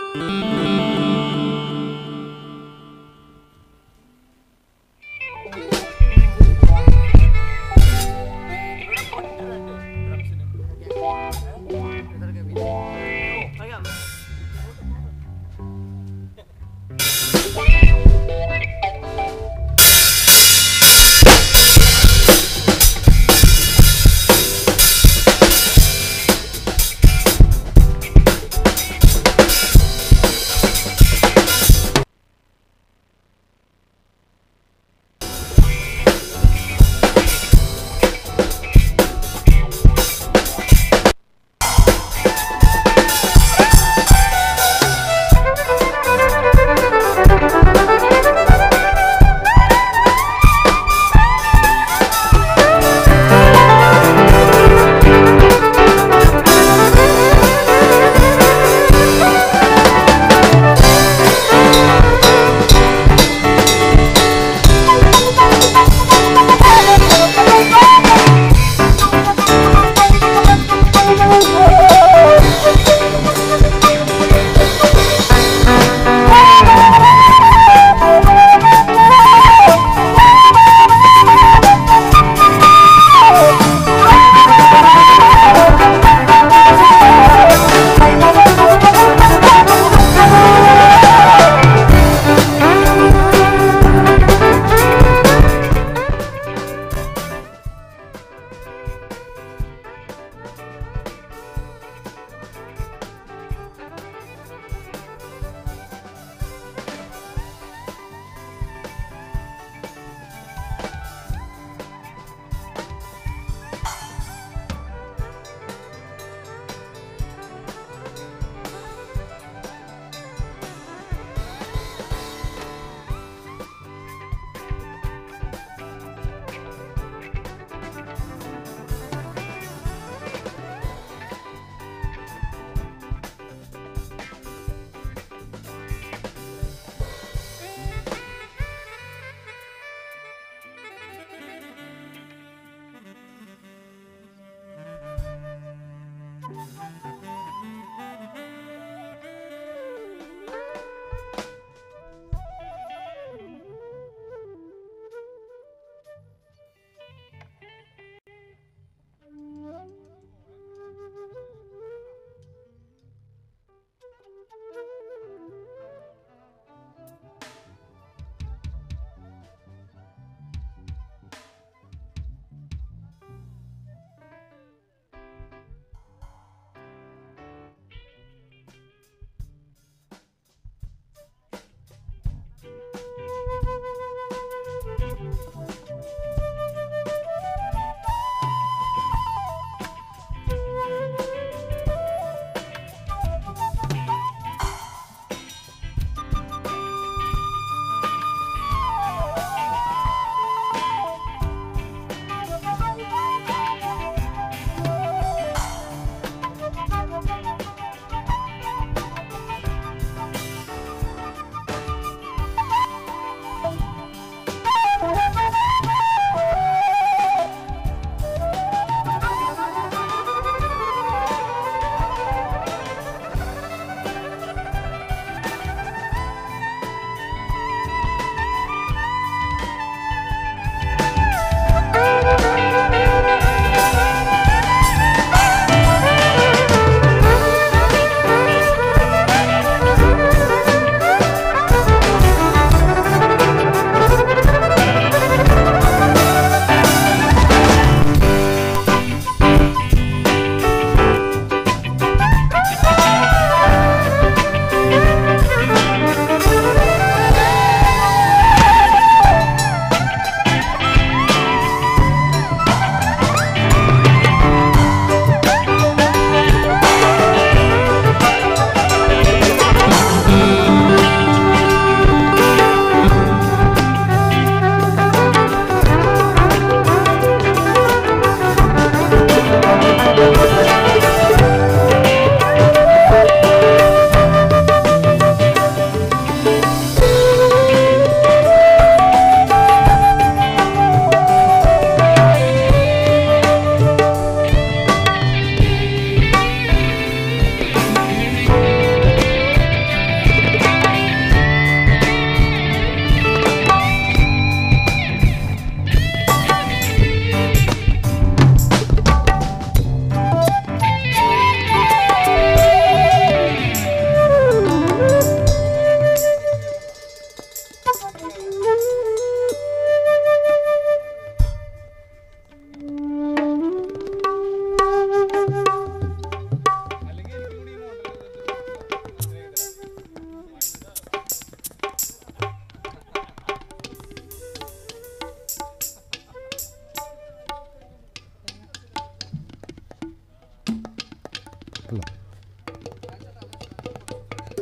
Thank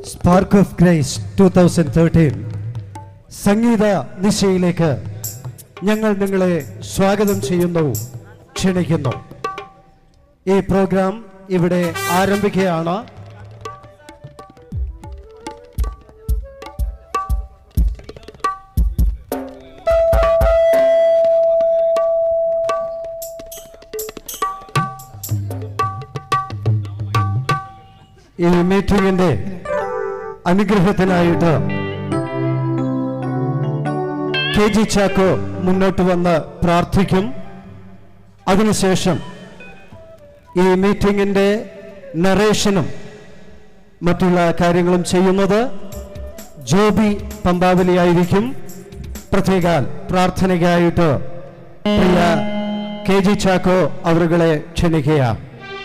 spark of grace two thousand thirteen സംഗീത നിശയിലേക്ക് ഞങ്ങൾ നിങ്ങളെ സ്വാഗതം ചെയ്യുന്നു ക്ഷണിക്കുന്നു ഈ പ്രോഗ്രാം ഇവിടെ ആരംഭിക്കുകയാണ് ഈ മീറ്റിംഗിന്റെ അനുഗ്രഹത്തിനായിട്ട് കെ ജി ചാക്കോ മുന്നോട്ട് വന്ന് പ്രാർത്ഥിക്കും അതിനുശേഷം ഈ മീറ്റിംഗിന്റെ നറേഷനും മറ്റുള്ള കാര്യങ്ങളും ചെയ്യുന്നത് ജോബി പമ്പാവലിയായിരിക്കും പ്രത്യേക പ്രാർത്ഥനയ്ക്കായിട്ട് പ്രിയ കെ ജി ചാക്കോ അവരുകളെ ക്ഷണിക്കുകയാണ്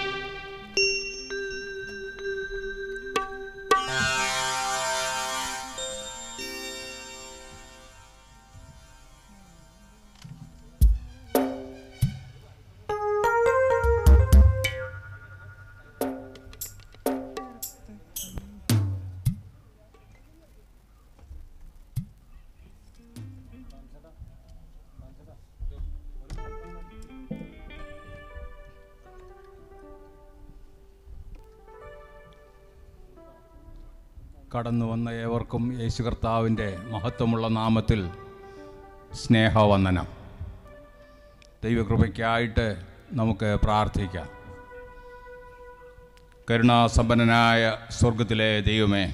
കടന്നു വന്ന ഏവർക്കും യേശു കർത്താവിൻ്റെ മഹത്വമുള്ള നാമത്തിൽ സ്നേഹവന്ദനം ദൈവകൃപയ്ക്കായിട്ട് നമുക്ക് പ്രാർത്ഥിക്കാം കരുണാസമ്പന്നനായ സ്വർഗത്തിലെ ദൈവമേ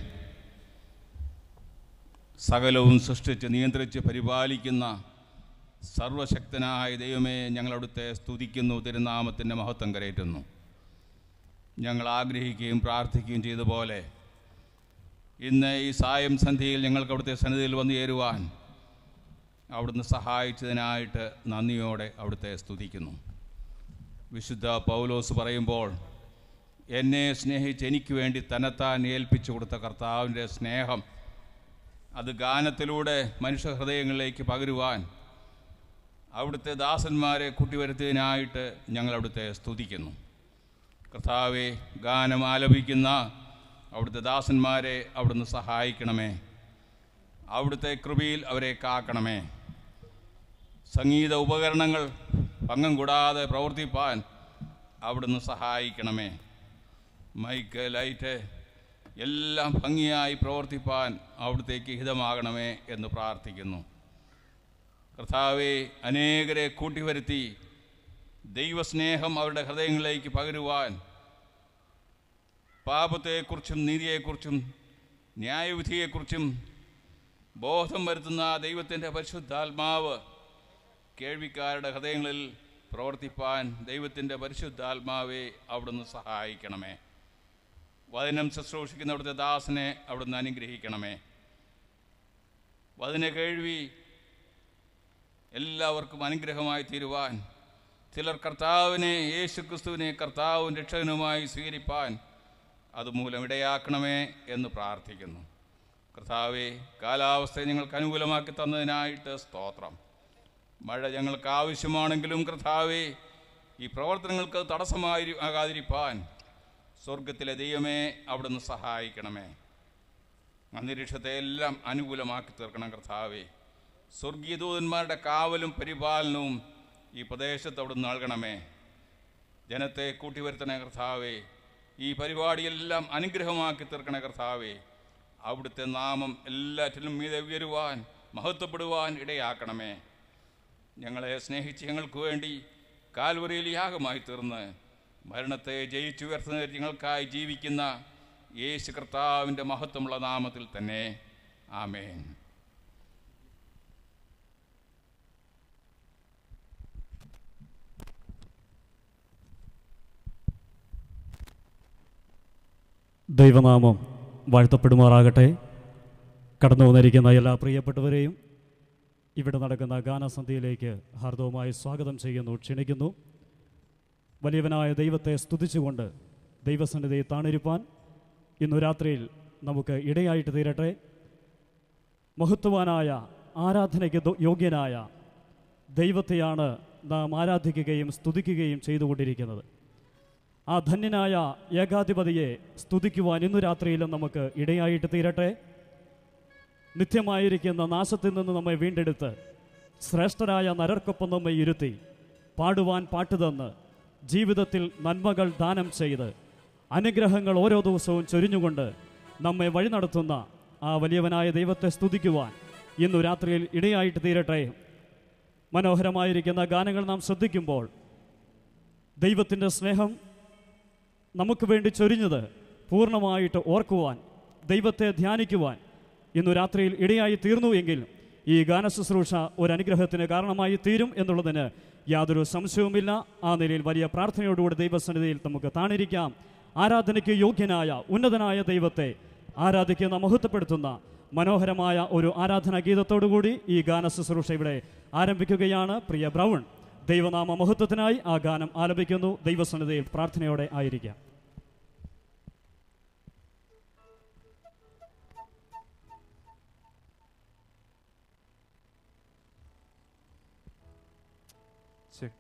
സകലവും സൃഷ്ടിച്ച് നിയന്ത്രിച്ച് പരിപാലിക്കുന്ന സർവശക്തനായ ദൈവമേ ഞങ്ങളവിടുത്തെ സ്തുതിക്കുന്നു തിരുനാമത്തിൻ്റെ മഹത്വം കരയറ്റുന്നു ഞങ്ങൾ ആഗ്രഹിക്കുകയും പ്രാർത്ഥിക്കുകയും ചെയ്ത പോലെ ഇന്ന് ഈ സായം സന്ധ്യയിൽ ഞങ്ങൾക്ക് അവിടുത്തെ സന്നിധിയിൽ വന്നു ചേരുവാൻ അവിടുന്ന് സഹായിച്ചതിനായിട്ട് നന്ദിയോടെ അവിടുത്തെ സ്തുതിക്കുന്നു വിശുദ്ധ പൗലോസ് പറയുമ്പോൾ എന്നെ സ്നേഹിച്ച് എനിക്ക് വേണ്ടി തന്നെത്താൻ ഏൽപ്പിച്ചു കൊടുത്ത കർത്താവിൻ്റെ സ്നേഹം അത് ഗാനത്തിലൂടെ മനുഷ്യഹൃദയങ്ങളിലേക്ക് പകരുവാൻ അവിടുത്തെ ദാസന്മാരെ കൂട്ടിവരുത്തിയതിനായിട്ട് ഞങ്ങൾ അവിടുത്തെ സ്തുതിക്കുന്നു കർത്താവെ ഗാനം ആലപിക്കുന്ന അവിടുത്തെ ദാസന്മാരെ അവിടുന്ന് സഹായിക്കണമേ അവിടുത്തെ കൃപയിൽ അവരെ കാക്കണമേ സംഗീത ഉപകരണങ്ങൾ ഭംഗം കൂടാതെ പ്രവർത്തിപ്പാൻ അവിടുന്ന് സഹായിക്കണമേ മൈക്ക് ലൈറ്റ് എല്ലാം ഭംഗിയായി പ്രവർത്തിപ്പാൻ അവിടുത്തേക്ക് ഹിതമാകണമേ എന്ന് പ്രാർത്ഥിക്കുന്നു കർത്താവെ അനേകരെ കൂട്ടിവരുത്തി ദൈവസ്നേഹം അവരുടെ ഹൃദയങ്ങളിലേക്ക് പകരുവാൻ പാപത്തെക്കുറിച്ചും നീതിയെക്കുറിച്ചും ന്യായവിധിയെക്കുറിച്ചും ബോധം വരുത്തുന്ന ദൈവത്തിൻ്റെ പരിശുദ്ധാത്മാവ് കേൾവിക്കാരുടെ ഹൃദയങ്ങളിൽ പ്രവർത്തിപ്പാൻ ദൈവത്തിൻ്റെ പരിശുദ്ധാത്മാവെ അവിടുന്ന് സഹായിക്കണമേ വചനം ശുശ്രൂഷിക്കുന്ന അവിടുത്തെ ദാസനെ അവിടുന്ന് അനുഗ്രഹിക്കണമേ വചന കേൾവി എല്ലാവർക്കും അനുഗ്രഹമായി തീരുവാൻ ചിലർ കർത്താവിനെ യേശു ക്രിസ്തുവിനെ കർത്താവും രക്ഷകനുമായി സ്വീകരിപ്പാൻ അതുമൂലം ഇടയാക്കണമേ എന്ന് പ്രാർത്ഥിക്കുന്നു കർത്താവെ കാലാവസ്ഥയെ ഞങ്ങൾക്ക് അനുകൂലമാക്കി തന്നതിനായിട്ട് സ്തോത്രം മഴ ഞങ്ങൾക്ക് ആവശ്യമാണെങ്കിലും കർത്താവെ ഈ പ്രവർത്തനങ്ങൾക്ക് തടസ്സമായി ആകാതിരിപ്പാൻ സ്വർഗത്തിലെ ദൈവമേ അവിടുന്ന് സഹായിക്കണമേ അന്തരീക്ഷത്തെ എല്ലാം അനുകൂലമാക്കി തീർക്കണം കർത്താവെ സ്വർഗീയ ദൂതന്മാരുടെ കാവലും പരിപാലനവും ഈ പ്രദേശത്ത് അവിടുന്ന് നൽകണമേ ജനത്തെ കൂട്ടിവരുത്തണേ കർത്താവേ ഈ പരിപാടിയെല്ലാം അനുഗ്രഹമാക്കി തീർക്കണേ കർത്താവേ അവിടുത്തെ നാമം എല്ലാറ്റിലും മീതെ ഉയരുവാൻ മഹത്വപ്പെടുവാൻ ഇടയാക്കണമേ ഞങ്ങളെ സ്നേഹിച്ച് ഞങ്ങൾക്ക് വേണ്ടി കാൽവറിയിൽ യാഗമായി തീർന്ന് മരണത്തെ ജയിച്ചുയർത്തുന്ന ഞങ്ങൾക്കായി ജീവിക്കുന്ന യേശു കർത്താവിൻ്റെ മഹത്വമുള്ള നാമത്തിൽ തന്നെ ആമേൻ ദൈവനാമം വാഴ്ത്തപ്പെടുമാറാകട്ടെ കടന്നു വന്നിരിക്കുന്ന എല്ലാ പ്രിയപ്പെട്ടവരെയും ഇവിടെ നടക്കുന്ന ഗാനസന്ധ്യയിലേക്ക് ഹാർദവമായി സ്വാഗതം ചെയ്യുന്നു ക്ഷണിക്കുന്നു വലിയവനായ ദൈവത്തെ സ്തുതിച്ചുകൊണ്ട് ദൈവസന്നിധിയെ താണിരുപ്പാൻ ഇന്നു രാത്രിയിൽ നമുക്ക് ഇടയായിട്ട് തീരട്ടെ മഹത്വവാനായ ആരാധനയ്ക്ക് ദോ- യോഗ്യനായ ദൈവത്തെയാണ് നാം ആരാധിക്കുകയും സ്തുതിക്കുകയും ചെയ്തുകൊണ്ടിരിക്കുന്നത് ആ ധന്യനായ ഏകാധിപതിയെ സ്തുതിക്കുവാൻ ഇന്നു രാത്രിയിലും നമുക്ക് ഇടയായിട്ട് തീരട്ടെ നിത്യമായിരിക്കുന്ന നാശത്തിൽ നിന്ന് നമ്മെ വീണ്ടെടുത്ത് ശ്രേഷ്ഠരായ നരർക്കൊപ്പം നമ്മെ ഇരുത്തി പാടുവാൻ പാട്ടുതന്ന് ജീവിതത്തിൽ നന്മകൾ ദാനം ചെയ്ത് അനുഗ്രഹങ്ങൾ ഓരോ ദിവസവും ചൊരിഞ്ഞുകൊണ്ട് നമ്മെ വഴി നടത്തുന്ന ആ വലിയവനായ ദൈവത്തെ സ്തുതിക്കുവാൻ ഇന്നു രാത്രിയിൽ ഇടയായിട്ട് തീരട്ടെ മനോഹരമായിരിക്കുന്ന ഗാനങ്ങൾ നാം ശ്രദ്ധിക്കുമ്പോൾ ദൈവത്തിൻ്റെ സ്നേഹം നമുക്ക് വേണ്ടി ചൊരിഞ്ഞത് പൂർണ്ണമായിട്ട് ഓർക്കുവാൻ ദൈവത്തെ ധ്യാനിക്കുവാൻ ഇന്നു രാത്രിയിൽ ഇടയായി തീർന്നു എങ്കിൽ ഈ ഗാനശുശ്രൂഷ ഒരു അനുഗ്രഹത്തിന് കാരണമായി തീരും എന്നുള്ളതിന് യാതൊരു സംശയവുമില്ല ആ നിലയിൽ വലിയ പ്രാർത്ഥനയോടുകൂടി ദൈവസന്നിധിയിൽ നമുക്ക് താണിരിക്കാം ആരാധനയ്ക്ക് യോഗ്യനായ ഉന്നതനായ ദൈവത്തെ ആരാധിക്കുന്ന മഹത്വപ്പെടുത്തുന്ന മനോഹരമായ ഒരു ആരാധനാ ഗീതത്തോടുകൂടി ഈ ഗാന ശുശ്രൂഷ ഇവിടെ ആരംഭിക്കുകയാണ് പ്രിയ ബ്രൗൺ ദൈവനാമ മഹത്വത്തിനായി ആ ഗാനം ആലപിക്കുന്നു ദൈവസന്നിധിയിൽ പ്രാർത്ഥനയോടെ ആയിരിക്കാം ശരി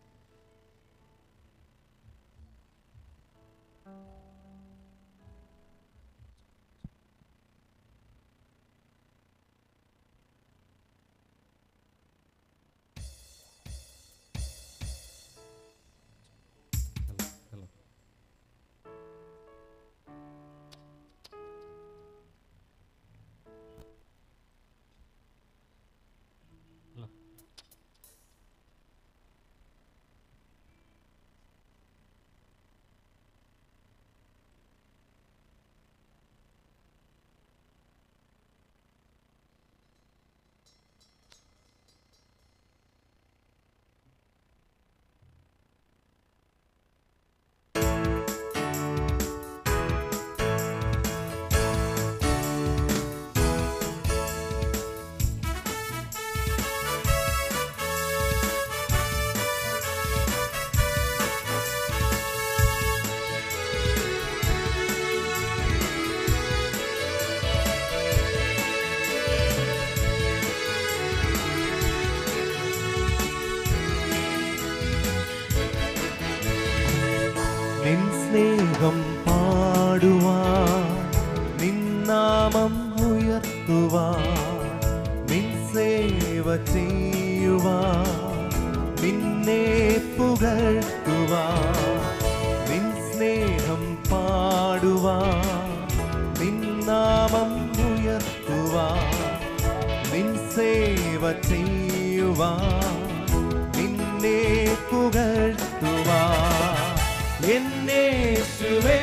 നിൻ സ്നേഹം പാടുവാൻ നിന്നാമം ഉയർത്തുവാൻ നിൻ സേവ ചെയ്യുവാൻ നിന്നെ പുകഴ്ത്തുവാൻ നിൻ സ്നേഹം പാടുവാൻ നിന്നാമം ഉയർത്തുവാൻ നിൻ സേവ ചെയ്യുവാൻ നിന്നെ പുകഴ്ത്തുവാൻ എന്നേശുവേ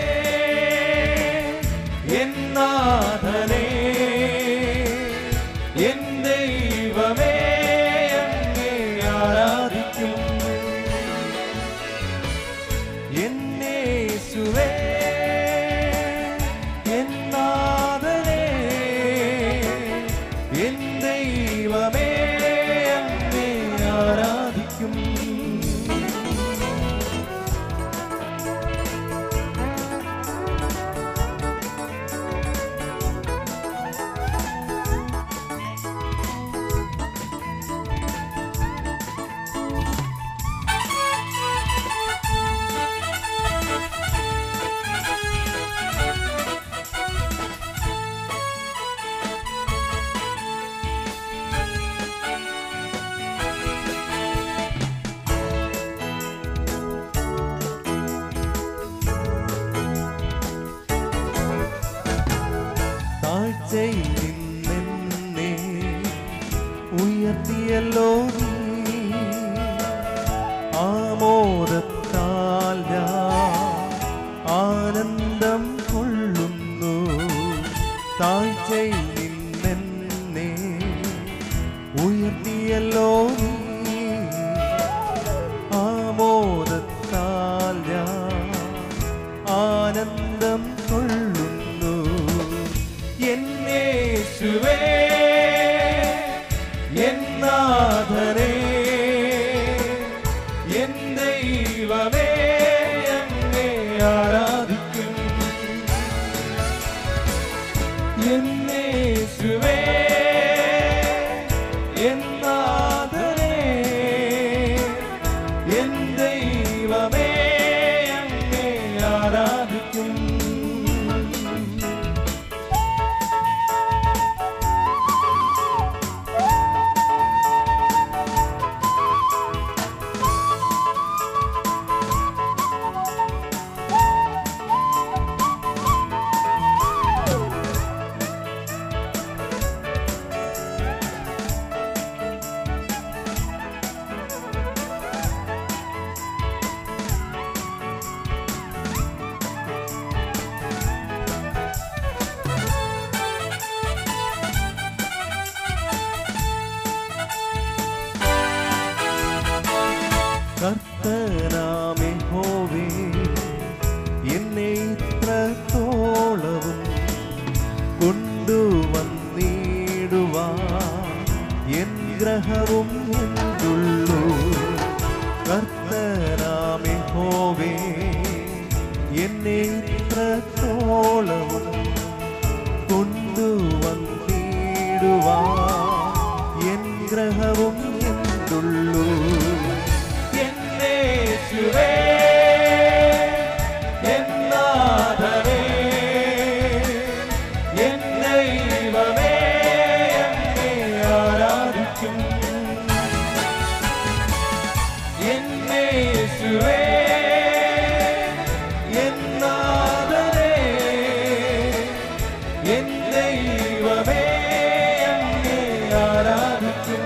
എന്നാഥനേ എൻ ദൈവമേ അങ്ങേ ആരാധിക്കും എന്നേശുവേ എന്നാഥനേ എൻ ദൈവമേ അങ്ങേ ആരാധിക്കും താഴ്ചയിൽ നിന്നെന്നെ ഉയർത്തിയല്ലോ നീ ആമോദത്താൽ ഞാൻ ആനന്ദം കൊള്ളുന്നു താഴ്ചയിൽ നിന്നെന്നെ ഉയർത്തിയല്ലോ നീ ആമോദത്താൽ ഞാൻ ആനന്ദം കൊള്ളുന്നു എന്നേശുവേ എന്നാഥനേ എൻ ദൈവമേ അങ്ങേ ആരാധിക്കും എന്നേശുവേ എന്നാഥനേ എൻ ദൈവമേ അങ്ങേ കൊണ്ടുവന്നിടുവാ എൻ ഗ്രഹവും എന്തുള്ളൂ കർത്തനാമേ ഹോവേ എന്നെ ഇത്രത്തോളവും കൊണ്ടുവന്നിടുവാ എൻ ഗ്രഹവും എന്തുള്ളൂ എന്നേശുവേ എന്നാഥനേ എൻ ദൈവമേ അങ്ങേ ആരാധിക്കും എന്നേശുവേ എന്നാഥനേ എൻ ദൈവമേ അങ്ങേ ആരാധിക്കും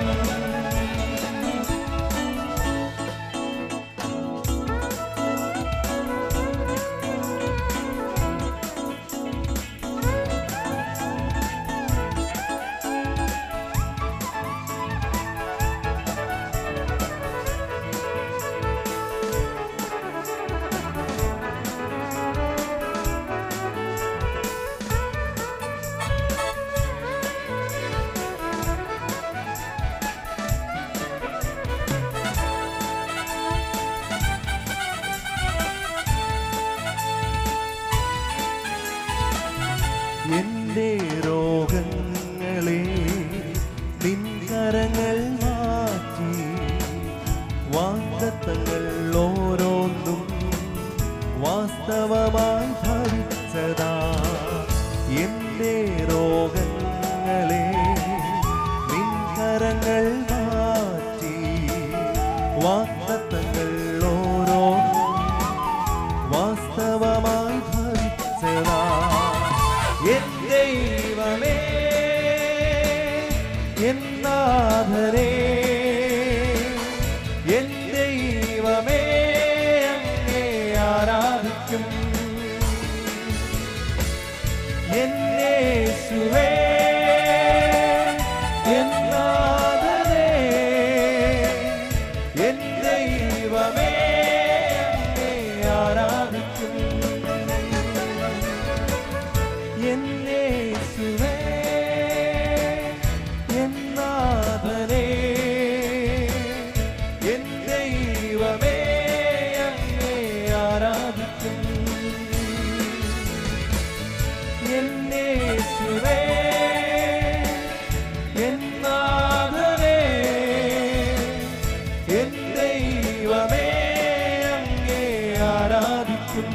എന്റെ രോഗങ്ങളെ നിൻകരങ്ങൾ മാറ്റി വാഗ്ദത്തങ്ങൾ ഓരോന്നും വാസ്തവമായി ഭവിച്ചതാ എന്റെ രോഗങ്ങളെ നിൻകരങ്ങൾ മാറ്റി വാഗ്ദത്തങ്ങൾ ഓരോന്നും വാസ്തവമായി ഭവിച്ചതാ എൻ ദൈവമേ എന്നാഥനേ എൻ ദൈവമേ അങ്ങേ ആരാധിക്കും എന്നേശുവേ എന്നാഥനേ എൻ ദൈവമേ അങ്ങേ ആരാധിക്കും എന്നേശുവേ എന്നാഥനേ എൻ ദൈവമേ അങ്ങേ ആരാധിക്കും എന്നേശുവേ എന്നാഥനേ എൻ ദൈവമേ അങ്ങേ ആരാധിക്കും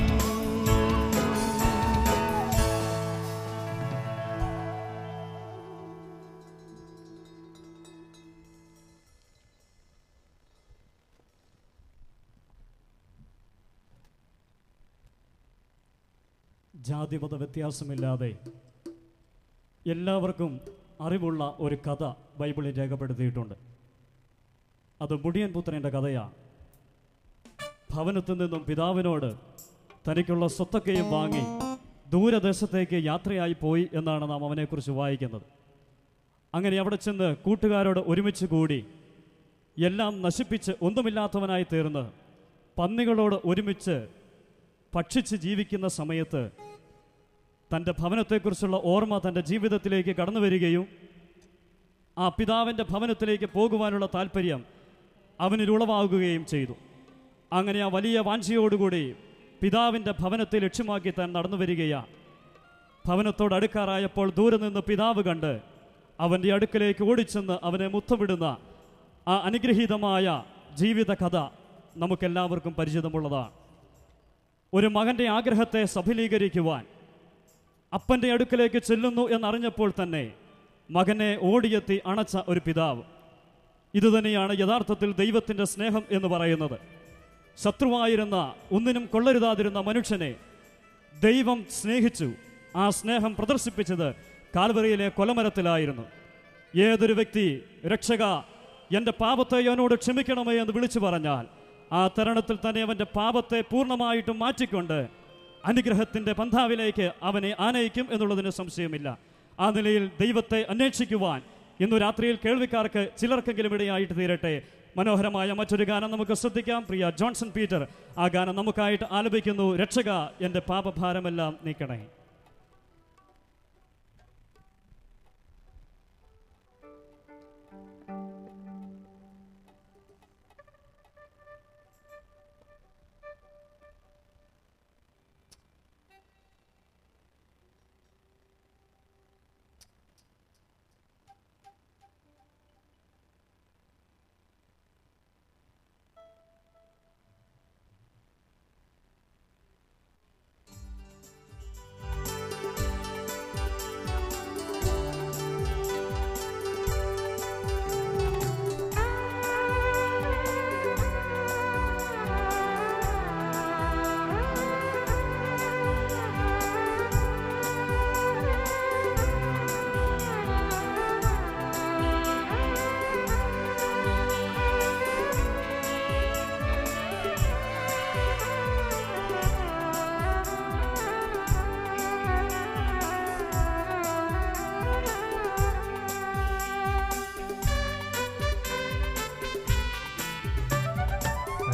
ജാതിമത വ്യത്യാസമില്ലാതെ എല്ലാവർക്കും അറിവുള്ള ഒരു കഥ ബൈബിളിൽ രേഖപ്പെടുത്തിയിട്ടുണ്ട് അത് മുടിയൻ പുത്രൻ്റെ കഥയാണ് ഭവനത്തിൽ നിന്നും പിതാവിനോട് തനിക്കുള്ള സ്വത്തൊക്കെയും വാങ്ങി ദൂരദേശത്തേക്ക് യാത്രയായി പോയി എന്നാണ് നാം അവനെക്കുറിച്ച് വായിക്കുന്നത് അങ്ങനെ അവിടെ ചെന്ന് കൂട്ടുകാരോട് ഒരുമിച്ച് കൂടി എല്ലാം നശിപ്പിച്ച് ഒന്നുമില്ലാത്തവനായി തീർന്ന് പന്നികളോട് ഒരുമിച്ച് ഭക്ഷിച്ച് ജീവിക്കുന്ന സമയത്ത് തൻ്റെ ഭവനത്തെക്കുറിച്ചുള്ള ഓർമ്മ തൻ്റെ ജീവിതത്തിലേക്ക് കടന്നു വരികയും ആ പിതാവിൻ്റെ ഭവനത്തിലേക്ക് പോകുവാനുള്ള താല്പര്യം അവനിൽ ഉളവാകുകയും ചെയ്തു അങ്ങനെ ആ വലിയ വാഞ്ചയോടുകൂടി പിതാവിൻ്റെ ഭവനത്തെ ലക്ഷ്യമാക്കി താൻ നടന്നു വരികയാണ് ഭവനത്തോട് അടുക്കാറായപ്പോൾ ദൂരെ നിന്ന് പിതാവ് കണ്ട് അവൻ്റെ അടുക്കലേക്ക് ഓടിച്ചെന്ന് അവനെ മുത്തമിടുന്ന ആ അനുഗ്രഹീതമായ ജീവിത കഥ നമുക്കെല്ലാവർക്കും പരിചിതമുള്ളതാണ് ഒരു മകൻ്റെ ആഗ്രഹത്തെ സഫലീകരിക്കുവാൻ അപ്പൻ്റെ അടുക്കലേക്ക് ചെല്ലുന്നു എന്നറിഞ്ഞപ്പോൾ തന്നെ മകനെ ഓടിയെത്തി അണച്ച ഒരു പിതാവ് ഇതുതന്നെയാണ് യഥാർത്ഥത്തിൽ ദൈവത്തിൻ്റെ സ്നേഹം എന്ന് പറയുന്നത് ശത്രുവായിരുന്ന ഒന്നിനും കൊള്ളരുതാതിരുന്ന മനുഷ്യനെ ദൈവം സ്നേഹിച്ചു ആ സ്നേഹം പ്രദർശിപ്പിച്ചത് കാൽവറിയിലെ കൊലമരത്തിലായിരുന്നു ഏതൊരു വ്യക്തി രക്ഷക എൻ്റെ പാപത്തെ അവനോട് ക്ഷമിക്കണമേ എന്ന് വിളിച്ചു പറഞ്ഞാൽ ആ തരുണത്തിൽ തന്നെ അവൻ്റെ പാപത്തെ പൂർണ്ണമായിട്ടും മാറ്റിക്കൊണ്ട് അനുഗ്രഹത്തിൻ്റെ പന്ഥാവിലേക്ക് അവനെ ആനയിക്കും എന്നുള്ളതിന് സംശയമില്ല ആ നിലയിൽ ദൈവത്തെ അന്വേഷിക്കുവാൻ ഇന്നു രാത്രിയിൽ കേൾവിക്കാർക്ക് ചിലർക്കെങ്കിലും ഇടയായിട്ട് തീരട്ടെ മനോഹരമായ മറ്റൊരു ഗാനം നമുക്ക് ശ്രദ്ധിക്കാം പ്രിയ ജോൺസൺ പീറ്റർ ആ ഗാനം നമുക്കായിട്ട് ആലപിക്കുന്നു രക്ഷക എൻ്റെ പാപഭാരമെല്ലാം നീക്കണേ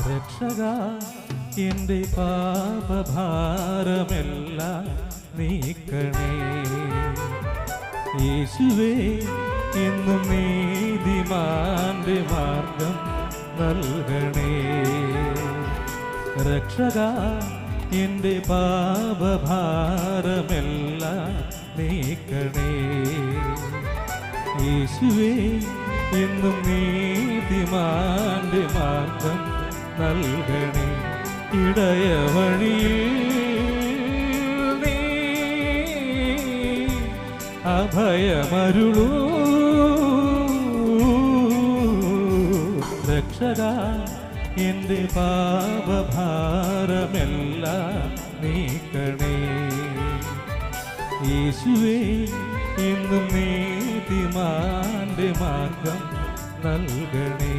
രക്ഷക എൻ്റെ പാപഭാരമെല്ലാം നീക്കണേ യേശുവേ എന്നും നീതിമാന്റെ മാർഗം നൽകണേ രക്ഷക എൻ്റെ പാപഭാരമെല്ലാം നീക്കണേ യേശുവേ എന്നും നീതിമാന്റെ മാർഗം നൽകണേ ഇടയവഴിയിൽ നീ അഭയമരുളൂ രക്ഷക എൻ്റെ പാപഭാരമെല്ലാം നീക്കണേ യേശുവേ ഇന്നും നീതിമാന്റെ മാർഗം നൽകണേ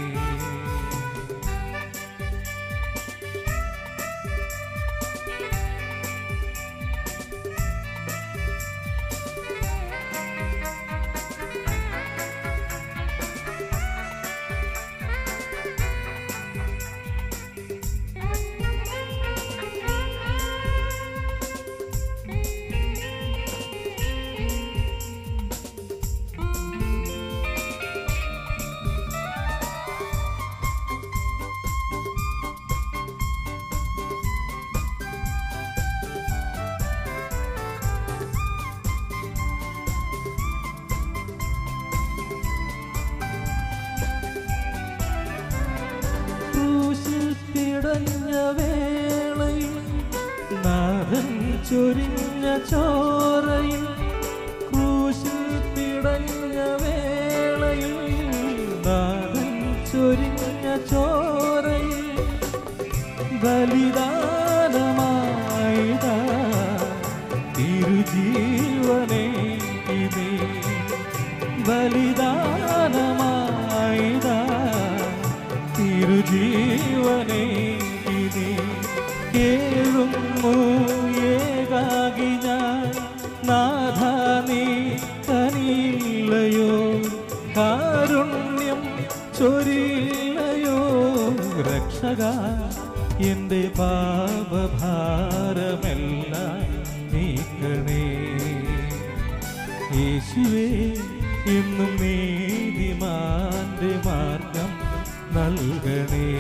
ക്രൂശിൽ പിടഞ്ഞ വേളയിൽ നാഥൻ ചൊരിഞ്ഞ ചോരയിൽ ക്രൂശിൽ പിടഞ്ഞ വേളയിൽ നാഥൻ ചൊരിഞ്ഞ ചോരയിൽ ബലിദാനമായിതാ തിരുജീവനെ ഇതേ ബലിദാനമായിതാ തിരുജീവനെ ഇതേ കേഴുന്നു ഏകാകി ഞാൻ നാഥ നീ കനില്ലയോ കാരുണ്യം ചൊരില്ലയോ രക്ഷക എൻ്റെ പാപഭാരമെല്ലാം നീക്കണേ യേശുവേ ഇന്നും നീതിമാന്റെ മാർഗം നൽകണേ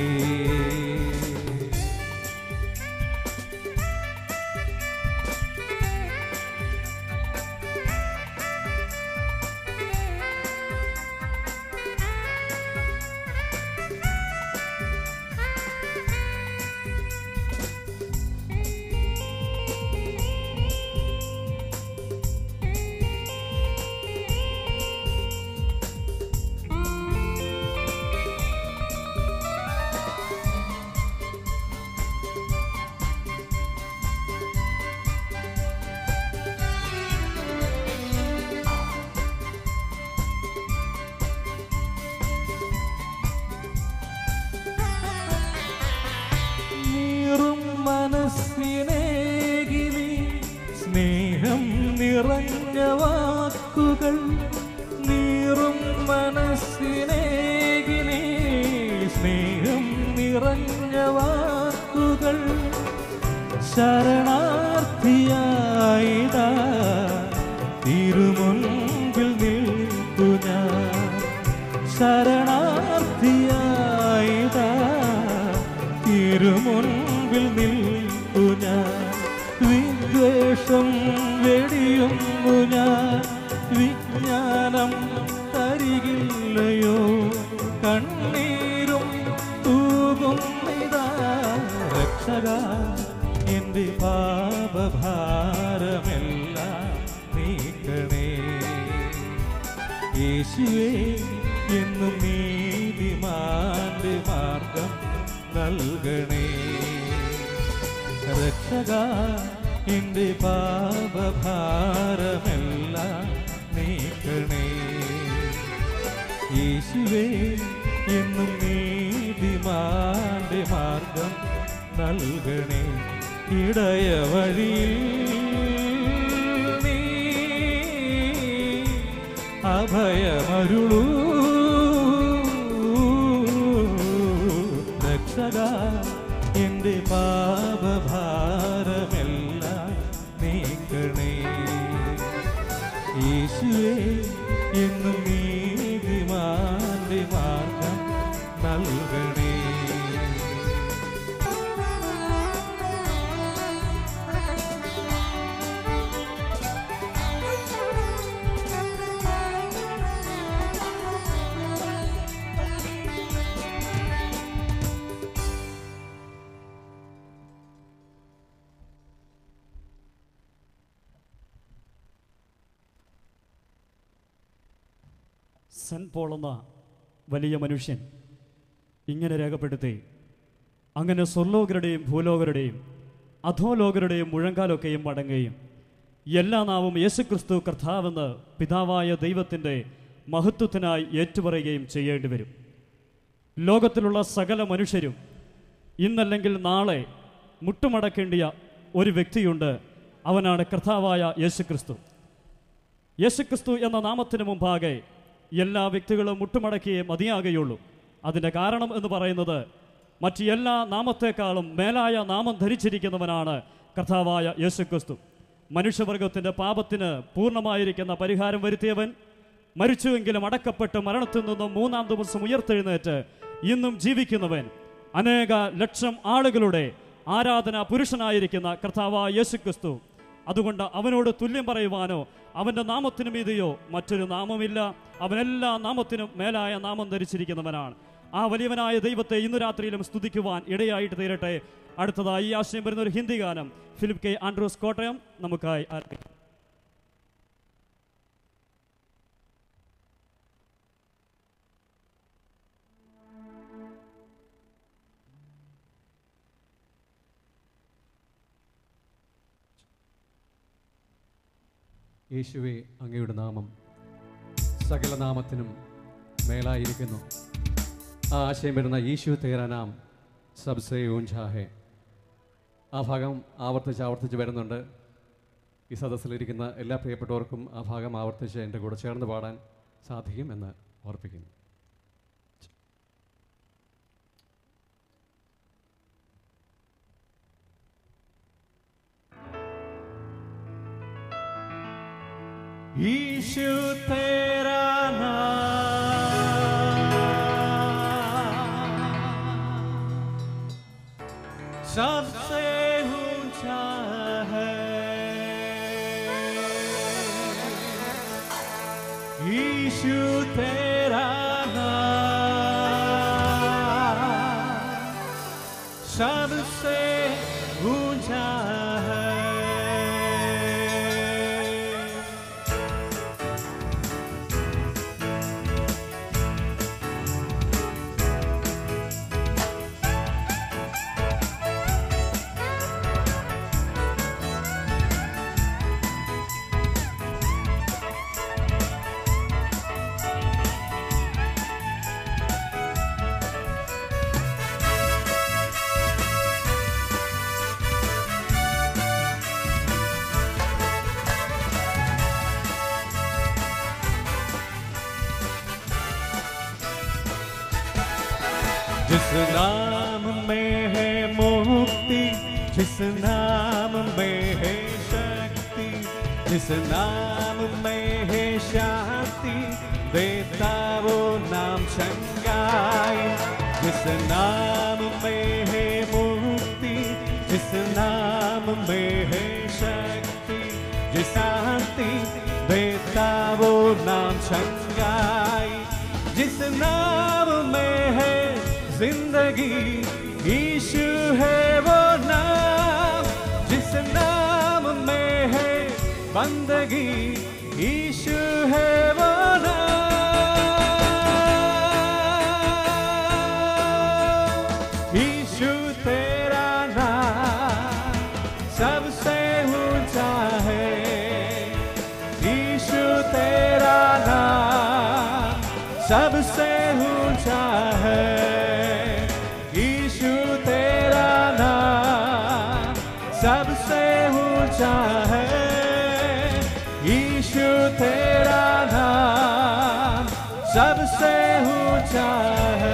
നീറും മനസ്സിനേകിനി സ്നേഹം നിറഞ്ഞ വാക്കുകൾ നീറും മനസ്സിനേകിനി സ്നേഹം നിറഞ്ഞ വാക്കുകൾ ശരണാർത്ഥിയായിതാ തിരുമുൻപിൽ നിൽക്കു ഞാൻ ശരണാർത്ഥിയായിതാ തിരുമുൻപിൽ നിൽക്കു ഞാൻ വിദ്വേഷം വെടിയുന്നു ഞാൻ വിജ്ഞാനം തരികില്ലയോ കണ്ണീരും തൂകുന്നിതാ രക്ഷക എൻ്റെ പാപഭാരമെല്ലാം നീക്കണേ യേശുവേ എന്നും നീതിമാന്റെ മാർഗം നൽകണേ രക്ഷക എൻ്റെ പാപഭാരമെല്ലാം നീക്കണേ യേശുവേ എന്നും നീതിമാന്റെ മാർഗം നൽകണേ ഇടയ വഴിയിൽ നീ അഭയമരുളൂ രക്ഷക യേശുവേ എന്നും നീതിമാന്റെ മാർഗം നൽകണേ സെൻറ്റ് പോൾ എന്ന വലിയ മനുഷ്യൻ ഇങ്ങനെ രേഖപ്പെടുത്തി അങ്ങനെ സ്വർലോകരുടെയും ഭൂലോകരുടെയും അധോലോകരുടെയും മുഴങ്കാലൊക്കെയും മടങ്ങുകയും എല്ലാ നാവും യേശുക്രിസ്തു കർത്താവെന്ന് പിതാവായ ദൈവത്തിൻ്റെ മഹത്വത്തിനായി ഏറ്റുപറയുകയും ചെയ്യേണ്ടി വരും ലോകത്തിലുള്ള സകല മനുഷ്യരും ഇന്നല്ലെങ്കിൽ നാളെ മുട്ടുമടക്കേണ്ടിയ ഒരു വ്യക്തിയുണ്ട് അവനാണ് കർത്താവായ യേശുക്രിസ്തു യേശുക്രിസ്തു എന്ന നാമത്തിന് മുമ്പാകെ എല്ലാ വ്യക്തികളും മുട്ടുമടക്കിയേ മതിയാകുകയുള്ളൂ അതിൻ്റെ കാരണം എന്ന് പറയുന്നത് മറ്റ് എല്ലാ നാമത്തെക്കാളും മേലായ നാമം ധരിച്ചിരിക്കുന്നവനാണ് കർത്താവായ യേശുക്രിസ്തു മനുഷ്യവർഗത്തിൻ്റെ പാപത്തിന് പൂർണ്ണമായിരിക്കുന്ന പരിഹാരം വരുത്തിയവൻ മരിച്ചുവെങ്കിലും അടക്കപ്പെട്ട് മരണത്തിൽ നിന്നും മൂന്നാം ദിവസം ഉയർത്തെഴുന്നേറ്റ് ഇന്നും ജീവിക്കുന്നവൻ അനേക ലക്ഷം ആളുകളുടെ ആരാധന പുരുഷനായിരിക്കുന്ന കർത്താവായ യേശുക്രിസ്തു അതുകൊണ്ട് അവനോട് തുല്യം പറയുവാനോ അവൻ്റെ നാമത്തിനും ഇതെയോ മറ്റൊരു നാമമില്ല അവനെല്ലാ നാമത്തിനും മേലായ നാമം ധരിച്ചിരിക്കുന്നവനാണ് ആ വലിയവനായ ദൈവത്തെ ഇന്ന് രാത്രിയിലും സ്തുതിക്കുവാൻ ഇടയായിട്ട് തീരട്ടെ അടുത്തതായി ഈ ആശയം വരുന്ന ഒരു ഹിന്ദി ഗാനം ഫിലിപ്പ് കെ ആൻഡ്രൂസ് കോട്ടയം നമുക്കായി ആരംഭിക്കാം യേശുവെ അങ്ങയുടെ നാമം സകല നാമത്തിനും മേലായിരിക്കുന്നു ആ ആശയം വരുന്ന യേശു തേരാ നാം സബ്സേ ഊഞ്ചാ ഹെ ആ ഭാഗം ആവർത്തിച്ച് ആവർത്തിച്ച് വരുന്നുണ്ട് ഈ സദസ്സിലിരിക്കുന്ന എല്ലാ പ്രിയപ്പെട്ടവർക്കും ആ ഭാഗം ആവർത്തിച്ച് എൻ്റെ കൂടെ ചേർന്ന് പാടാൻ സാധിക്കും എന്ന് ഓർപ്പിക്കുന്നു ईशु तेरा नाम सबसे ऊंचा है ईशु तेरा नाम सबसे ऊंचा है जिस नाम में है मुक्ति जिस नाम में है शक्ति जिस नाम में है शांति देता वो नाम चंगाई जिस नाम में है मुक्ति जिस नाम में है शक्ति जिस शांति देता वो नाम चंगाई जिस नाम में है जिंदगी यीशु है वो नाम जिस नाम में है बंदगी यीशु है वो नाम यीशु तेरा नाम सबसे ऊंचा है यीशु तेरा नाम सबसे ऊंचा है यीशु तेरा नाम सबसे ऊंचा है यीशु तेरा नाम सबसे ऊंचा है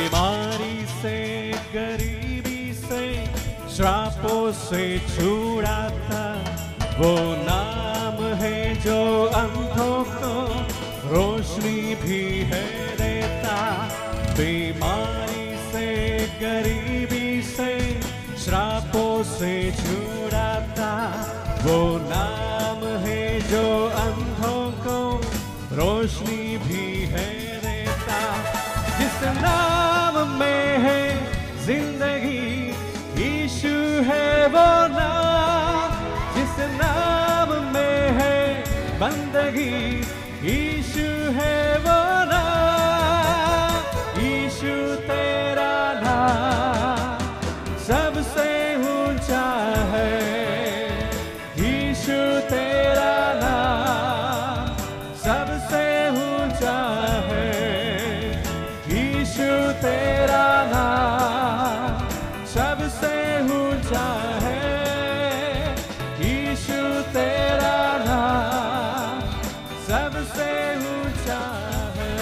बीमारी से गरीबी से श्रापों से छुड़ाता वो नाम है जो अंधों को रोशनी भी है देता बीमारी से गरीबी से श्रापों से छुड़ाता वो नाम है जो अंधों को रोशनी भी है देता जिस नाम में है जिंदगी यीशु है वो नाम जिस नाम में है बंदगी यीशु है वो नाम यीशु तेरा नाम सबसे ऊंचा है यीशु तेरा नाम सबसे ऊंचा है यीशु तेरा नाम सबसे ऊंचा है यीशु तेरा नाम सबसे ऊंचा है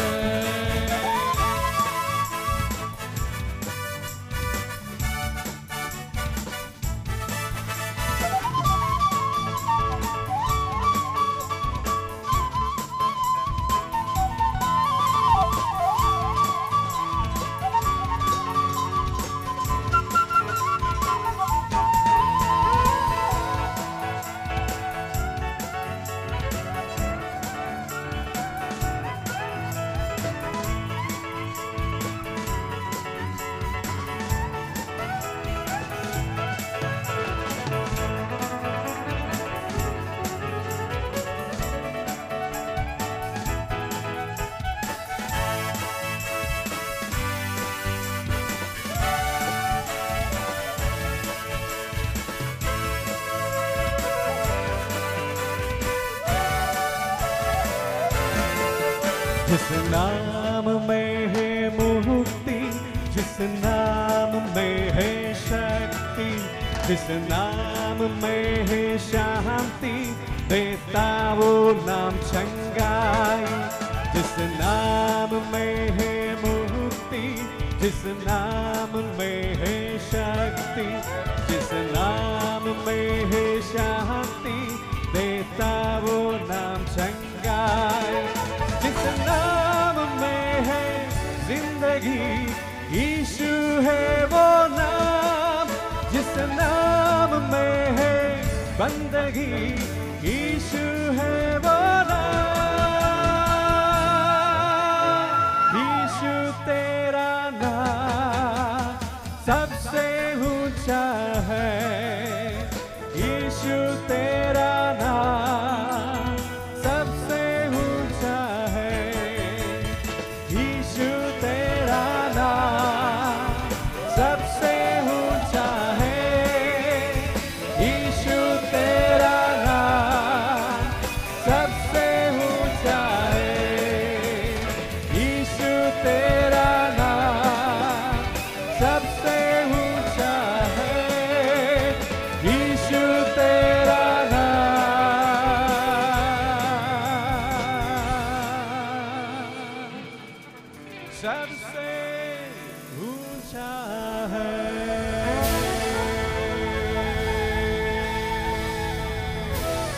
जिस नाम में है मुक्ति जिस नाम में है शक्ति जिस नाम में है शांति देता वो नाम चंगाई जिस नाम में है मुक्ति जिस नाम में है शक्ति जिस नाम में है शांति देता वो नाम चंगाई जिस नाम में है जिंदगी यीशु है वो नाम जिस नाम में है बंदगी यीशु है वो नाम यीशु तेरा नाम सबसे ऊंचा है यीशु तेरा नाम सबसे ऊंचा है यीशु तेरा नाम सबसे ऊंचा है यीशु तेरा नाम सबसे ऊंचा है यीशु तेरा नाम सबसे ऊंचा है यीशु तेरा नाम सबसे ऊंचा है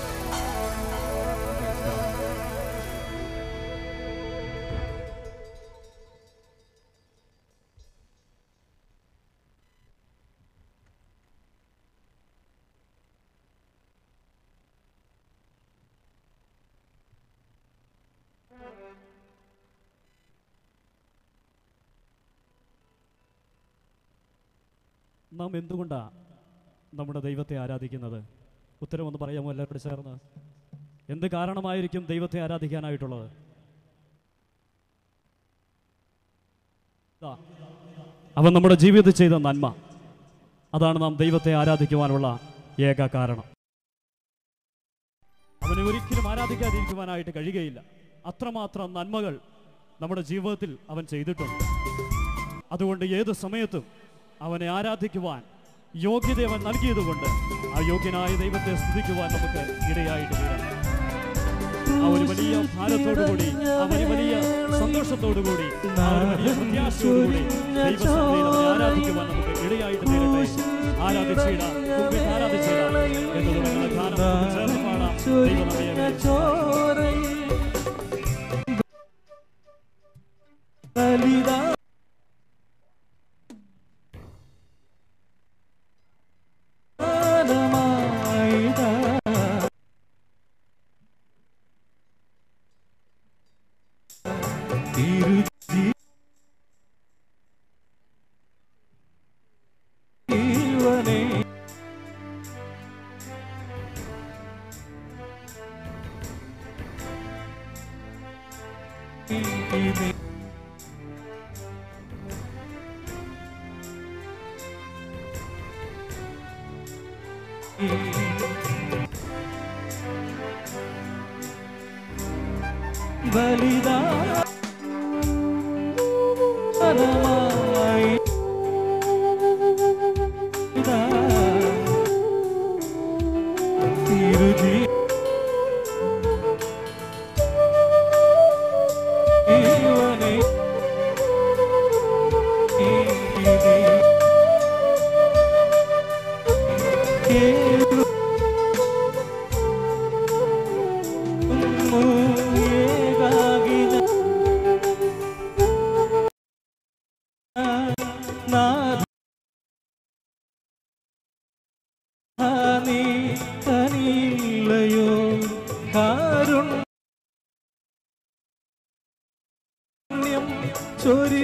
നാം എന്തുകൊണ്ടാ നമ്മുടെ ദൈവത്തെ ആരാധിക്കുന്നത് ഉത്തരമൊന്ന് പറയാമോ എല്ലാവരോട് ചേർന്ന് എന്ത് കാരണമായിരിക്കും ദൈവത്തെ ആരാധിക്കാനായിട്ടുള്ളത് ഇതാ, അവൻ നമ്മുടെ ജീവിതത്തിൽ ചെയ്ത നന്മ അതാണ് നാം ദൈവത്തെ ആരാധിക്കുവാനുള്ള ഏക കാരണം അവനെ ഒരിക്കലും ആരാധിക്കാതിരിക്കുവാനായിട്ട് കഴിയുകയില്ല അത്രമാത്രം നന്മകൾ നമ്മുടെ ജീവിതത്തിൽ അവൻ ചെയ്തിട്ടുണ്ട് അതുകൊണ്ട് ഏത് സമയത്തും അവനെ ആരാധിക്കുവാൻ യോഗ്യത അവൻ നൽകിയതുകൊണ്ട് ആ യോഗ്യനായ ദൈവത്തെ സ്തുതിക്കുവാൻ നമുക്ക് ഇടയായിട്ട് തീരാം ആ ഒരു വലിയ ഭാരത്തോടുകൂടി ആ ഒരു വലിയ സന്തോഷത്തോടുകൂടി ആ ഒരു വലിയ പ്രത്യാശയോടുകൂടി ദൈവസന്നിധിയിൽ അവനെ ആരാധിക്കുവാൻ നമുക്ക് ഇടയായിട്ട് തീരട്ടെ ആരാധിച്ചിട കുമ്പിട്ട് ആരാധിച്ചിട എന്ന് തുടങ്ങുന്ന ഗാനം നമുക്ക് ചേർന്ന് പാടാം ദൈവം നമ്മെ അനുഗ്രഹിക്കട്ടെ. ബലിദാനമായി ഇതാ തിരുജി ജീവനെ ഇതിനെ കേളു ഏകാകിന നാഥ നീ കനില്ലയോ കാരുണ്യം ചൊരി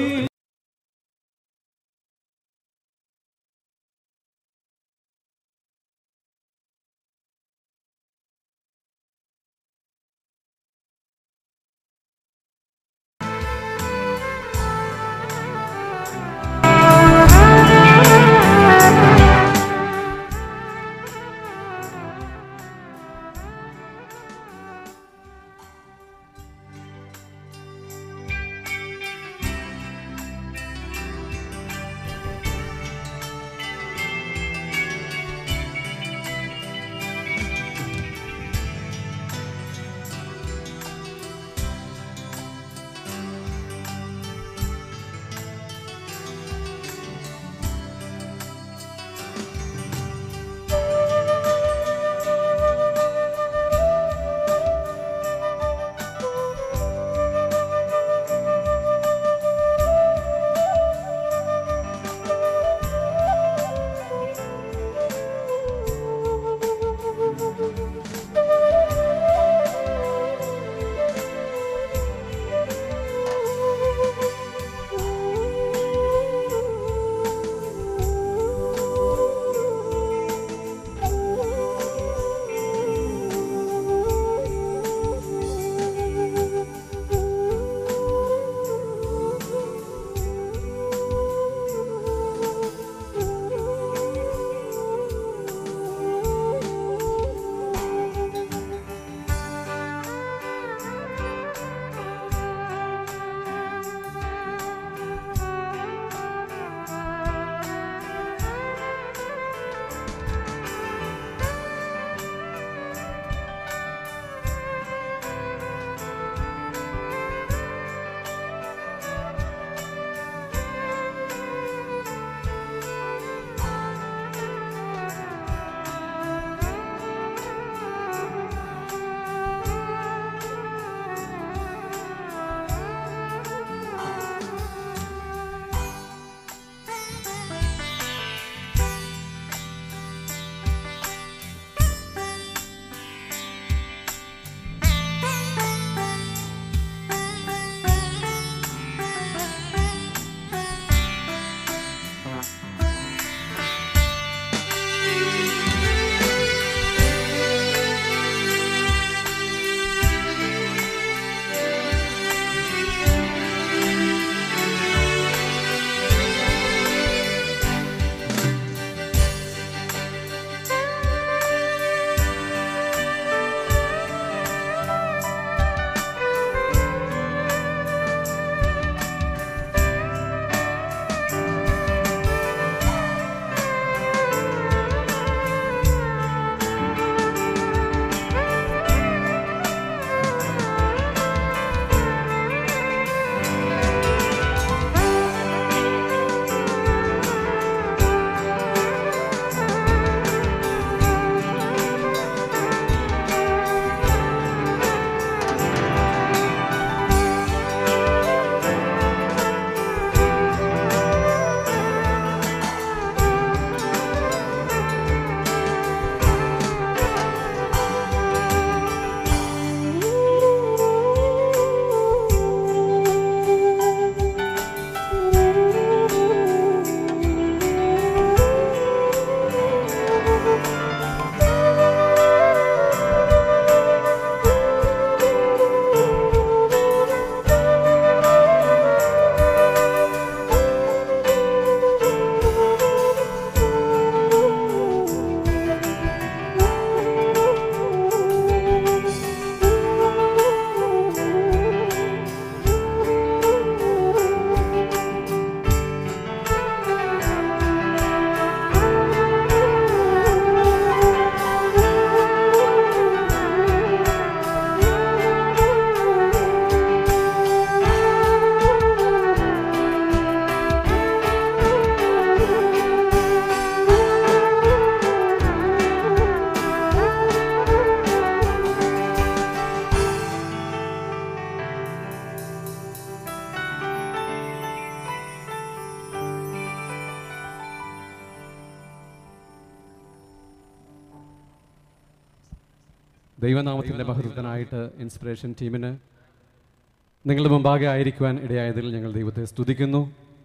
ദൈവനാമത്തിൻ്റെ മഹത്വത്തിനായിട്ട് ഇൻസ്പിറേഷൻ ടീമിന് നിങ്ങളുടെ മുമ്പാകെ ആയിരിക്കുവാൻ ഇടയായതിൽ ഞങ്ങൾ ദൈവത്തെ സ്തുതിക്കുന്നു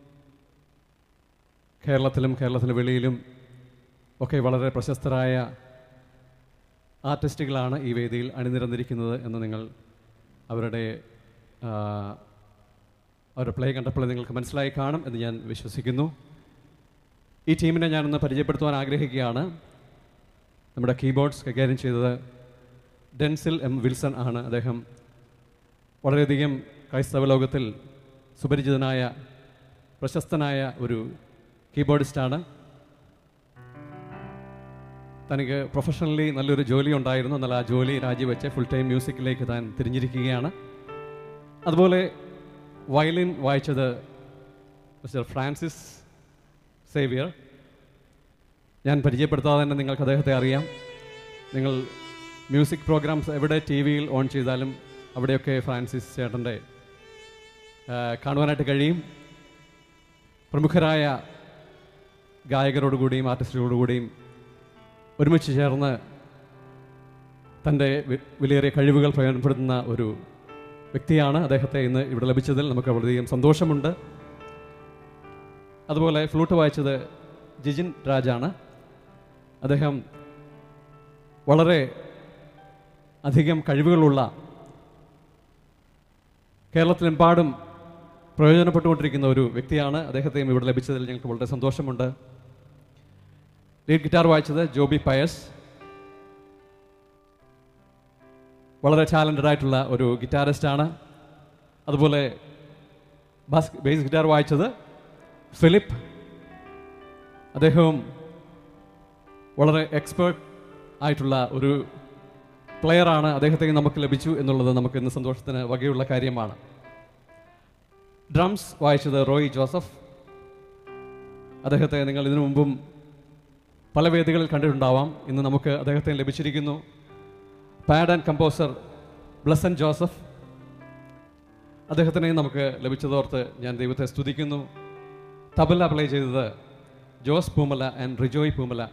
കേരളത്തിലും കേരളത്തിന് വെളിയിലും ഒക്കെ വളരെ പ്രശസ്തരായ ആർട്ടിസ്റ്റുകളാണ് ഈ വേദിയിൽ അണിനിരന്നിരിക്കുന്നത് എന്ന് നിങ്ങൾ അവരുടെ ആ, അവരുടെ പ്ലേ കണ്ടപ്പോൾ നിങ്ങൾക്ക് മനസ്സിലായി കാണും എന്ന് ഞാൻ വിശ്വസിക്കുന്നു ഈ ടീമിനെ ഞാനൊന്ന് പരിചയപ്പെടുത്തുവാൻ ആഗ്രഹിക്കുകയാണ് നമ്മുടെ കീബോർഡ്സ് കൈകാര്യം ചെയ്തത് ഡെൻസിൽ എം വിൽസൺ ആണ് അദ്ദേഹം വളരെയധികം ക്രൈസ്തവ ലോകത്തിൽ സുപരിചിതനായ പ്രശസ്തനായ ഒരു കീബോർഡിസ്റ്റാണ് തനിക്ക് പ്രൊഫഷണലി നല്ലൊരു ജോലി ഉണ്ടായിരുന്നു എന്നാൽ ആ ജോലി രാജിവെച്ച് ഫുൾ ടൈം മ്യൂസിക്കിലേക്ക് താൻ തിരിഞ്ഞിരിക്കുകയാണ് അതുപോലെ വയലിൻ വായിച്ചത് മിസ്റ്റർ ഫ്രാൻസിസ് സേവിയർ ഞാൻ പരിചയപ്പെടുത്താതെ തന്നെ നിങ്ങൾക്ക് അദ്ദേഹത്തെ അറിയാം നിങ്ങൾ മ്യൂസിക് പ്രോഗ്രാംസ് എവിടെ ടി വിയിൽ ഓൺ ചെയ്താലും അവിടെയൊക്കെ ഫ്രാൻസിസ് ചേട്ടൻ്റെ ആ, കാണുവാനായിട്ട് കഴിയും പ്രമുഖരായ ഗായകരോടുകൂടിയും ആർട്ടിസ്റ്റുകളോടുകൂടിയും ഒരുമിച്ച് ചേർന്ന് തൻ്റെ വി- വിലയേറിയ കഴിവുകൾ പ്രയോജനപ്പെടുത്തുന്ന ഒരു വ്യക്തിയാണ് അദ്ദേഹത്തെ ഇന്ന് ഇവിടെ ലഭിച്ചതിൽ നമുക്ക് വളരെയധികം സന്തോഷമുണ്ട് അതുപോലെ ഫ്ലൂട്ട് വായിച്ചത് ജിജിൻ രാജാണ് അദ്ദേഹം വളരെ അധികം കഴിവുകളുള്ള കേരളത്തിലെമ്പാടും പ്രയോജനപ്പെട്ടുകൊണ്ടിരിക്കുന്ന ഒരു വ്യക്തിയാണ് അദ്ദേഹത്തെയും ഇവിടെ ലഭിച്ചതിൽ ഞങ്ങൾക്ക് വളരെ സന്തോഷമുണ്ട് ലീഡ് ഗിറ്റാർ വായിച്ചത് ജോബി പയസ് വളരെ ടാലൻറ്റഡ് ആയിട്ടുള്ള ഒരു ഗിറ്റാറിസ്റ്റ് ആണ് അതുപോലെ ബാസ് ബേസ് ഗിറ്റാർ വായിച്ചത് ഫിലിപ്പ് അദ്ദേഹവും വളരെ എക്സ്പേർട്ട് ആയിട്ടുള്ള ഒരു പ്ലെയറാണ് അദ്ദേഹത്തെ നമുക്ക് ലഭിച്ചു എന്നുള്ളത് നമുക്ക് ഇന്ന് സന്തോഷത്തിന് വകയുള്ള കാര്യമാണ് ഡ്രംസ് വായിച്ചത് റോയ് ജോസഫ് അദ്ദേഹത്തെ നിങ്ങൾ ഇതിനു മുമ്പും പല വേദികളിൽ കണ്ടിട്ടുണ്ടാവാം ഇന്ന് നമുക്ക് അദ്ദേഹത്തെ ലഭിച്ചിരിക്കുന്നു pad and composer Blesson Joseph അദ്ദേഹത്തിനെയും നമുക്ക് ലഭിച്ചതോർത്ത് ഞാൻ ദൈവത്തെ സ്തുതിക്കുന്നു തബല പ്ലേ ചെയ്തത് ജോസ് പൂമല ആൻഡ് റിജോയ് പൂമല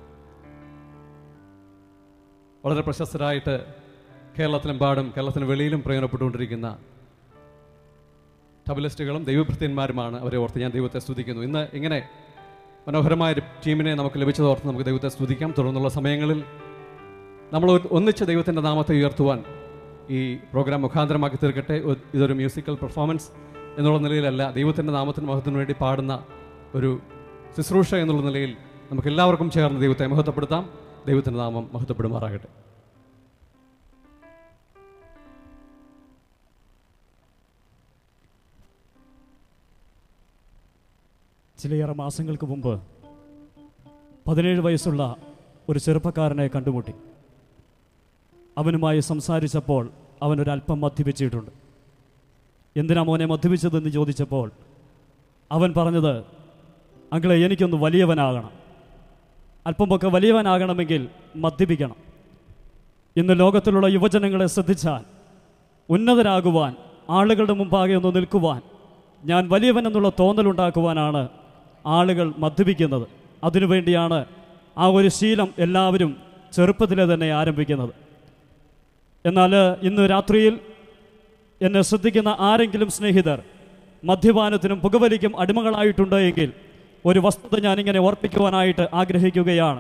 വളരെ പ്രശസ്തരായിട്ട് കേരളത്തിലെമ്പാടും കേരളത്തിന് വെളിയിലും പ്രയോജനപ്പെട്ടുകൊണ്ടിരിക്കുന്ന തബലിസ്റ്റുകളും ദൈവഭൃത്യന്മാരുമാണ് അവരെ ഓർത്ത് ഞാൻ ദൈവത്തെ സ്തുതിക്കുന്നു ഇന്ന് ഇങ്ങനെ മനോഹരമായ ഒരു ടീമിനെ നമുക്ക് ലഭിച്ചതോർത്ത് നമുക്ക് ദൈവത്തെ സ്തുതിക്കാം തുടർന്നുള്ള സമയങ്ങളിൽ നമ്മൾ ഒ- ഒന്നിച്ച് ദൈവത്തിൻ്റെ നാമത്തെ ഉയർത്തുവാൻ ഈ പ്രോഗ്രാം മുഖാന്തരമാക്കി തീർക്കട്ടെ ഒ- ഇതൊരു മ്യൂസിക്കൽ പെർഫോമൻസ് എന്നുള്ള നിലയിലല്ല ദൈവത്തിൻ്റെ നാമത്തിന് മഹത്വത്തിന് വേണ്ടി പാടുന്ന ഒരു ശുശ്രൂഷ എന്നുള്ള നിലയിൽ നമുക്ക് എല്ലാവർക്കും ചേർന്ന് ദൈവത്തെ മഹത്വപ്പെടുത്താം ദൈവത്തിൻ്റെ നാമം മഹത്വപ്പെടുമാറാകട്ടെ ചിലയേറെ മാസങ്ങൾക്ക് മുമ്പ് പതിനേഴ് വയസ്സുള്ള ഒരു ചെറുപ്പക്കാരനെ കണ്ടുമുട്ടി അവനുമായി സംസാരിച്ചപ്പോൾ അവനൊരല്പം മദ്യപിച്ചിട്ടുണ്ട് എന്തിനാ മോനെ മദ്യപിച്ചതെന്ന് ചോദിച്ചപ്പോൾ അവൻ പറഞ്ഞത് അങ്കിളെ എനിക്കൊന്ന് വലിയവനാകണം അല്പമൊക്കെ വലിയവനാകണമെങ്കിൽ മദ്യപിക്കണം ഇന്ന് ലോകത്തിലുള്ള യുവജനങ്ങളെ ശ്രദ്ധിച്ചാൽ ഉന്നതരാകുവാൻ ആളുകളുടെ മുമ്പാകെ ഒന്ന് നിൽക്കുവാൻ ഞാൻ വലിയവൻ എന്നുള്ള തോന്നലുണ്ടാക്കുവാനാണ് ആളുകൾ മദ്യപിക്കുന്നത് അതിനുവേണ്ടിയാണ് ആ ഒരു ശീലം എല്ലാവരും ചെറുപ്പത്തിലെ തന്നെ ആരംഭിക്കുന്നത് എന്നാൽ ഇന്ന് രാത്രിയിൽ എന്നെ ശ്രദ്ധിക്കുന്ന ആരെങ്കിലും സ്നേഹിതർ മദ്യപാനത്തിനും പുകവലിക്കും അടിമകളായിട്ടുണ്ട് എങ്കിൽ ഒരു വസ്തുത ഞാനിങ്ങനെ ഓർപ്പിക്കുവാനായിട്ട് ആഗ്രഹിക്കുകയാണ്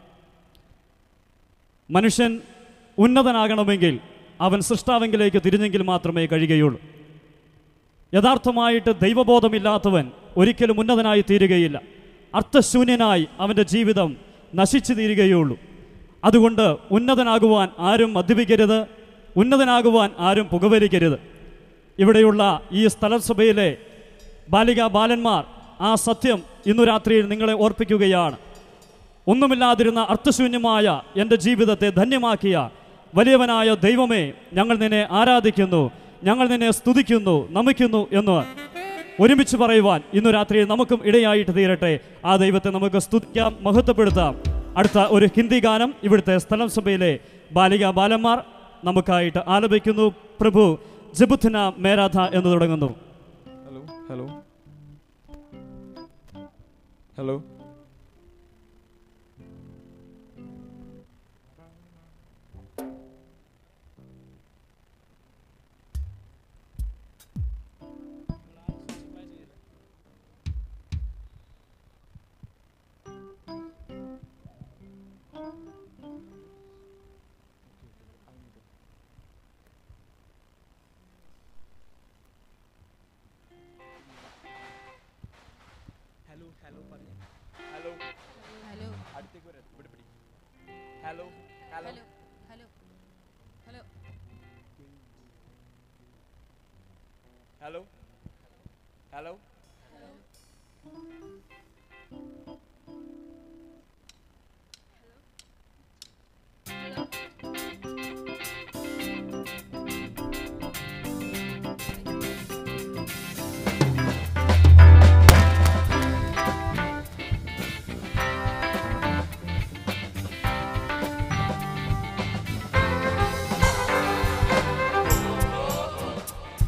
മനുഷ്യൻ ഉന്നതനാകണമെങ്കിൽ അവൻ സൃഷ്ടാവെങ്കിലേക്ക് തിരിഞ്ഞെങ്കിൽ മാത്രമേ കഴിയുകയുള്ളൂ യഥാർത്ഥമായിട്ട് ദൈവബോധമില്ലാത്തവൻ ഒരിക്കലും ഉന്നതനായി തീരുകയില്ല അർത്ഥശൂന്യനായി അവൻ്റെ ജീവിതം നശിച്ചു തീരുകയുള്ളൂ അതുകൊണ്ട് ഉന്നതനാകുവാൻ ആരും മദ്യപിക്കരുത് ഉന്നതനാകുവാൻ ആരും പുകവലിക്കരുത് ഇവിടെയുള്ള ഈ സ്ഥലസഭയിലെ ബാലിക ബാലന്മാർ ആ സത്യം ഇന്നു രാത്രിയിൽ നിങ്ങളെ ഓർപ്പിക്കുകയാണ് ഒന്നുമില്ലാതിരുന്ന അർത്ഥശൂന്യമായ എൻ്റെ ജീവിതത്തെ ധന്യമാക്കിയ വലിയവനായ ദൈവമേ ഞങ്ങൾ നിന്നെ ആരാധിക്കുന്നു ഞങ്ങൾ നിന്നെ സ്തുതിക്കുന്നു നമിക്കുന്നു എന്ന് ഒരുമിച്ച് പറയുവാൻ ഇന്നു രാത്രി നമുക്കും ഇടയായിട്ട് തീരട്ടെ ആ ദൈവത്തെ നമുക്ക് സ്തുതിക്കാം മഹത്വപ്പെടുത്താം അടുത്ത ഒരു ഹിന്ദി ഗാനം ഇവിടുത്തെ സ്ഥലം സഭയിലെ ബാലിക ബാലന്മാർ നമുക്കായിട്ട് ആലപിക്കുന്നു പ്രഭു ജബുഥന മേരാധ എന്ന് തുടങ്ങുന്നു hello hello hello Hello? Hello?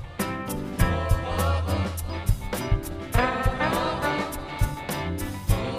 Hello?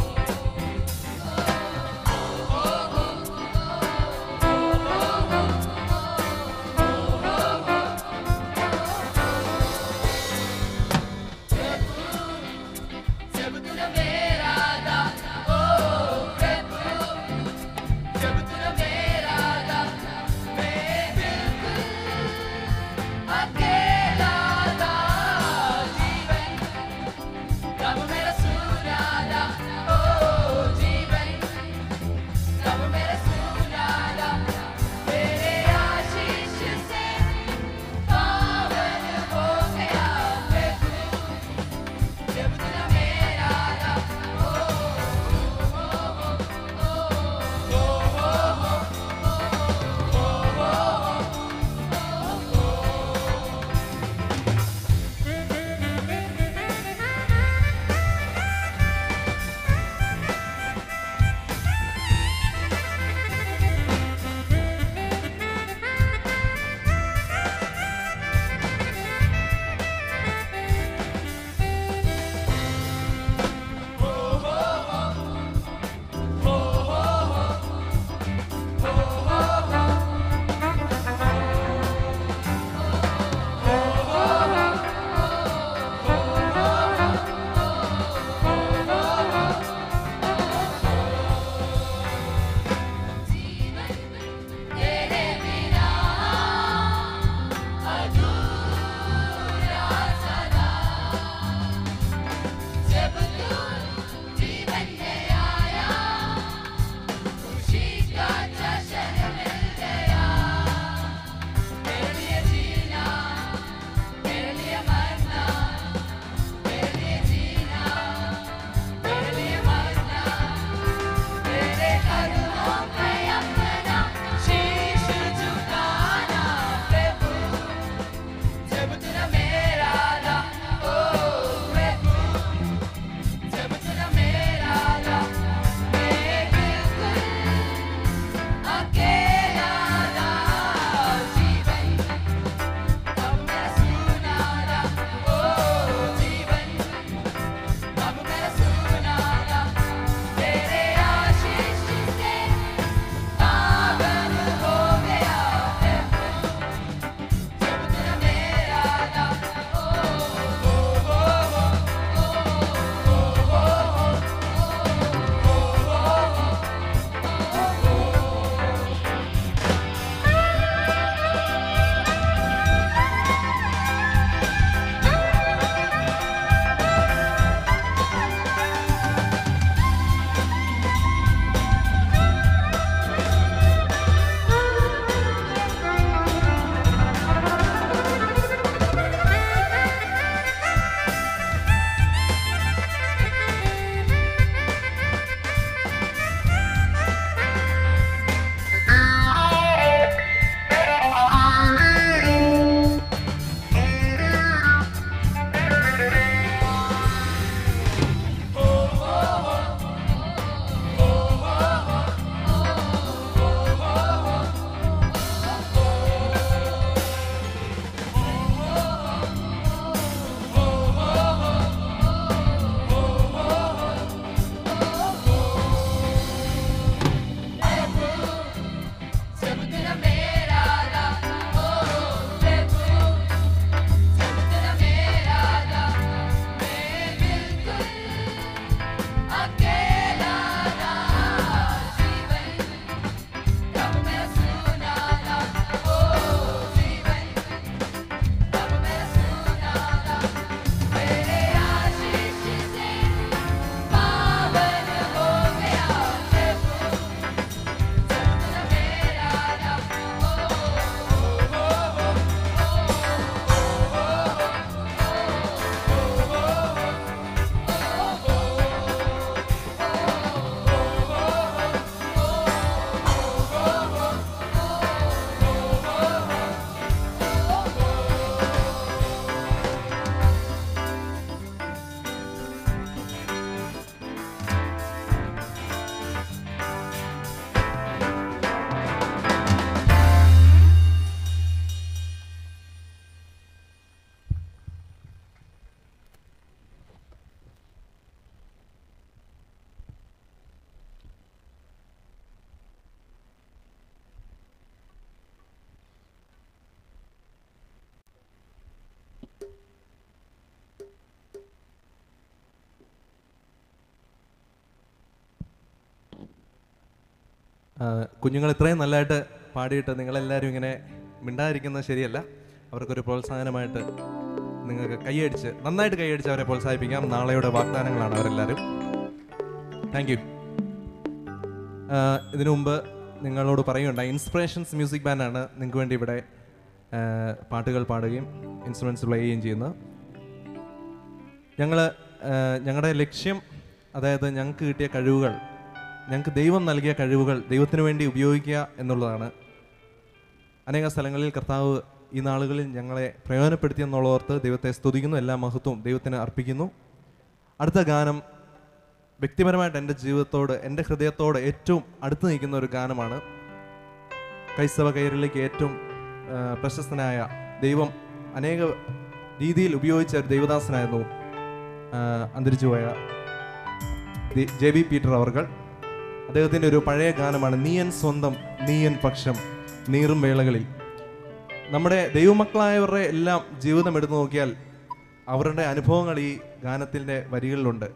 കുഞ്ഞുങ്ങൾ ഇത്രയും നല്ലതായിട്ട് പാടിയിട്ട് നിങ്ങളെല്ലാവരും ഇങ്ങനെ മിണ്ടാതിരിക്കുന്നത് ശരിയല്ല അവർക്കൊരു പ്രോത്സാഹനമായിട്ട് നിങ്ങൾക്ക് കൈയടിച്ച് നന്നായിട്ട് കൈയടിച്ച് അവരെ പ്രോത്സാഹിപ്പിക്കാം നാളെയുടെ വാഗ്ദാനങ്ങളാണ് അവരെല്ലാവരും താങ്ക് യു ഇതിനു മുമ്പ് നിങ്ങളോട് പറയുകയുണ്ടായി ഇൻസ്പിറേഷൻസ് മ്യൂസിക് ബാൻഡാണ് നിങ്ങൾക്ക് വേണ്ടി ഇവിടെ ആ, പാട്ടുകൾ പാടുകയും ഇൻസ്ട്രുമെൻറ്റ്സ് പ്ലേ ചെയ്യുകയും ചെയ്യുന്നത് ഞങ്ങൾ ഞങ്ങളുടെ ലക്ഷ്യം അതായത് ഞങ്ങൾക്ക് കിട്ടിയ കഴിവുകൾ ഞങ്ങൾക്ക് ദൈവം നൽകിയ കഴിവുകൾ ദൈവത്തിന് വേണ്ടി ഉപയോഗിക്കുക എന്നുള്ളതാണ് അനേക സ്ഥലങ്ങളിൽ കർത്താവ് ഈ നാളുകളിൽ ഞങ്ങളെ പ്രയോജനപ്പെടുത്തി എന്നുള്ളോർത്ത് ദൈവത്തെ സ്തുതിക്കുന്നു എല്ലാ മഹത്വവും ദൈവത്തിന് അർപ്പിക്കുന്നു അടുത്ത ഗാനം വ്യക്തിപരമായിട്ട് എൻ്റെ ജീവിതത്തോട് എൻ്റെ ഹൃദയത്തോട് ഏറ്റവും അടുത്ത് നിൽക്കുന്ന ഒരു ഗാനമാണ് ക്രൈസ്തവ കയറിലേക്ക് ഏറ്റവും ആ, പ്രശസ്തനായ ദൈവം അനേക രീതിയിൽ ഉപയോഗിച്ച ഒരു ദൈവദാസനായിരുന്നു ആ, അന്തരിച്ചുപോയ ദി- ജെ ബി പീറ്റർ അവർകൾ അദ്ദേഹത്തിൻ്റെ ഒരു പഴയ ഗാനമാണ് നീയൻ സ്വന്തം നീയൻ പക്ഷം നീറും വേളകളിൽ നമ്മുടെ ദൈവമക്കളായവരുടെ എല്ലാം ജീവിതം എടുത്തു നോക്കിയാൽ അവരുടെ അനുഭവങ്ങൾ ഈ ഗാനത്തിൻ്റെ വരികളിലുണ്ട്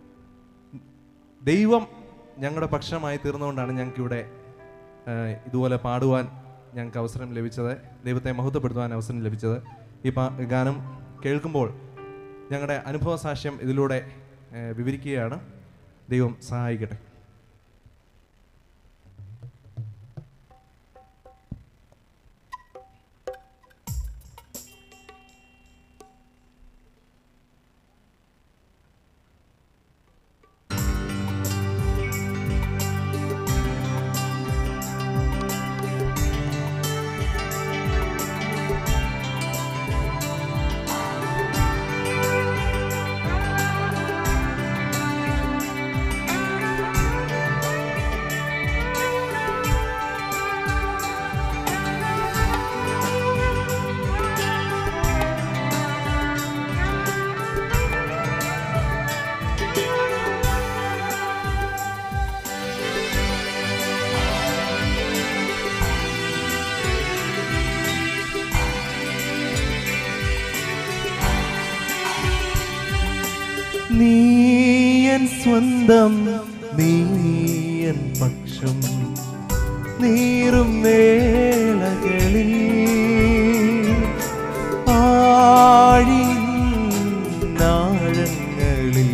ദൈവം ഞങ്ങളുടെ പക്ഷമായി തീർന്നുകൊണ്ടാണ് ഞങ്ങൾക്കിവിടെ ആഹ്, ഇതുപോലെ പാടുവാൻ ഞങ്ങൾക്ക് അവസരം ലഭിച്ചത് ദൈവത്തെ മഹത്വപ്പെടുത്തുവാൻ അവസരം ലഭിച്ചത് ഈ പാ ഗാനം കേൾക്കുമ്പോൾ ഞങ്ങളുടെ അനുഭവ സാക്ഷ്യം ഇതിലൂടെ ആഹ്, വിവരിക്കുകയാണ് ദൈവം സഹായിക്കട്ടെ നീയൻ സ്വന്തം നീയൻ പക്ഷം നീറും വേളകളിൽ ആഴിനാഴങ്ങളിൽ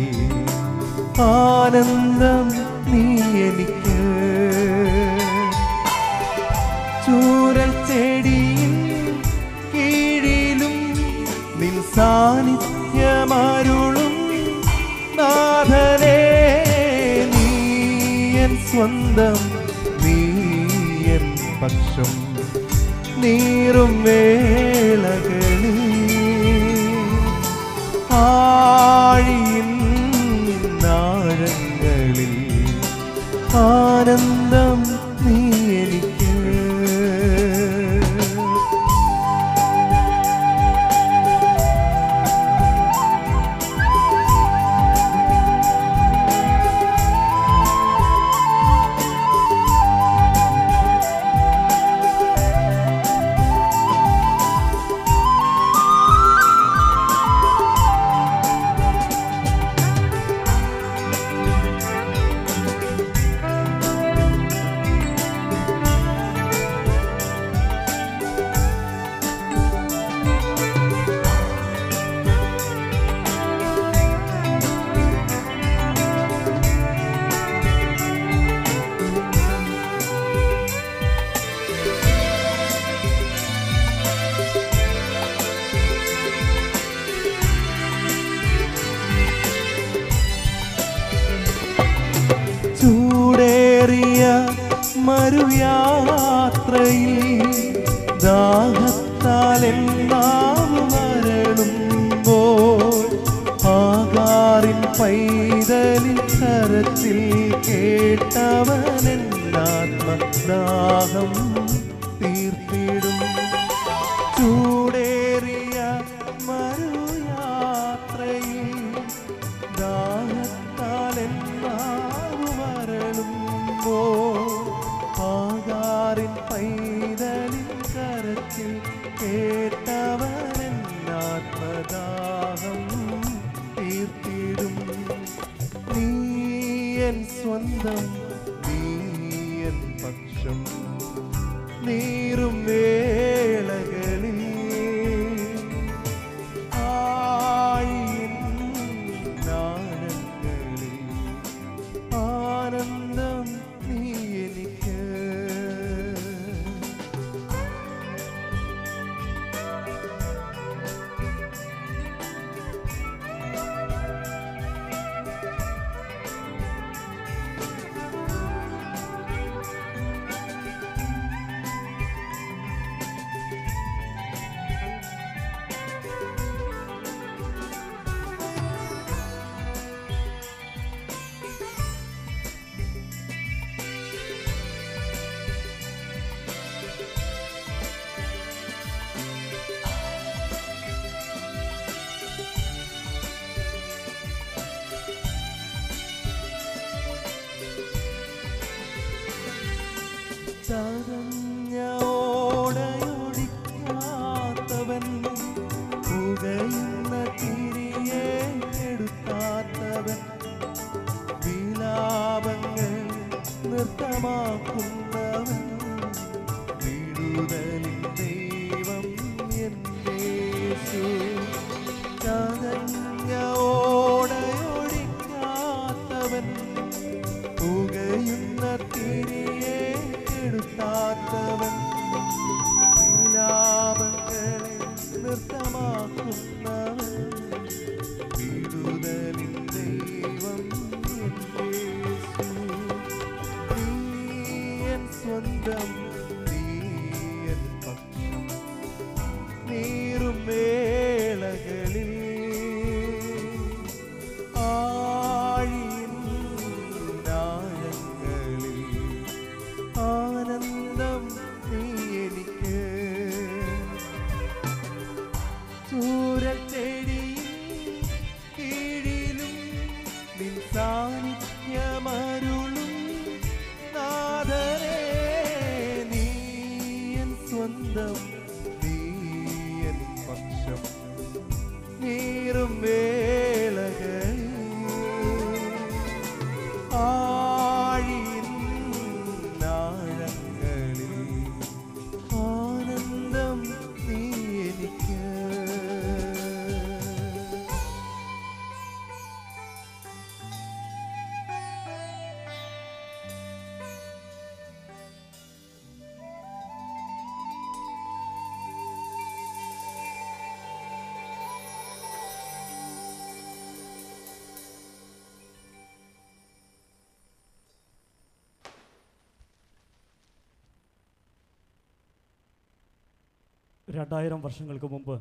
ആനന്ദം നീ എനിക്ക് ചൂരൽ ചെടിയിൽ കീഴിലും നിൻ സാന്നിധ്യമരുളും നാഥനേ നീയൻ സ്വന്തം നീയൻ പക്ഷം നീറും വേളകളിൽ ആഴിയിൻ നാഴങ്ങളിൽ ആനന്ദം നീ എനിക്ക് ചൂടേറിയ മരുയാത്രയിൽ ദാഹത്താൽ എന്നാവ് മരളുമ്പോൾ ആകാറിൻ പൈതലിൽ കരച്ചിൽ കേട്ടവനെന്നാത്മദാഹം തീർത്തിടും ചൂടേറിയ മരുയാത്രയിൽ ദാഹത്താലെന്നാവു വരളുമ്പോ ആകാറിൻ പൈതലിൻ കരച്ചിൽ കേട്ടവനെന്നാത്മദാഹം തീർത്തിടും നീയൻ സ്വന്തം നീയൻ പക്ഷം പുകയുന്ന തിരിയെ എടുത്താത്തവൻ വിലാപങ്ങൾ നൃത്തമാക്കുന്നവൻ വിടുതലിൻ ദൈവം എന്നേശു ചതഞ്ഞ ഓടയൊടിക്കാത്തവൻ പുകയുന്ന തിരിയെ എടുത്താത്തവൻ വിലാപങ്ങളെ നൃത്തമാക്കുന്നവൻ വിടുതലിൻ ദൈവം എന്നേശു. നീയൻ സ്വന്തം നീയൻ പക്ഷം നീറും വേളകളിൽ ആഴിയിൻ ആഴങ്ങളിൽ ആനന്ദം നീ എനിക്ക് ചൂരച്ചെടിയിൽ കീഴിലും നിൻ സാന്നിധ്യമരുളും നാഥനേ നീയൻ സ്വന്തം നീയൻ പക്ഷം നീറും വേളകളിൽ ആഴിയിൻ ആഴങ്ങളിൽ ആനന്ദം നീ എനിക്ക് രണ്ടായിരം വർഷങ്ങൾക്ക് മുമ്പ്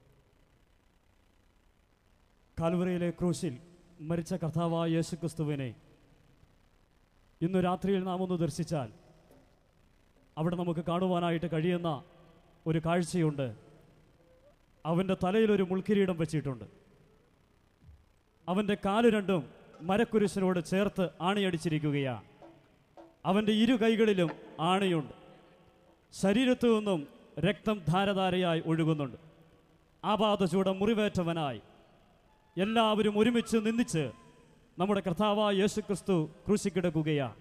കാൽവറയിലെ ക്രൂശിൽ മരിച്ച കർത്താവായ യേശുക്രിസ്തുവിനെ ഇന്ന് രാത്രിയിൽ നാം ഒന്ന് ദർശിച്ചാൽ അവിടെ നമുക്ക് കാണുവാനായിട്ട് കഴിയുന്ന ഒരു കാഴ്ചയുണ്ട് അവൻ്റെ തലയിൽ ഒരു മുൾക്കിരീടം വെച്ചിട്ടുണ്ട് അവൻ്റെ കാല് രണ്ടും മരക്കുരിശിനോട് ചേർത്ത് ആണിയടിച്ചിരിക്കുകയാണ് അവൻ്റെ ഇരു കൈകളിലും ആണിയുണ്ട് ശരീരത്തു നിന്നും രക്തം ധാരധാരയായി ഒഴുകുന്നുണ്ട് ആപാതചൂടം മുറിവേറ്റവനായി എല്ലാവരും ഒരുമിച്ച് നിന്ദിച്ച് നമ്മുടെ കർത്താവായ യേശുക്രിസ്തു ക്രൂശിക്കിടക്കുകയാണ്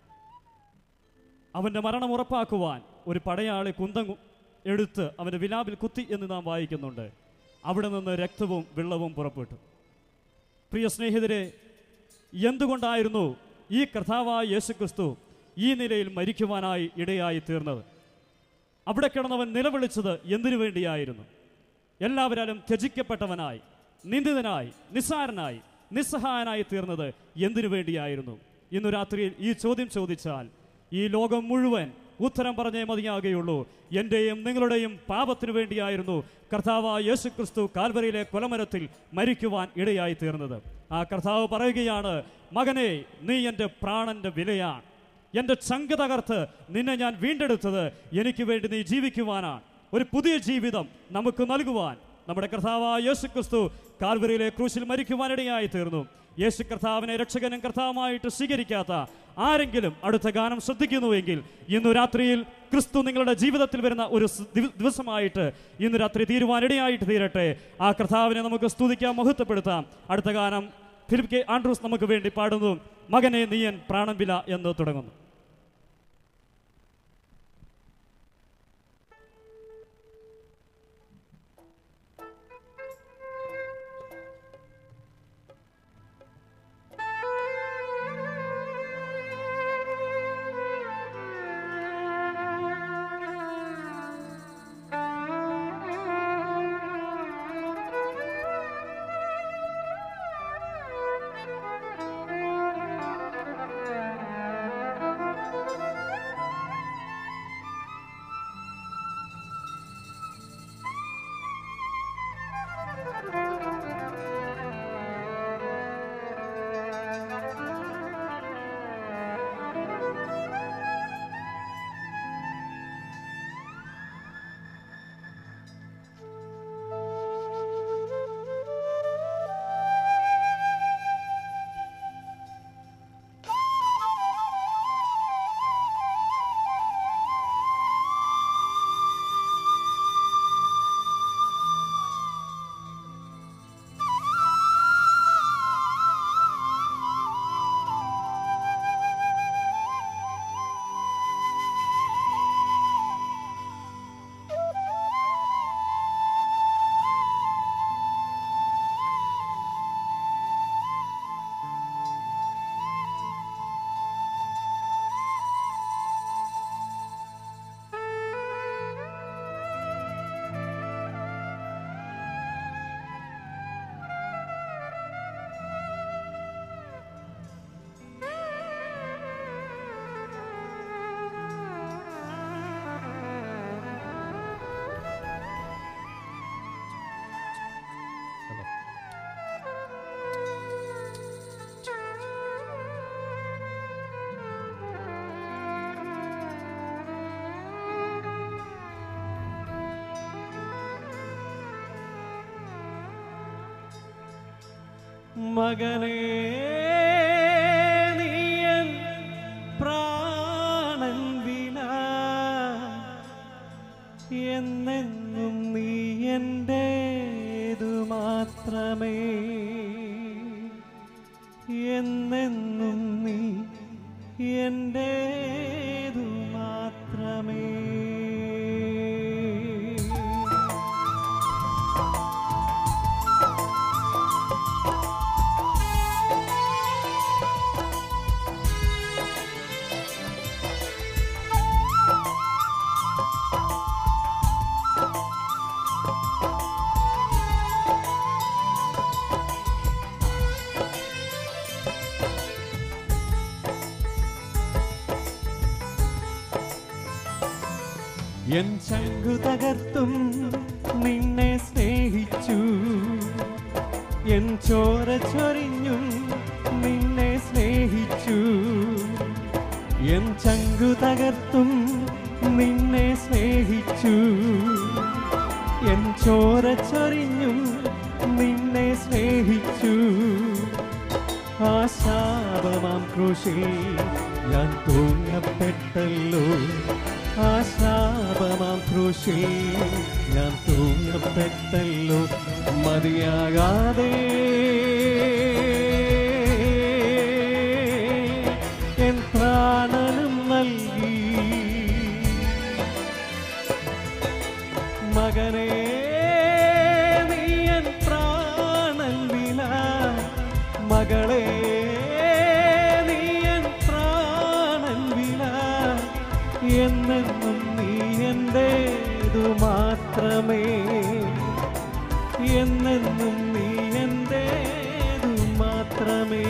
അവൻ്റെ മരണം ഉറപ്പാക്കുവാൻ ഒരു പടയാളി കുന്തം എടുത്ത് അവൻ്റെ വിലാപിൽ കുത്തി എന്ന് നാം വായിക്കുന്നുണ്ട് അവിടെ നിന്ന് രക്തവും വെള്ളവും പുറപ്പെട്ടു പ്രിയ സ്നേഹിതരെ എന്തുകൊണ്ടായിരുന്നു ഈ കർത്താവായ യേശുക്രിസ്തു ഈ നിലയിൽ മരിക്കുവാനായി ഇടയായി തീർന്നത് അവിടെ കിടന്നവൻ നിലവിളിച്ചത് എന്തിനു വേണ്ടിയായിരുന്നു എല്ലാവരാലും ത്യജിക്കപ്പെട്ടവനായി നിന്ദിതനായി നിസ്സാരനായി നിസ്സഹായനായി തീർന്നത് എന്തിനു വേണ്ടിയായിരുന്നു ഇന്നു രാത്രിയിൽ ഈ ചോദ്യം ചോദിച്ചാൽ ഈ ലോകം മുഴുവൻ ഉത്തരം പറഞ്ഞേ മതിയാകുകയുള്ളൂ എൻ്റെയും നിങ്ങളുടെയും പാപത്തിനു വേണ്ടിയായിരുന്നു കർത്താവ് യേശുക്രിസ്തു കാൽവരിയിലെ കൊലമരത്തിൽ മരിക്കുവാൻ ഇടയായി തീർന്നത് ആ കർത്താവ് പറയുകയാണ് മകനെ നീ എൻ്റെ പ്രാണന്റെ വിലയാണ് എൻ്റെ ചങ്ക് തകർത്ത് നിന്നെ ഞാൻ വീണ്ടെടുത്തത് എനിക്ക് വേണ്ടി നീ ജീവിക്കുവാനാണ് ഒരു പുതിയ ജീവിതം നമുക്ക് നൽകുവാൻ നമ്മുടെ കർത്താവായ യേശു ക്രിസ്തു കാൽവരിയിലെ ക്രൂശിൽ മരിക്കുവാനിടയായി തീർന്നു യേശു കർത്താവിനെ രക്ഷകനും കർത്താവുമായിട്ട് സ്വീകരിക്കാത്ത ആരെങ്കിലും അടുത്ത ഗാനം ശ്രദ്ധിക്കുന്നുവെങ്കിൽ ഇന്നു രാത്രിയിൽ ക്രിസ്തു നിങ്ങളുടെ ജീവിതത്തിൽ വരുന്ന ഒരു സ് ദിവ- ദിവസമായിട്ട് ഇന്ന് രാത്രി തീരുവാനിടയായിട്ട് തീരട്ടെ ആ കർത്താവിനെ നമുക്ക് സ്തുതിക്കാം മഹത്വപ്പെടുത്താം അടുത്ത ഗാനം ഫിലിപ്പ് കെ ആൻഡ്രൂസ് നമുക്ക് വേണ്ടി പാടുന്നു മകനെ നീയൻ പ്രാണൻ വില എന്ന് തുടങ്ങുന്നു Thank you. മകനേ നീയൻ പ്രാണൻ വില എന്നെന്നും നീ എൻ്റേതു മാത്രമേ എന്നെന്നും നീ എൻ്റേതു മാത്രമേ എൻ ചങ്കു തകർത്തും നിന്നെ സ്നേഹിച്ചു എൻ ചോര ചൊരിഞ്ഞും നിന്നെ സ്നേഹിച്ചു എൻ ചങ്കു തകർത്തും നിന്നെ സ്നേഹിച്ചു എൻ ചോര ചൊരിഞ്ഞും നിന്നെ സ്നേഹിച്ചു ആ ശാപമാം ക്രൂശിൽ ഞാൻ തൂങ്ങപ്പെട്ടല്ലോ ആ ശാപമാം ക്രൂശിൽ ഞാൻ തൂങ്ങപ്പെട്ടല്ലോ മതിയാകാതെ എൻ പ്രാണനും നൽകി മകനേ നീയൻ പ്രാണൻ വില മകളെ നീയൻ പ്രാണൻ വില എന്നെന്നും നീ എൻ്റേതു മാത്രമേ എന്നെന്നും നീ എൻ്റേതു മാത്രമേ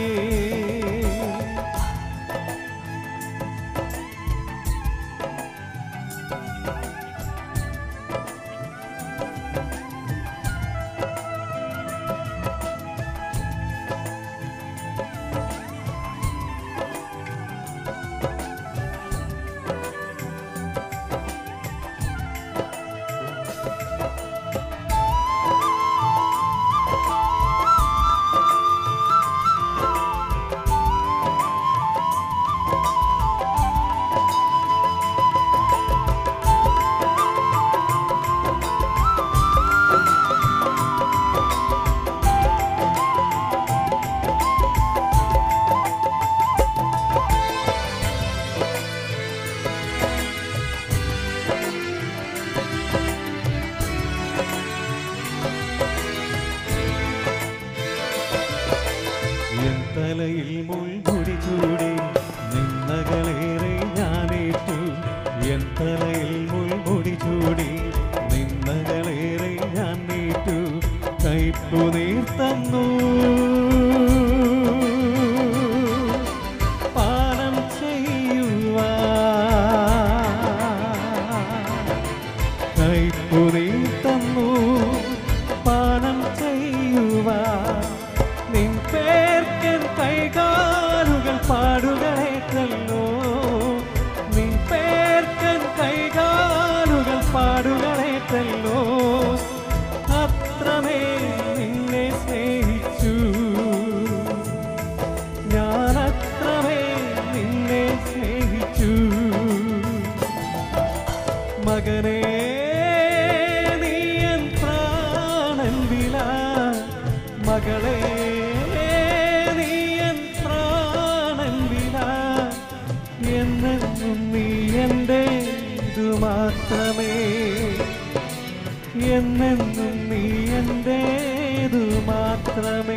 എൻ തലയിൽ മുൾമുടി ചൂടി നിന്നകളേറെ ഞാനേറ്റു എൻ തലയിൽ മുൾമുടി ചൂടി നിന്നകളേറെ ഞാൻ നേറ്റു കൈപ്പു നീർ തന്നു പാനം ചെയ്യുവാ കൈപ്പു നീ തന്നു പാനം ചെയ്യുവാ നിൻ പേർക്കൻ കൈകാലുകൾ പാടുകളേറ്റല്ലോ നിൻ പേർക്കൻ കൈകാലുകൾ പാടുകളേറ്റല്ലോ അത്രമേ നിന്നെ സ്നേഹിച്ചു ഞാൻ അത്രമേ നിന്നെ സ്നേഹിച്ചു മകനേ നീയൻ പ്രാണൻ വില മകളെ നീയൻ പ്രാണൻ വില എന്നെന്നും നീ എൻ്റേതു മാത്രമേ എന്നെന്നും നീ എൻ്റേതു മാത്രമേ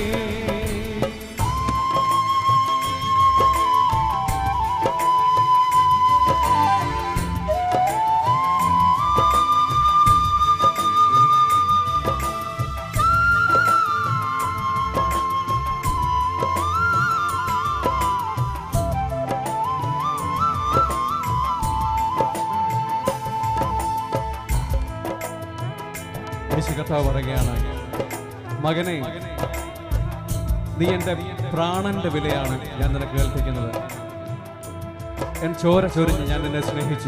യേശു കർത്താവ് പറയുകയാണ് മകനെ നീ എൻ്റെ പ്രാണന്റെ വിലയാണ് ഞാൻ നിനക്ക് കേൾപ്പിക്കുന്നത് എൻ ചോര ചൊരിഞ്ഞ് ഞാൻ നിന്നെ സ്നേഹിച്ചു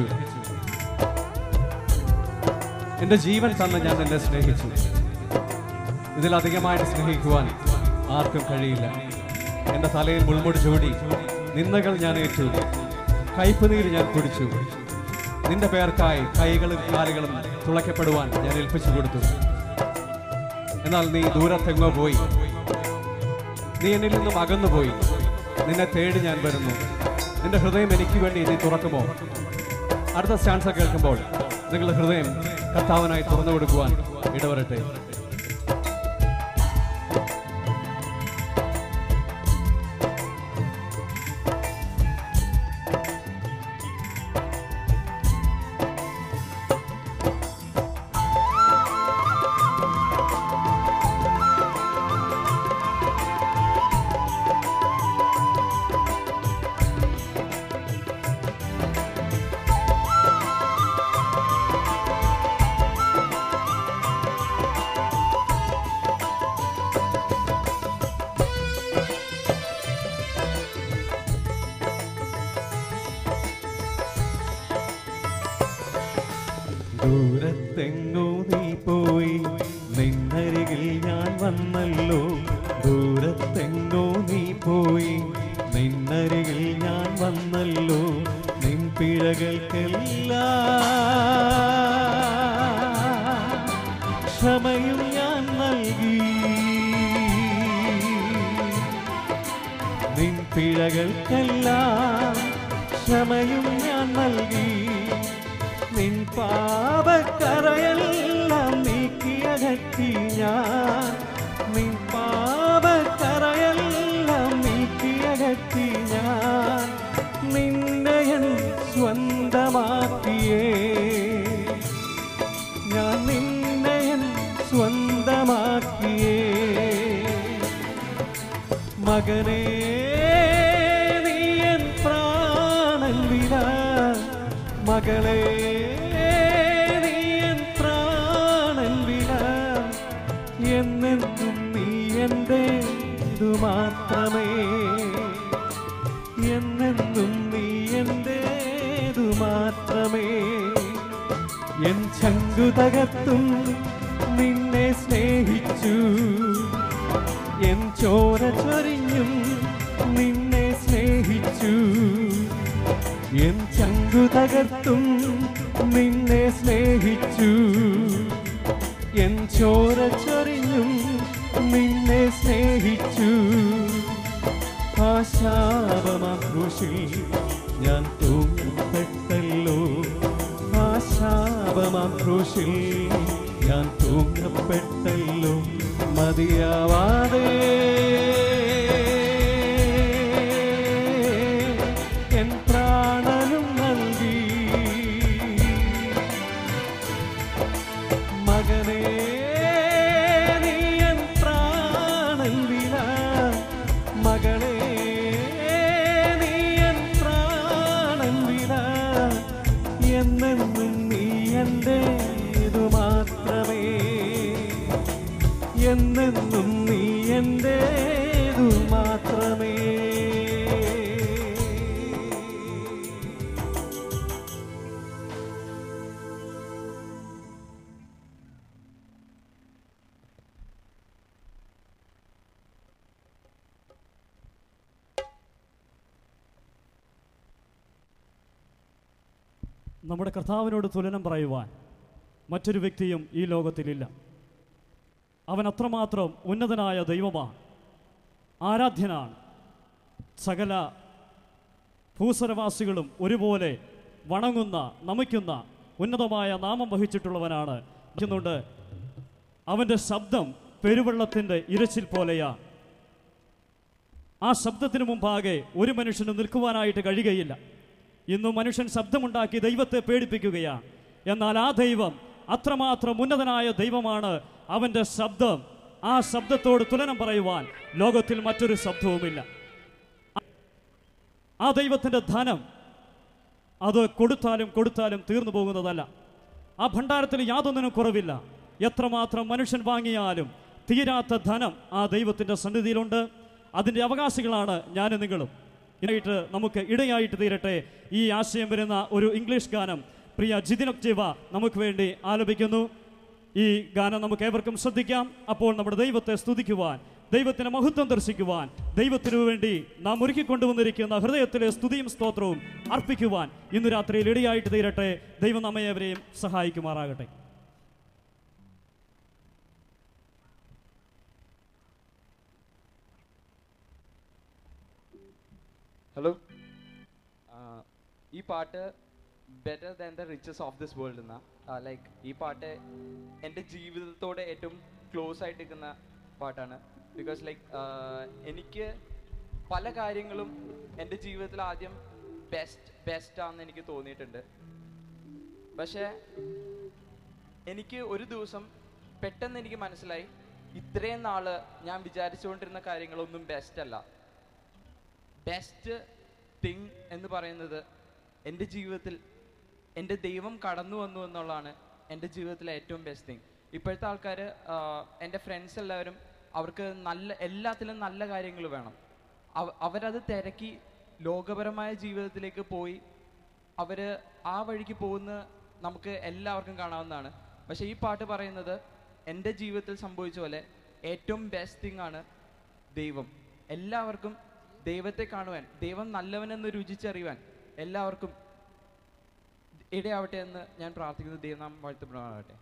എൻ്റെ ജീവൻ തന്ന് ഞാൻ നിന്നെ സ്നേഹിച്ചു ഇതിലധികമായിട്ട് സ്നേഹിക്കുവാൻ ആർക്കും കഴിയില്ല എൻ്റെ തലയിൽ മുൾമുടി ചൂടി നിന്ദകൾ ഞാൻ ഏറ്റു കയ്പുനീര് ഞാൻ കുടിച്ചു നിന്റെ പേർക്കായി കൈകളും കാലുകളും തുളയ്ക്കപ്പെടുവാൻ ഞാൻ ഏൽപ്പിച്ചു കൊടുത്തു എന്നാൽ നീ ദൂരത്തെങ്ങോ പോയി നീ എന്നിൽ നിന്നും അകന്നുപോയി നിന്നെ തേടി ഞാൻ വരുന്നു നിന്റെ ഹൃദയം എനിക്ക് വേണ്ടി നീ തുറക്കുമോ അടുത്ത സ്റ്റാൻസ കേൾക്കുമ്പോൾ നിങ്ങളുടെ ഹൃദയം കർത്താവിനായി തുറന്നു കൊടുക്കുവാൻ ഇടവരട്ടെ ദൂരത്തെങ്ങോ നീ പോയി നിന്നരികിൽ ഞാൻ വന്നല്ലോ ദൂരത്തെങ്ങോ നീ പോയി നിന്നരികിൽ ഞാൻ വന്നല്ലോ നിൻ പിഴകൾക്കെല്ലാം ക്ഷമയും ഞാൻ നൽകി നിൻ പിഴകൾക്കെല്ലാം ക്ഷമയും ഞാൻ നൽകി നിൻ പാപക്കറയെല്ലാം നീക്കിയകറ്റി ഞാൻ നിൻ പാപക്കറയെല്ലാം നീക്കിയകറ്റി ഞാൻ നിന്നെ എൻ സ്വന്തമാക്കിയേ ഞാൻ നിന്നെ എൻ സ്വന്തമാക്കിയേ മകനേ നീ എൻ പ്രാണൻ വിട മകളെ നീ എൻ പ്രാണൻ വിട എന്നെന്നും നീ എൻ്റെ ഇതു മാത്രമേ എന്നെന്നും നീ എൻ്റേതു മാത്രമേ എൻ ചങ്കു തകർത്തും നിന്നെ സ്നേഹിച്ചു എൻ ചോര ചൊരിഞ്ഞും നിന്നെ സ്നേഹിച്ചു എൻ ചങ്കു തകർത്തും നിന്നെ സ്നേഹിച്ചു എൻ ചോര ചൊരിഞ്ഞും നിന്നെ സ്നേഹിച്ചു ആ ശാപമാക്രൂശിൽ ഞാൻ തൂങ്ങപ്പെട്ടല്ലോ ആ ശാപമാക്രൂശിൽ ഞാൻ തൂങ്ങപ്പെട്ടല്ലോ മതിയാവാതെ എൻ പ്രാണനും നൽകി മകനേ നീ എൻ പ്രാണൻ വില മകളെ നീ എൻ പ്രാണൻ വില എന്നെന്നും നീ എൻ്റേതു മാത്രമേ എന്നെന്നും നീ എൻ്റേതു മാത്രമേ നമ്മുടെ കർത്താവിനോട് തുലനം പറയുവാൻ മറ്റൊരു വ്യക്തിയും ഈ ലോകത്തിലില്ല അവൻ അത്രമാത്രം ഉന്നതനായ ദൈവമാണ് ആരാധ്യനാണ് സകല ഭൂസരവാസികളും ഒരുപോലെ വണങ്ങുന്ന നമിക്കുന്ന ഉന്നതമായ നാമം വഹിച്ചിട്ടുള്ളവനാണ് ഇരിക്കുന്നുണ്ട് അവൻ്റെ ശബ്ദം പെരുവെള്ളത്തിൻ്റെ ഇരച്ചിൽ പോലെയാണ് ആ ശബ്ദത്തിന് മുമ്പാകെ ഒരു മനുഷ്യന് നിൽക്കുവാനായിട്ട് കഴിയുകയില്ല ഇന്നും മനുഷ്യൻ ശബ്ദമുണ്ടാക്കി ദൈവത്തെ പേടിപ്പിക്കുകയാണ് എന്നാൽ ആ ദൈവം അത്രമാത്രം ഉന്നതനായ ദൈവമാണ് അവൻ്റെ ശബ്ദം ആ ശബ്ദത്തോട് തുലനം പറയുവാൻ ലോകത്തിൽ മറ്റൊരു ശബ്ദവുമില്ല ആ ദൈവത്തിൻ്റെ ധനം അത് കൊടുത്താലും കൊടുത്താലും തീർന്നു പോകുന്നതല്ല ആ ഭണ്ഡാരത്തിൽ യാതൊന്നിനും കുറവില്ല എത്രമാത്രം മനുഷ്യൻ വാങ്ങിയാലും തീരാത്ത ധനം ആ ദൈവത്തിൻ്റെ സന്നിധിയിലുണ്ട് അതിൻ്റെ അവകാശികളാണ് ഞാനും നിങ്ങളും ഇതിനായിട്ട് നമുക്ക് ഇടയായിട്ട് തീരട്ടെ ഈ ആശയം വരുന്ന ഒരു ഇംഗ്ലീഷ് ഗാനം പ്രിയ ജിതിനക് ജീവ നമുക്ക് വേണ്ടി ആലപിക്കുന്നു ഈ ഗാനം നമുക്ക് ഏവർക്കും ശ്രദ്ധിക്കാം അപ്പോൾ നമ്മുടെ ദൈവത്തെ സ്തുതിക്കുവാൻ ദൈവത്തിന് മഹത്വം ദർശിക്കുവാൻ ദൈവത്തിനു വേണ്ടി നാം ഒരുക്കിക്കൊണ്ടുവന്നിരിക്കുന്ന ഹൃദയത്തിലെ സ്തുതിയും സ്തോത്രവും അർപ്പിക്കുവാൻ ഇന്ന് രാത്രിയിൽ ഇടയായിട്ട് തീരട്ടെ ദൈവം നമ്മയെവരെയും സഹായിക്കുമാറാകട്ടെ ഹലോ ഈ പാട്ട് better than the riches of this world എന്ന ലൈക്ക് ഈ പാട്ട് എൻ്റെ ജീവിതത്തോടെ ഏറ്റവും ക്ലോസ് ആയിട്ട് നിൽക്കുന്ന പാട്ടാണ് ബിക്കോസ് ലൈക്ക് എനിക്ക് പല കാര്യങ്ങളും എൻ്റെ ജീവിതത്തിൽ ആദ്യം ബെസ്റ്റ് ബെസ്റ്റ് ആണെന്ന് എനിക്ക് തോന്നിയിട്ടുണ്ട് പക്ഷേ എനിക്ക് ഒരു ദിവസം പെട്ടെന്ന് എനിക്ക് മനസ്സിലായി ഇത്രയും നാള് ഞാൻ വിചാരിച്ചുകൊണ്ടിരുന്ന കാര്യങ്ങളൊന്നും ബെസ്റ്റ് അല്ല ബെസ്റ്റ് തിങ് എന്ന് പറയുന്നത് എൻ്റെ ജീവിതത്തിൽ എൻ്റെ ദൈവം കടന്നു വന്നു എന്നുള്ളതാണ് എൻ്റെ ജീവിതത്തിലെ ഏറ്റവും ബെസ്റ്റ് തിങ് ഇപ്പോഴത്തെ ആൾക്കാർ എൻ്റെ ഫ്രണ്ട്സ് എല്ലാവരും അവർക്ക് നല്ല എല്ലാത്തിലും നല്ല കാര്യങ്ങൾ വേണം അവ- അവരത് തിരക്കി ലോകപരമായ ജീവിതത്തിലേക്ക് പോയി അവർ ആ വഴിക്ക് പോകുന്ന നമുക്ക് എല്ലാവർക്കും കാണാവുന്നതാണ് പക്ഷേ ഈ പാട്ട് പറയുന്നത് എൻ്റെ ജീവിതത്തിൽ സംഭവിച്ച പോലെ ഏറ്റവും ബെസ്റ്റ് തിങ് ആണ് ദൈവം എല്ലാവർക്കും ദൈവത്തെ കാണുവാൻ ദൈവം നല്ലവനെന്ന് രുചിച്ചറിയുവാൻ എല്ലാവർക്കും ഇടയാവട്ടെ എന്ന് ഞാൻ പ്രാർത്ഥിക്കുന്നു ദൈവനാം വാഴ്ത്തപ്പെടാവട്ടെ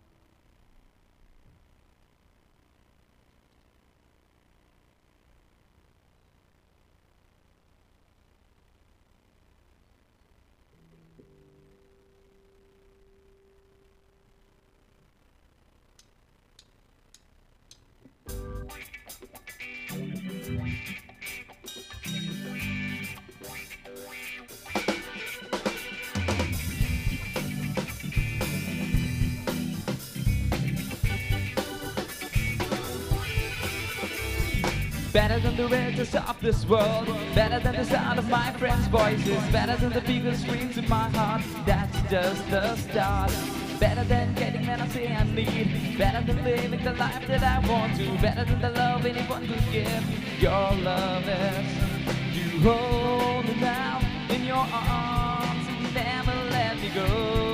Better than the riches of this world, better than the sound of my friends' voices, better than the biggest screams in my heart. That's just the start. Better than getting when I say I need, better than living the life that I want to, better than the love anyone could give. Your love is you hold me now in your arms and never let me go.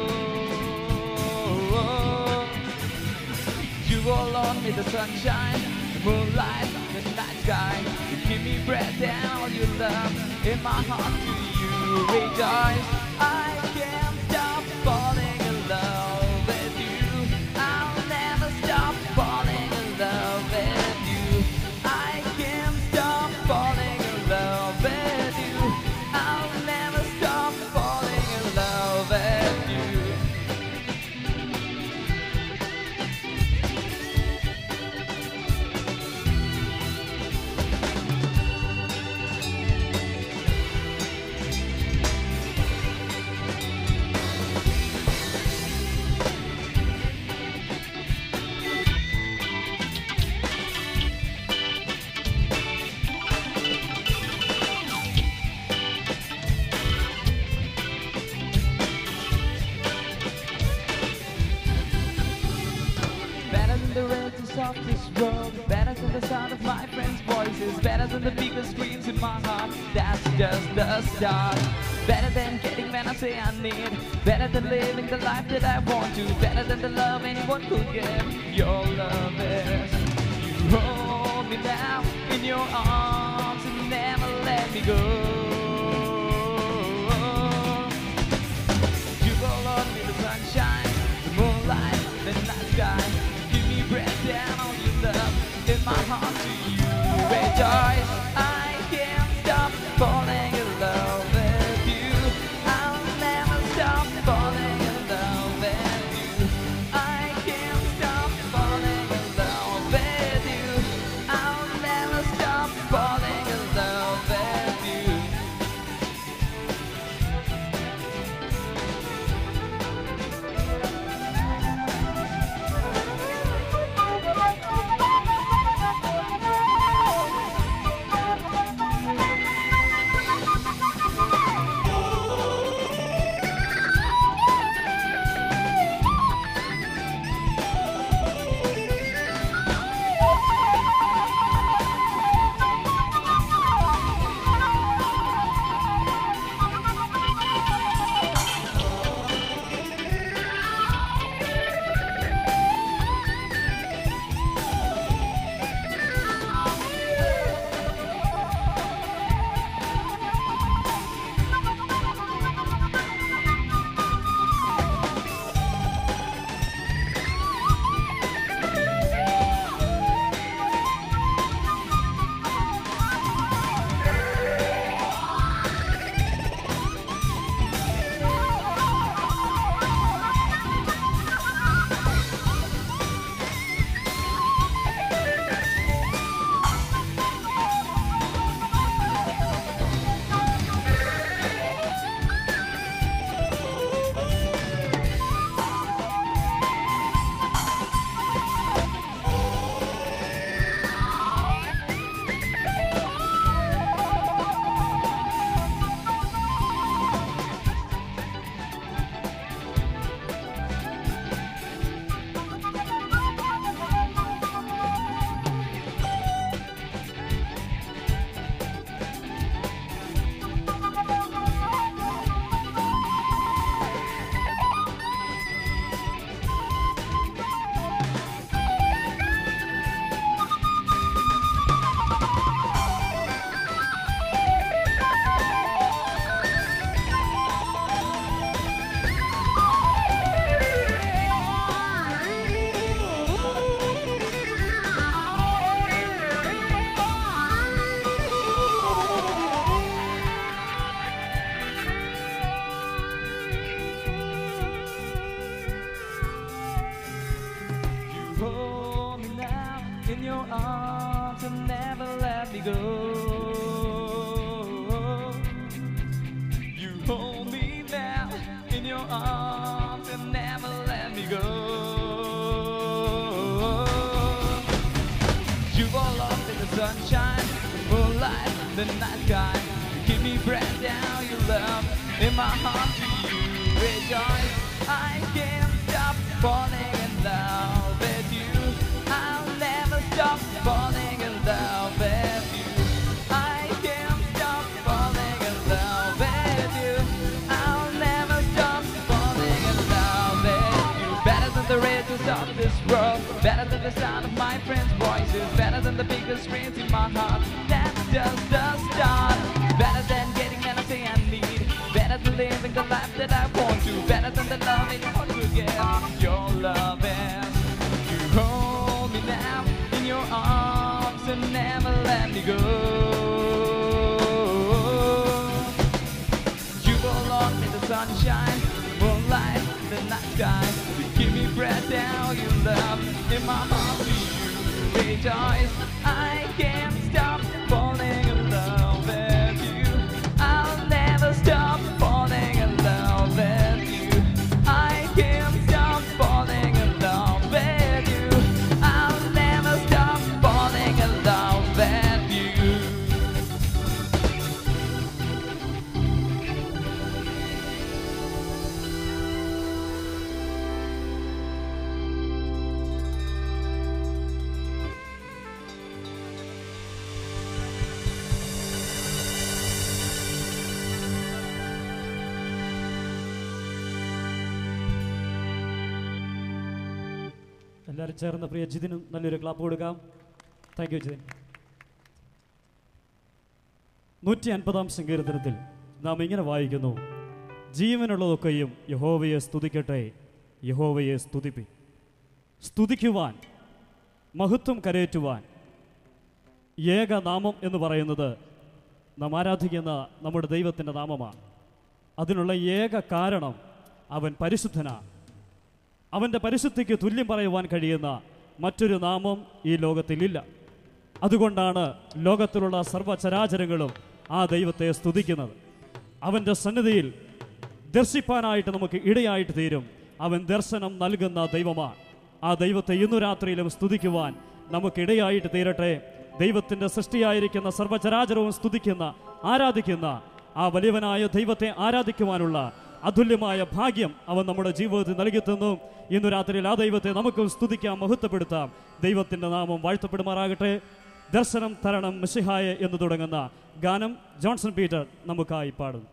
You will loan me the sunshine, the moonlight, the night sky. You give me breath and all your love in my heart to you rejoice. I can't stop falling in love with you. I'll never stop falling in love with you. I can't stop falling in love with you. I'll never stop falling in love with you. Better than the riches of this world, better than the sound of my friends' voices, better than the biggest screams in my heart. That's just the start. Better than getting when I say I need, better than living the life that I want to, better than the love anyone could give. Your love is you hold me now in your arms and never let me go. You will love me the sunshine, the moonlight, the night sky. Give me breath and all your love in my heart to you. Rejoice, I can't stop falling in love with you. I'll never stop falling in love with you. I can't stop falling in love with you. I'll never stop falling in love with you. in your arms and never let me go. You hold me now in your arms and never let me go. You all up in the sunshine, the moonlight, the night sky. You give me breath down your love in my heart to you rejoice. I can't stop falling in love with you. I'll never stop falling in love with you. I can't stop falling in love with you. I'll never stop falling in love with you. Better than the riches of this world. Better than the sound of my friends' voices. Better than the biggest screams in my heart. That's just the start. Better than getting anything I need. Better than living the life that I want to. Better than the love you want to get. Your love is. You hold me now in your arms and never let me go. You belong in the sunshine, moonlight, the night sky. You give me breath down, you love in my heart. Do you rejoice? I can't stop falling in love with you. I'll never stop falling in love with you. I can't stop falling in love with you. I'll never stop falling in love with you. എല്ലാവരും ചേർന്ന് പ്രിയ ജിതിനും നല്ലൊരു clap കൊടുക്കാം thank you Jithin നൂറ്റി അൻപതാം സങ്കീർത്തനത്തിൽ നാം ഇങ്ങനെ വായിക്കുന്നു ജീവനുള്ളതൊക്കെയും യഹോവയെ സ്തുതിക്കട്ടെ യഹോവയെ സ്തുതിപ്പി സ്തുതിക്കുവാൻ മഹത്വം കരയേറ്റുവാൻ ഏകനാമം എന്ന് പറയുന്നത് നാം ആരാധിക്കുന്ന നമ്മുടെ ദൈവത്തിൻ്റെ നാമമാണ് അതിനുള്ള ഏക കാരണം അവൻ പരിശുദ്ധനാണ് അവൻ്റെ പരിശുദ്ധിക്ക് തുല്യം പറയുവാൻ കഴിയുന്ന മറ്റൊരു നാമം ഈ ലോകത്തിലില്ല അതുകൊണ്ടാണ് ലോകത്തിലുള്ള സർവ്വചരാചരങ്ങളും ആ ദൈവത്തെ സ്തുതിക്കുന്നത് അവൻ്റെ സന്നിധിയിൽ ദർശിപ്പാനായിട്ട് നമുക്ക് ഇടയായിട്ട് തീരും അവൻ ദർശനം നൽകുന്ന ദൈവമാണ് ആ ദൈവത്തെ ഇന്നു രാത്രിയിലും സ്തുതിക്കുവാൻ നമുക്കിടയായിട്ട് തീരട്ടെ ദൈവത്തിൻ്റെ സൃഷ്ടിയായിരിക്കുന്ന സർവ്വചരാചരവും സ്തുതിക്കുന്ന ആരാധിക്കുന്ന ആ വലിയവനായ ദൈവത്തെ ആരാധിക്കുവാനുള്ള അതുല്യമായ ഭാഗ്യം അവൻ നമ്മുടെ ജീവിതത്തിൽ നൽകി തന്നു ഇന്നു രാത്രിയിൽ ആ ദൈവത്തെ നമുക്കും സ്തുതിക്കാം മഹത്വപ്പെടുത്താം ദൈവത്തിൻ്റെ നാമം വാഴ്ത്തപ്പെടുമാറാകട്ടെ ദർശനം തരണം മിശിഹായ എന്ന് തുടങ്ങുന്ന ഗാനം ജോൺസൺ പീറ്റർ നമുക്കായി പാടുന്നു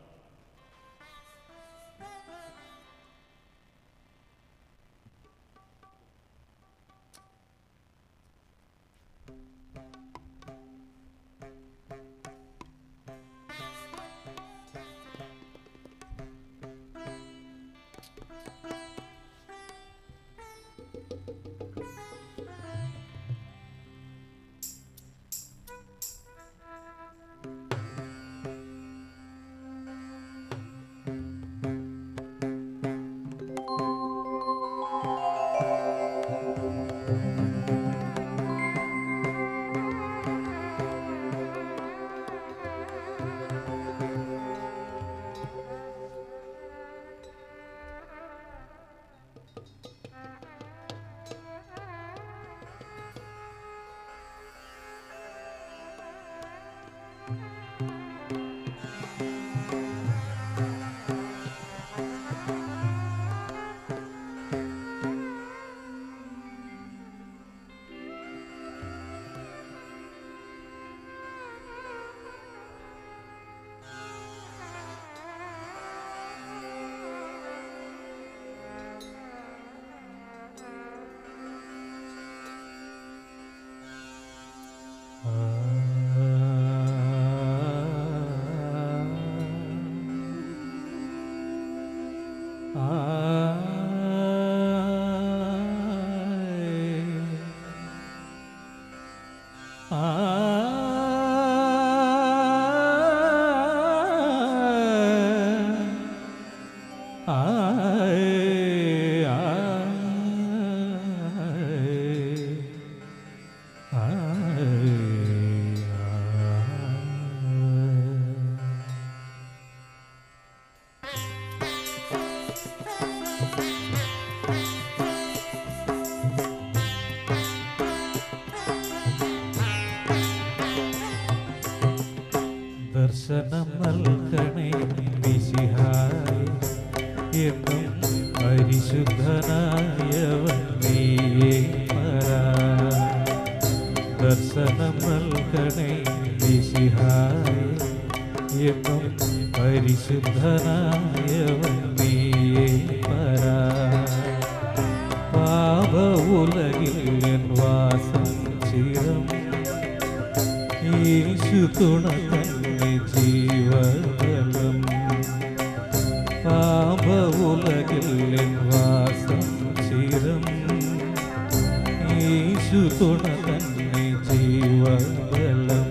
ആ ദർശനം നൽകണേ മിശിഹായി എന്നും പരിശുദ്ധനായവൻ നീയേ പരാ ദർശനം നൽകണേ മിശിഹായി എന്നും പരിശുദ്ധനായവൻ നീയേ പരാ പാപ ഉലകിൽ എൻ വാസം ചിരം യേശു തുണ തന്നെ ജീവബലം പാപ ഉലകിൽ എൻ വാസം ചിരം യേശു തുണ തന്നെ ജീവബലം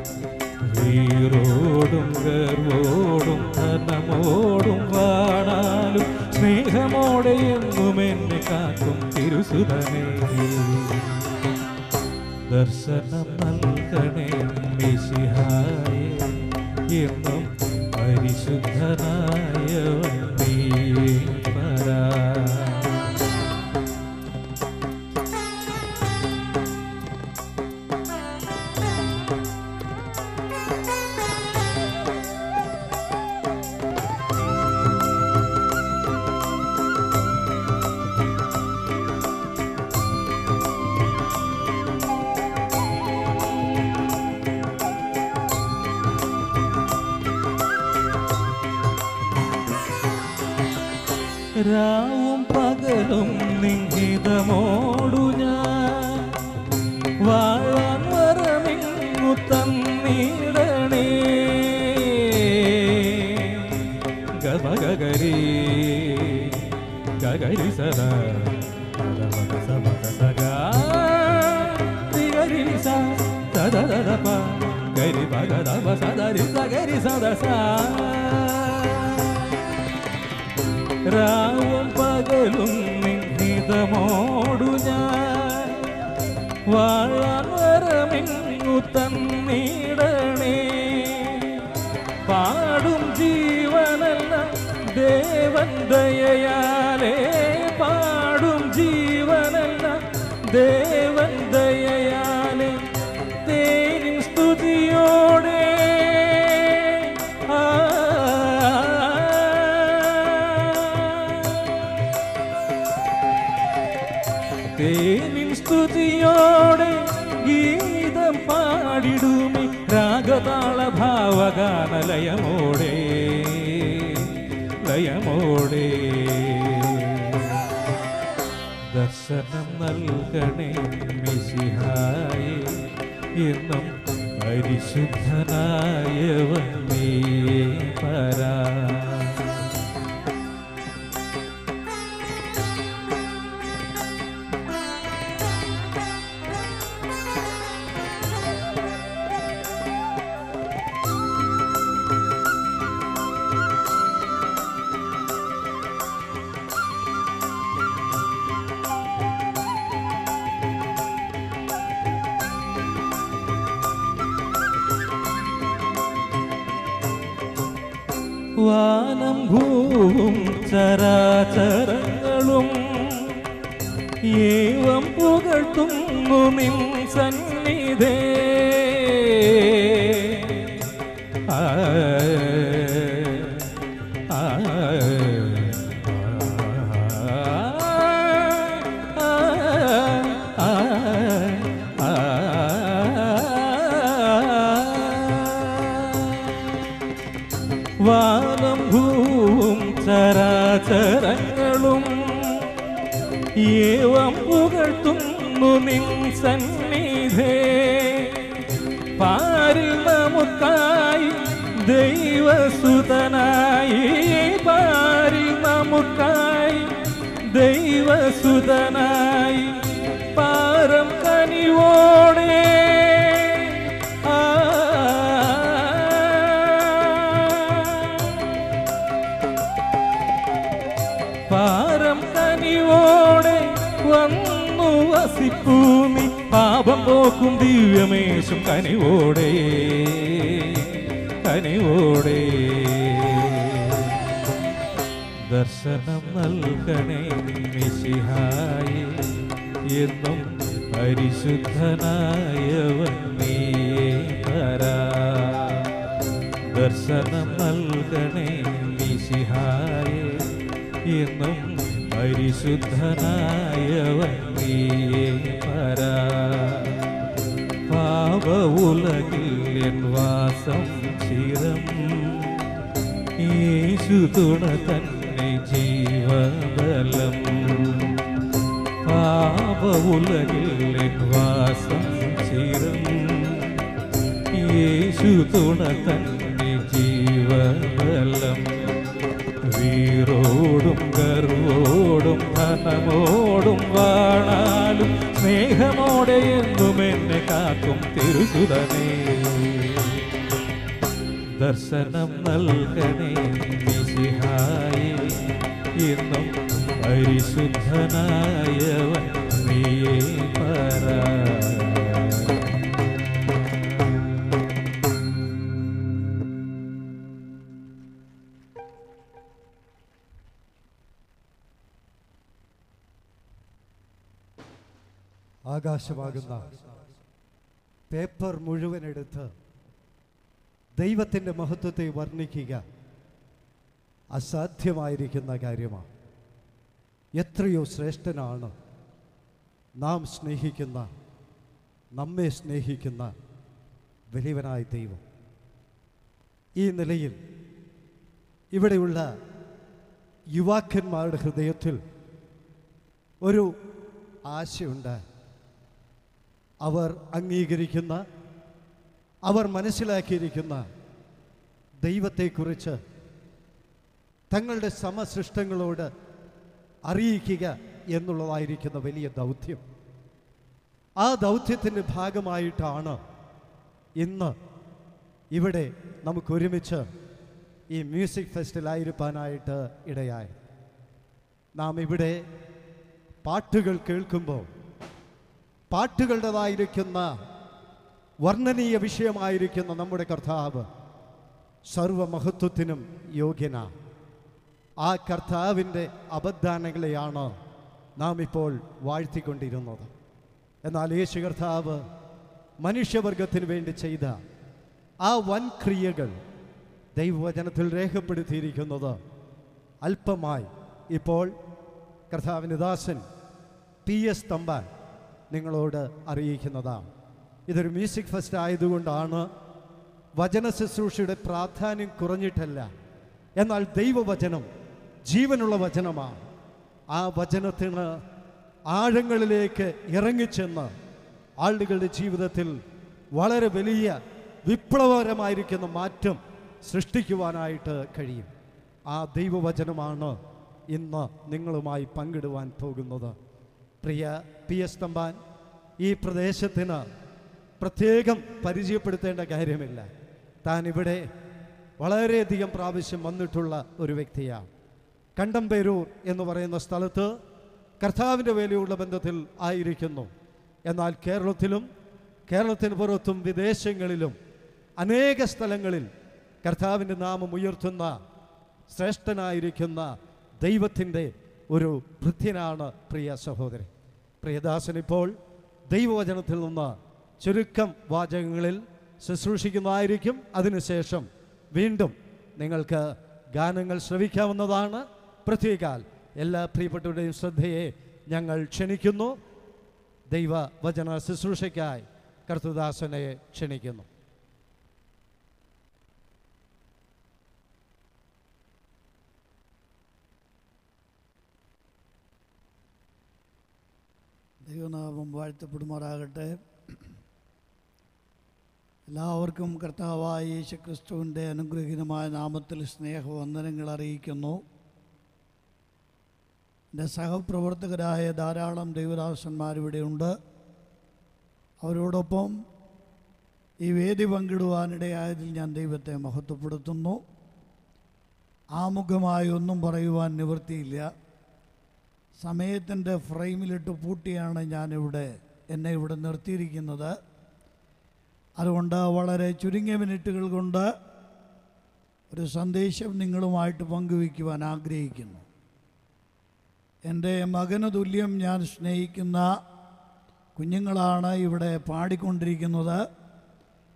വീരോടും ഗർവോടും ധനമോടും വാണാലും സ്നേഹമോടെ എന്നും എന്നെ കാക്കും തിരുസുതനേ ദർശനം നൽകണേ മിശിഹായേ എന്നും പരിശുദ്ധനായ നീയേ പരാ രാവും പകലും നിഹിതമോടു ഞാൻ വാഴാൻ വരമിങ്ങു തന്നിടണേ ഗമഗരി ഗഗരി സദാ ഗരി ഭഗദപ സദരി സഗരി സദസ രാവും പകലും നിഹിതമോടു ഞാൻ വാഴാൻ വരമിങ്ങു തന്നിടണേ പാടും ജീവനല്ല ദേവൻ ദയയാലേ പാടും ജീവനല്ല ദേവൻ ദയയാലേ തേനിൻ സ്തുതിയോടെ തേനിൻ സ്തുതിയോടെ ഗീതം പാടിടുമി രാഗതാള ഭാവഗാന ലയമോടെ ലയമോടെ ദർശനം നൽകണേ മിശിഹായി എന്നും പരിശുദ്ധനായവൻ നീയേ പരാ വാനം ഭൂവും ചരാചരങ്ങളും ഏവം പുകഴ്ത്തുന്നു നിൻ സന്നിധേ ആ, ആ, ആ, ആ, വാനം ഭൂവും ചരാചരങ്ങളും ഏവം പുകഴ്ത്തുന്നു നിൻ സന്നിധേ പാരിൽ നമുക്കായി ദൈവസുതനായി പാരിൽ നമുക്കായി ദൈവസുതനായി പാരം കനിവോടെ ആ പാരം കനിവോടെ വന്നു വസിപ്പൂമി പാപം പോക്കും ദിവ്യമേശും കനിവോടെ കനിവോടെ ദർശനം നൽകണേ മിശിഹായി എന്നും പരിശുദ്ധനായവൻ നീയേ പരാ ദർശനം നൽകണേ മിശിഹായേ എന്നും പരിശുദ്ധനായവൻ നീയേ പരാ പാപ ഉലകിൽ എൻ വാസം ചിരം യേശു തുണ തന്നെ ജീവബലം പാപ ഉലകിൽ എൻ വാസം ചിരം യേശു തുണ തന്നെ ജീവബലം വീറോടും ഗർവോടും ധനമോടും വാണാലും സ്നേഹമോടെ എന്നും എന്നെ കാക്കും തിരുസുതനേ ദർശനം നൽകണേ മിശിഹായേ എന്നും പരിശുദ്ധനായവൻ നീയേ പരാ ആകാശമാകുന്ന പേപ്പർ മുഴുവൻ എടുത്ത് ദൈവത്തിൻ്റെ മഹത്വത്തെ വർണ്ണിക്കുക അസാധ്യമായിരിക്കുന്ന കാര്യമാണ് എത്രയോ ശ്രേഷ്ഠനാണ് നാം സ്നേഹിക്കുന്ന നമ്മെ സ്നേഹിക്കുന്ന വലിയവനായ ദൈവം ഈ നിലയിൽ ഇവിടെയുള്ള യുവാക്കന്മാരുടെ ഹൃദയത്തിൽ ഒരു ആശയുണ്ട് അവർ അംഗീകരിക്കുന്ന അവർ മനസ്സിലാക്കിയിരിക്കുന്ന ദൈവത്തെക്കുറിച്ച് തങ്ങളുടെ സമസൃഷ്ടങ്ങളോട് അറിയിക്കുക എന്നുള്ളതായിരിക്കുന്ന വലിയ ദൗത്യം ആ ദൗത്യത്തിൻ്റെ ഭാഗമായിട്ടാണ് ഇന്ന് ഇവിടെ നമുക്ക് ഒരുമിച്ച് ഈ മ്യൂസിക് ഫെസ്റ്റിലായിരിക്കാനായിട്ട് ഇടയായി നാം ഇവിടെ പാട്ടുകൾ കേൾക്കുമ്പോൾ പാട്ടുകളുടേതായിരിക്കുന്ന വർണ്ണനീയ വിഷയമായിരിക്കുന്ന നമ്മുടെ കർത്താവ് സർവമഹത്വത്തിനും യോഗ്യന ആ കർത്താവിൻ്റെ അബദ്ധാനങ്ങളെയാണ് നാം ഇപ്പോൾ വാഴ്ത്തിക്കൊണ്ടിരുന്നത് എന്നാൽ യേശു കർത്താവ് മനുഷ്യവർഗത്തിന് വേണ്ടി ചെയ്ത ആ വൻ ക്രിയകൾ ദൈവവചനത്തിൽ രേഖപ്പെടുത്തിയിരിക്കുന്നത് അല്പമായി ഇപ്പോൾ കർത്താവിൻ്റെ ദാസൻ പി എസ് തമ്പാൻ നിങ്ങളോട് അറിയിക്കുന്നതാണ് ഇതൊരു മ്യൂസിക് ഫെസ്റ്റ് ആയതുകൊണ്ടാണ് വചന ശുശ്രൂഷയുടെ പ്രാധാന്യം കുറഞ്ഞിട്ടല്ല എന്നാൽ ദൈവവചനം ജീവനുള്ള വചനമാണ് ആ വചനത്തിന് ആഴങ്ങളിലേക്ക് ഇറങ്ങിച്ചെന്ന് ആളുകളുടെ ജീവിതത്തിൽ വളരെ വലിയ വിപ്ലവകരമായിരിക്കുന്ന മാറ്റം സൃഷ്ടിക്കുവാനായിട്ട് കഴിയും ആ ദൈവവചനമാണ് ഇന്ന് നിങ്ങളുമായി പങ്കിടുവാൻ പോകുന്നത് പ്രിയ പി എസ് തമ്പാൻ ഈ പ്രദേശത്തിന് പ്രത്യേകം പരിചയപ്പെടുത്തേണ്ട കാര്യമില്ല താൻ ഇവിടെ വളരെയധികം പ്രാവശ്യം വന്നിട്ടുള്ള ഒരു വ്യക്തിയാണ് കണ്ടംപേരൂർ എന്ന് പറയുന്ന സ്ഥലത്ത് കർത്താവിൻ്റെ വേലയുള്ള ബന്ധത്തിൽ ആയിരിക്കുന്നു എന്നാൽ കേരളത്തിലും കേരളത്തിന് പുറത്തും വിദേശങ്ങളിലും അനേക സ്ഥലങ്ങളിൽ കർത്താവിൻ്റെ നാമം ഉയർത്തുന്ന ശ്രേഷ്ഠനായിരിക്കുന്ന ദൈവത്തിൻ്റെ ഒരു ഭൃത്യനാണ് പ്രിയ സഹോദരൻ പ്രിയദാസൻ ഇപ്പോൾ ദൈവവചനത്തിൽ നിന്ന് ചുരുക്കം വാചകങ്ങളിൽ ശുശ്രൂഷിക്കുന്നതായിരിക്കും അതിനുശേഷം വീണ്ടും നിങ്ങൾക്ക് ഗാനങ്ങൾ ശ്രവിക്കാവുന്നതാണ് പ്രത്യേകാൽ എല്ലാ പ്രിയപ്പെട്ടവരുടെയും ശ്രദ്ധയെ ഞങ്ങൾ ക്ഷണിക്കുന്നു ദൈവവചന ശുശ്രൂഷയ്ക്കായി കർത്തുദാസനെ ക്ഷണിക്കുന്നു ദൈവനാമം വാഴ്ത്തപ്പെടുമാറാകട്ടെ എല്ലാവർക്കും കർത്താവായ യേശു ക്രിസ്തുവിൻ്റെ അനുഗ്രഹീതമായ നാമത്തിൽ സ്നേഹവന്ദനങ്ങൾ അറിയിക്കുന്നു എൻ്റെ സഹപ്രവർത്തകരായ ധാരാളം ദൈവദാസന്മാരിവിടെയുണ്ട് അവരോടൊപ്പം ഈ വേദി പങ്കിടുവാനിടയായതിൽ ഞാൻ ദൈവത്തെ മഹത്വപ്പെടുത്തുന്നു ആമുഖമായി ഒന്നും പറയുവാൻ നിവൃത്തിയില്ല സമയത്തിൻ്റെ ഫ്രെയിമിലിട്ട് പൂട്ടിയാണ് ഞാനിവിടെ എന്നെ ഇവിടെ നിർത്തിയിരിക്കുന്നത് അതുകൊണ്ട് വളരെ ചുരുങ്ങിയ മിനിറ്റുകൾ കൊണ്ട് ഒരു സന്ദേശം നിങ്ങളുമായിട്ട് പങ്കുവയ്ക്കുവാൻ ആഗ്രഹിക്കുന്നു എൻ്റെ മകന് തുല്യം ഞാൻ സ്നേഹിക്കുന്ന കുഞ്ഞുങ്ങളാണ് ഇവിടെ പാടിക്കൊണ്ടിരിക്കുന്നത്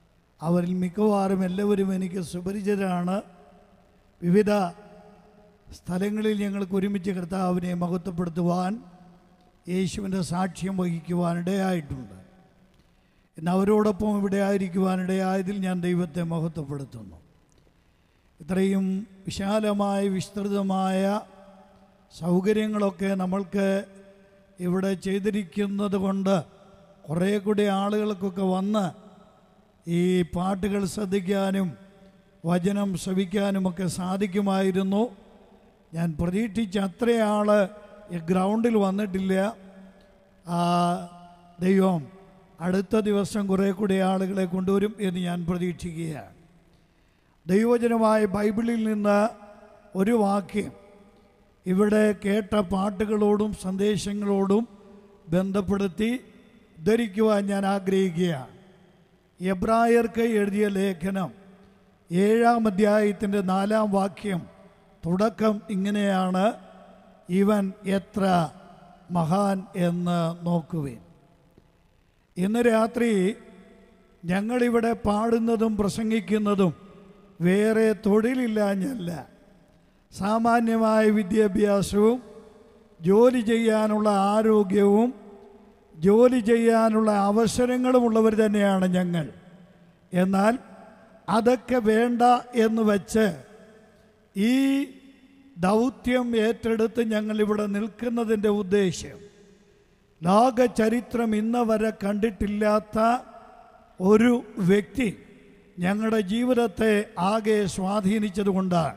അവരിൽ മിക്കവാറും എല്ലാവരും എനിക്ക് സുപരിചിതരാണ് വിവിധ സ്ഥലങ്ങളിൽ ഞങ്ങൾക്ക് ഒരുമിച്ച് കർത്താവിനെ മഹത്വപ്പെടുത്തുവാൻ യേശുവിൻ്റെ സാക്ഷ്യം വഹിക്കുവാൻ ഇടയായിട്ടുണ്ട് ഇന്ന് അവരോടൊപ്പം ഇവിടെ ആയിരിക്കുവാൻ ഇടയായതിൽ ഞാൻ ദൈവത്തെ മഹത്വപ്പെടുത്തുന്നു ഇത്രയും വിശാലമായ വിസ്തൃതമായ സൗകര്യങ്ങളൊക്കെ നമ്മൾക്ക് ഇവിടെ ചെയ്തിരിക്കുന്നത് കൊണ്ട് കുറേ കൂടി ആളുകൾക്കൊക്കെ വന്ന് ഈ പാട്ടുകൾ ശ്രദ്ധിക്കാനും വചനം ശ്രവിക്കാനുമൊക്കെ സാധിക്കുമായിരുന്നു ഞാൻ പ്രതീക്ഷിച്ച അത്രയാൾ ഈ ഗ്രൗണ്ടിൽ വന്നിട്ടില്ല ആ, ദൈവം അടുത്ത ദിവസം കുറേ കൂടി ആളുകളെ കൊണ്ടുവരും എന്ന് ഞാൻ പ്രതീക്ഷിക്കുകയാണ് ദൈവജനമായ ബൈബിളിൽ നിന്ന് ഒരു വാക്യം ഇവിടെ കേട്ട പാട്ടുകളോടും സന്ദേശങ്ങളോടും ബന്ധപ്പെടുത്തി ധരിക്കുവാൻ ഞാൻ ആഗ്രഹിക്കുകയാണ് എബ്രായർക്ക് എഴുതിയ ലേഖനം ഏഴാം അധ്യായത്തിൻ്റെ നാലാം വാക്യം തുടക്കം ഇങ്ങനെയാണ് ഇവൻ എത്ര മഹാൻ എന്ന് നോക്കുവേൻ ഇന്ന് രാത്രി ഞങ്ങളിവിടെ പാടുന്നതും പ്രസംഗിക്കുന്നതും വേറെ തൊഴിലില്ലാഞ്ഞല്ല സാമാന്യമായ വിദ്യാഭ്യാസവും ജോലി ചെയ്യാനുള്ള ആരോഗ്യവും ജോലി ചെയ്യാനുള്ള അവസരങ്ങളുമുള്ളവർ തന്നെയാണ് ഞങ്ങൾ എന്നാൽ അതൊക്കെ വേണ്ട എന്ന് വെച്ച് ഈ ദൗത്യം ഏറ്റെടുത്ത് ഞങ്ങൾ ഇവിടെ നിൽക്കുന്നതിൻ്റെ ഉദ്ദേശ്യം ലോക ചരിത്രം ഇന്ന് വരെ കണ്ടിട്ടില്ലാത്ത ഒരു വ്യക്തി ഞങ്ങളുടെ ജീവിതത്തെ ആകെ സ്വാധീനിച്ചതുകൊണ്ടാണ്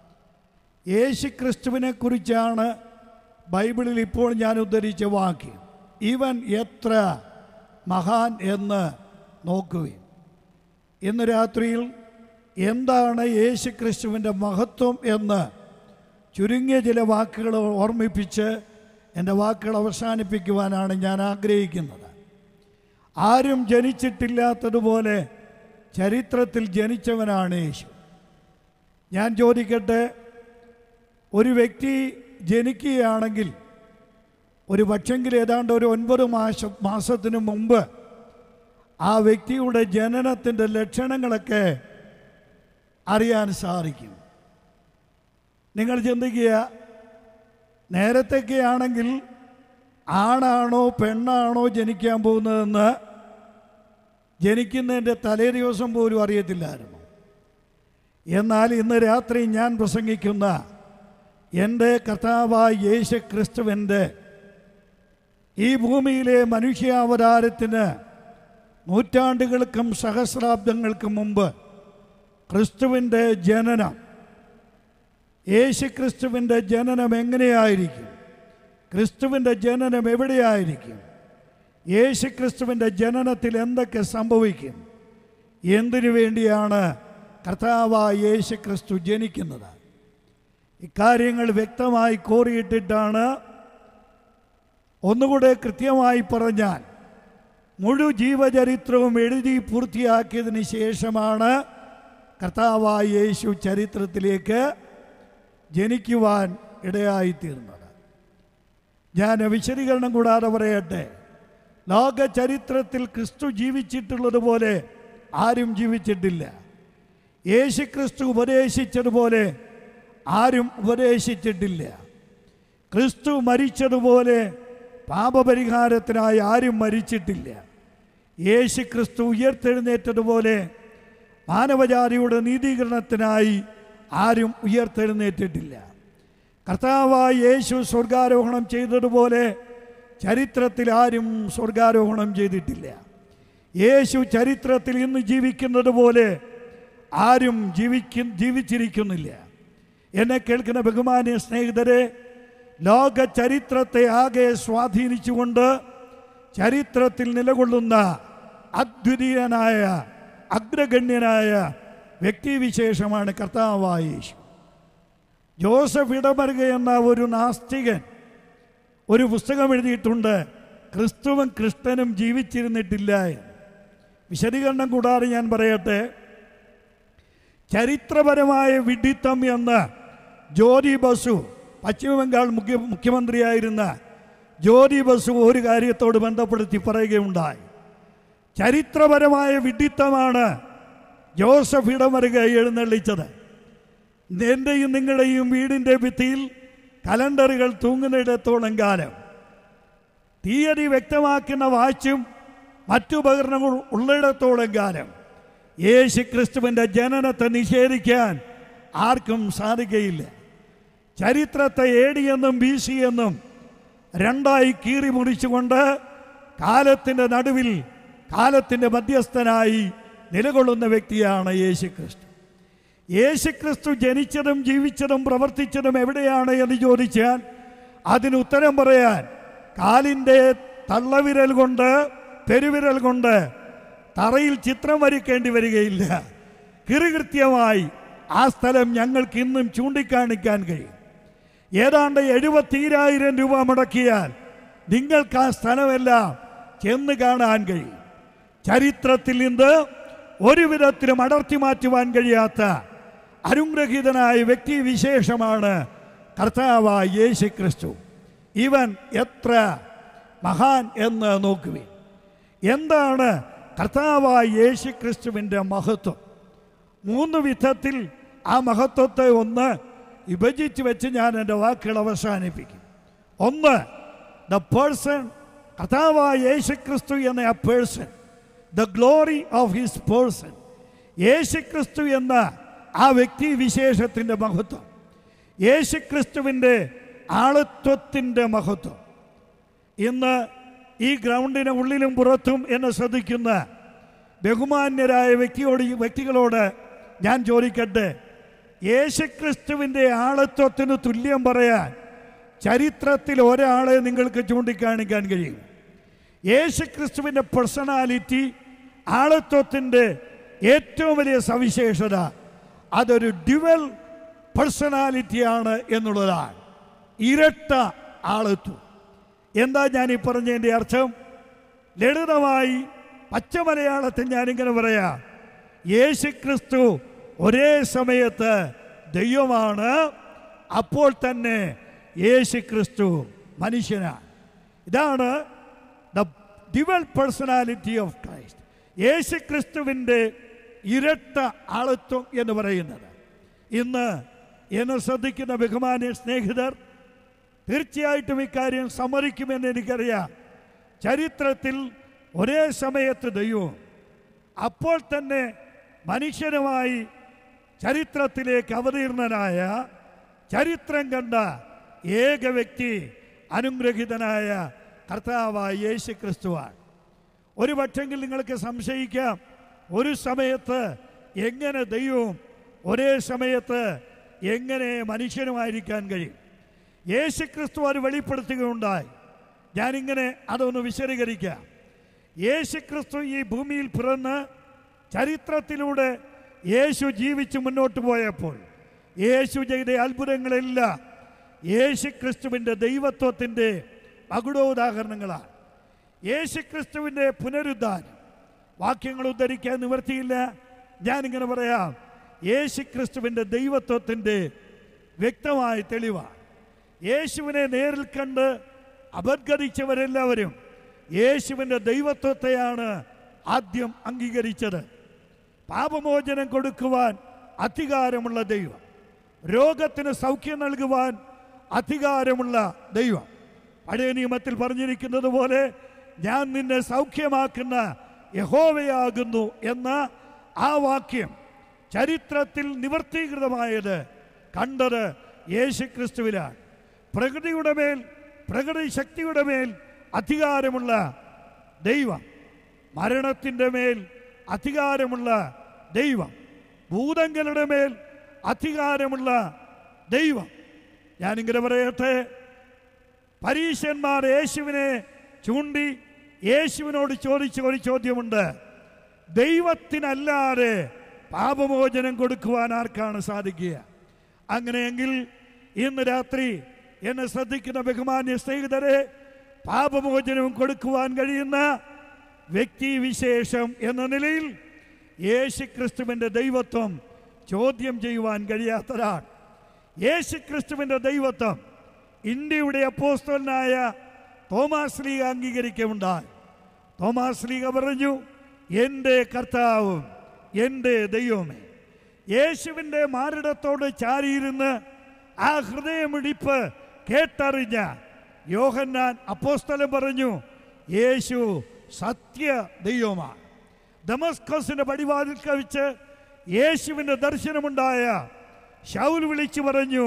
യേശു ക്രിസ്തുവിനെ കുറിച്ചാണ് ബൈബിളിൽ ഇപ്പോൾ ഞാൻ ഉദ്ധരിച്ച വാക്യം ഇവൻ എത്ര മഹാൻ എന്ന് നോക്കുകയും ഇന്ന് രാത്രിയിൽ എന്താണ് യേശു ക്രിസ്തുവിൻ്റെ മഹത്വം എന്ന് ചുരുങ്ങിയ ചില വാക്കുകൾ ഓർമ്മിപ്പിച്ച് എൻ്റെ വാക്കുകൾ അവസാനിപ്പിക്കുവാനാണ് ഞാൻ ആഗ്രഹിക്കുന്നത് ആരും ജനിച്ചിട്ടില്ലാത്തതുപോലെ ചരിത്രത്തിൽ ജനിച്ചവനാണ് യേശു ഞാൻ ചോദിക്കട്ടെ ഒരു വ്യക്തി ജനിക്കുകയാണെങ്കിൽ ഒരു പക്ഷെങ്കിൽ ഏതാണ്ട് ഒരു ഒൻപത് മാസ മാസത്തിന് മുമ്പ് ആ വ്യക്തിയുടെ ജനനത്തിൻ്റെ ലക്ഷണങ്ങളൊക്കെ അറിയാൻ സാധിക്കും നിങ്ങൾ ചിന്തിക്കുക നേരത്തൊക്കെ ആണെങ്കിൽ ആണാണോ പെണ്ണാണോ ജനിക്കാൻ പോകുന്നതെന്ന് ജനിക്കുന്നതിൻ്റെ തലേ ദിവസം പോലും അറിയത്തില്ലായിരുന്നു എന്നാൽ ഇന്ന് രാത്രി ഞാൻ പ്രസംഗിക്കുന്ന എൻ്റെ കഥാവായ യേശു ക്രിസ്തുവിൻ്റെ ഈ ഭൂമിയിലെ മനുഷ്യാവതാരത്തിന് നൂറ്റാണ്ടുകൾക്കും സഹസ്രാബ്ദങ്ങൾക്കും മുമ്പ് ക്രിസ്തുവിൻ്റെ ജനനം യേശു ക്രിസ്തുവിൻ്റെ ജനനം എങ്ങനെയായിരിക്കും ക്രിസ്തുവിൻ്റെ ജനനം എവിടെയായിരിക്കും യേശു ക്രിസ്തുവിൻ്റെ ജനനത്തിൽ എന്തൊക്കെ സംഭവിക്കും എന്തിനു വേണ്ടിയാണ് കർത്താവായ യേശു ക്രിസ്തു ജനിക്കുന്നത് ഇക്കാര്യങ്ങൾ വ്യക്തമായി കോറിയിട്ടിട്ടാണ് ഒന്നുകൂടെ കൃത്യമായി പറഞ്ഞാൽ മുഴു ജീവചരിത്രവും എഴുതി പൂർത്തിയാക്കിയതിന് ശേഷമാണ് കർത്താവായ യേശു ചരിത്രത്തിലേക്ക് ജനിക്കുവാൻ ഇടയായിത്തീർന്നത് ഞാൻ വിശദീകരണം കൂടാതെ പറയട്ടെ ലോക ചരിത്രത്തിൽ ക്രിസ്തു ജീവിച്ചിട്ടുള്ളതുപോലെ ആരും ജീവിച്ചിട്ടില്ല യേശു ക്രിസ്തു ഉപദേശിച്ചതുപോലെ ആരും ഉപദേശിച്ചിട്ടില്ല ക്രിസ്തു മരിച്ചതുപോലെ പാപപരിഹാരത്തിനായി ആരും മരിച്ചിട്ടില്ല യേശു ക്രിസ്തു ഉയർത്തെഴുന്നേറ്റതുപോലെ മാനവജാതിയുടെ നീതീകരണത്തിനായി ആരും ഉയർത്തെഴുന്നേറ്റിട്ടില്ല കർത്താവായ യേശു സ്വർഗാരോഹണം ചെയ്തതുപോലെ ചരിത്രത്തിൽ ആരും സ്വർഗാരോഹണം ചെയ്തിട്ടില്ല യേശു ചരിത്രത്തിൽ ഇന്ന് ജീവിക്കുന്നത് പോലെ ആരും ജീവിക്കും ജീവിച്ചിരിക്കുന്നില്ല എന്നെ കേൾക്കുന്ന ബഹുമാന്യ സ്നേഹിതരെ ലോക ചരിത്രത്തെ ആകെ സ്വാധീനിച്ചുകൊണ്ട് ചരിത്രത്തിൽ നിലകൊള്ളുന്ന അദ്വിതീയനായ അഗ്രഗണ്യനായ വ്യക്തിവിശേഷമാണ് കർത്താവായ യേശു ജോസഫ് ഇടമറുക എന്ന ഒരു നാസ്തികൻ ഒരു പുസ്തകം എഴുതിയിട്ടുണ്ട് ക്രിസ്തുവും ക്രിസ്തനും ജീവിച്ചിരുന്നിട്ടില്ല എന്ന് വിശദീകരണം കൂടാതെ ഞാൻ പറയട്ടെ ചരിത്രപരമായ വിഡിത്തം എന്ന് ജ്യോതി ബസു പശ്ചിമബംഗാൾ മുഖ്യ മുഖ്യമന്ത്രിയായിരുന്ന ജ്യോതി ബസു ഒരു കാര്യത്തോട് ബന്ധപ്പെടുത്തി പറയുകയുണ്ടായി ചരിത്രപരമായ വിഡിത്തമാണ് ജോസഫ് ഇടമറുക എഴുന്നള്ളിച്ചത് എൻ്റെയും നിങ്ങളുടെയും വീടിൻ്റെ ഭിത്തിയിൽ കലണ്ടറുകൾ തൂങ്ങുന്നിടത്തോളം കാലം തീയതി വ്യക്തമാക്കുന്ന വാച്ചും മറ്റുപകരണങ്ങൾ ഉള്ളിടത്തോളം കാലം യേശു ക്രിസ്തുവിൻ്റെ ജനനത്തെ നിഷേധിക്കാൻ ആർക്കും സാധിക്കയില്ല ചരിത്രത്തെ എ ഡി എന്നും ബി സി എന്നും രണ്ടായി കീറി മുറിച്ചുകൊണ്ട് കാലത്തിൻ്റെ നടുവിൽ കാലത്തിൻ്റെ മധ്യസ്ഥനായി നിലകൊള്ളുന്ന വ്യക്തിയാണ് യേശു ക്രിസ്തു യേശുക്രിസ്തു ജനിച്ചതും ജീവിച്ചതും പ്രവർത്തിച്ചതും എവിടെയാണ് എന്ന് ചോദിച്ചാൽ അതിന് ഉത്തരം പറയാൻ കാലിൻ്റെ തള്ളവിരൽ കൊണ്ട് പെരുവിരൽ കൊണ്ട് തറയിൽ ചിത്രം വരയ്ക്കേണ്ടി വരികയില്ല കിറുകൃത്യമായി ആ സ്ഥലം ഞങ്ങൾക്ക് ഇന്നും ചൂണ്ടിക്കാണിക്കാൻ കഴിയും ഏതാണ്ട് എഴുപത്തീരായിരം രൂപ മുടക്കിയാൽ നിങ്ങൾക്ക് ആ സ്ഥലമെല്ലാം ചെന്ന് കാണാൻ കഴിയും ചരിത്രത്തിൽ നിന്ന് ഒരു വിധത്തിലും അടർത്തി മാറ്റുവാൻ കഴിയാത്ത അനുഗ്രഹീതനായ വ്യക്തി വിശേഷമാണ് കർത്താവായ യേശു ക്രിസ്തു ഇവൻ എത്ര മഹാൻ എന്ന് നോക്കുവിൻ എന്താണ് കർത്താവായ യേശു ക്രിസ്തുവിൻ്റെ മഹത്വം മൂന്ന് വിധത്തിൽ ആ മഹത്വത്തെ ഒന്ന് വിഭജിച്ച് വെച്ച് ഞാൻ എൻ്റെ വാക്കുകൾ അവസാനിപ്പിക്കും ഒന്ന് ദ പേഴ്സൺ കർത്താവായ യേശു ക്രിസ്തു എന്ന ആ person the glory of his person Yesukristu എന്ന ആ വ്യക്തി വിശേഷത്തിൻ്റെ മഹത്വം യേശുക്രിസ്തുവിൻ്റെ ആളത്വത്തിൻ്റെ മഹത്വം ഇന്ന് ഈ ഗ്രൗണ്ടിന് ഉള്ളിലും പുറത്തും എന്നെ ശ്രദ്ധിക്കുന്ന ബഹുമാന്യരായ വ്യക്തിയോട് വ്യക്തികളോട് ഞാൻ ചോദിക്കട്ടെ യേശുക്രിസ്തുവിൻ്റെ ആളത്വത്തിന് തുല്യം പറയാൻ ചരിത്രത്തിൽ ഒരാളെ നിങ്ങൾക്ക് ചൂണ്ടിക്കാണിക്കാൻ കഴിയും യേശുക്രിസ്തുവിൻ്റെ പേഴ്സണാലിറ്റി ആളത്വത്തിൻ്റെ ഏറ്റവും വലിയ സവിശേഷത അതൊരു ഡ്യുവൽ പേഴ്സണാലിറ്റിയാണ് എന്നുള്ളതാണ് ഇരട്ട ആളത്വം എന്താ ഞാൻ ഈ പറഞ്ഞതിൻ്റെ അർത്ഥം ലളിതമായി പച്ചമലയാളത്തിൽ ഞാനിങ്ങനെ പറയാം യേശുക്രിസ്തു ഒരേ സമയത്ത് ദൈവമാണ് അപ്പോൾ തന്നെ യേശുക്രിസ്തു മനുഷ്യനാണ് ഇതാണ് the dual personality of Christ Yesu ക്രിസ്തുവിൻ്റെ ഇരട്ട ആളത്വം എന്ന് പറയുന്നത് ഇന്ന് എന്നെ ശ്രദ്ധിക്കുന്ന ബഹുമാന്യ സ്നേഹിതർ തീർച്ചയായിട്ടും ഇക്കാര്യം സമ്മതിക്കുമെന്ന് എനിക്കറിയാം ചരിത്രത്തിൽ ഒരേ സമയത്ത് ദൈവവും അപ്പോൾ തന്നെ മനുഷ്യനുമായി ചരിത്രത്തിലേക്ക് അവതീർണനായ ചരിത്രം കണ്ട ഏക വ്യക്തി അനുഗ്രഹിതനായ കർത്താവായ യേശു ക്രിസ്തുവാണ് ഒരു പക്ഷെങ്കിൽ നിങ്ങൾക്ക് സംശയിക്കാം ഒരു സമയത്ത് എങ്ങനെ ദൈവവും ഒരേ സമയത്ത് എങ്ങനെ മനുഷ്യനുമായിരിക്കാൻ കഴിയും യേശു ക്രിസ്തു അത് വെളിപ്പെടുത്തുകയുണ്ടായി ഞാനിങ്ങനെ അതൊന്ന് വിശദീകരിക്കാം യേശു ക്രിസ്തു ഈ ഭൂമിയിൽ പിറന്ന് ചരിത്രത്തിലൂടെ യേശു ജീവിച്ച് മുന്നോട്ട് പോയപ്പോൾ യേശു ചെയ്ത അത്ഭുതങ്ങളെല്ലാം യേശു ക്രിസ്തുവിൻ്റെ ദൈവത്വത്തിൻ്റെ മകുടോദാഹരണങ്ങളാണ് യേശു ക്രിസ്തുവിൻ്റെ പുനരുദ്ധാനം വാക്യങ്ങൾ ഉദ്ധരിക്കാൻ നിവർത്തിയില്ല ഞാനിങ്ങനെ പറയാം യേശു ക്രിസ്തുവിൻ്റെ ദൈവത്വത്തിൻ്റെ വ്യക്തമായ തെളിവാണ് യേശുവിനെ നേരിൽ കണ്ട് അപദ്ഗതിച്ചവരെല്ലാവരും യേശുവിൻ്റെ ദൈവത്വത്തെയാണ് ആദ്യം അംഗീകരിച്ചത് പാപമോചനം കൊടുക്കുവാൻ അധികാരമുള്ള ദൈവം രോഗത്തിന് സൗഖ്യം നൽകുവാൻ അധികാരമുള്ള ദൈവം പഴയ നിയമത്തിൽ പറഞ്ഞിരിക്കുന്നത് പോലെ ഞാൻ നിന്നെ സൗഖ്യമാക്കുന്ന യഹോവയാകുന്നു എന്ന ആ വാക്യം ചരിത്രത്തിൽ നിവർത്തീകൃതമായത് കണ്ടത് യേശു ക്രിസ്തുവിലാണ് പ്രകൃതിയുടെ മേൽ പ്രകൃതി ശക്തിയുടെ മേൽ അധികാരമുള്ള ദൈവം മരണത്തിൻ്റെ മേൽ അധികാരമുള്ള ദൈവം ഭൂതങ്ങളുടെ മേൽ അധികാരമുള്ള ദൈവം ഞാനിങ്ങനെ പറയട്ടെ പരീശന്മാർ യേശുവിനെ ചൂണ്ടി യേശുവിനോട് ചോദിച്ച ഒരു ചോദ്യമുണ്ട് ദൈവത്തിനല്ലാതെ പാപമോചനം കൊടുക്കുവാൻ ആർക്കാണ് സാധിക്കുക അങ്ങനെയെങ്കിൽ ഇന്ന് രാത്രി എന്നെ ശ്രദ്ധിക്കുന്ന ബഹുമാന്യ സ്നേഹിതരെ പാപമോചനവും കൊടുക്കുവാൻ കഴിയുന്ന വ്യക്തി വിശേഷം എന്ന നിലയിൽ യേശു ക്രിസ്തുവിൻ്റെ ദൈവത്വം ചോദ്യം ചെയ്യുവാൻ കഴിയാത്തതാണ് യേശു ക്രിസ്തുവിൻ്റെ ദൈവത്വം ഇന്ത്യയുടെ അപ്പോസ്തലനായ തോമാസ് ലീഗ അംഗീകരിക്കുമുണ്ടായി തോമാസ് ലീഗ പറഞ്ഞു എൻ്റെ കർത്താവും എൻ്റെ ദൈവമേ യേശുവിൻ്റെ മാറിടത്തോട് ചാരിയിരുന്ന് ആ ഹൃദയമിടിപ്പ് കേട്ടറിഞ്ഞ യോഹന്നാൻ അപ്പോസ്തലൻ പറഞ്ഞു യേശു സത്യ ദൈവമാണ് ദമസ്കസിന്റെ പടിവാതിൽ കവിച്ച് യേശുവിൻ്റെ ദർശനമുണ്ടായ ശൗൽ വിളിച്ചു പറഞ്ഞു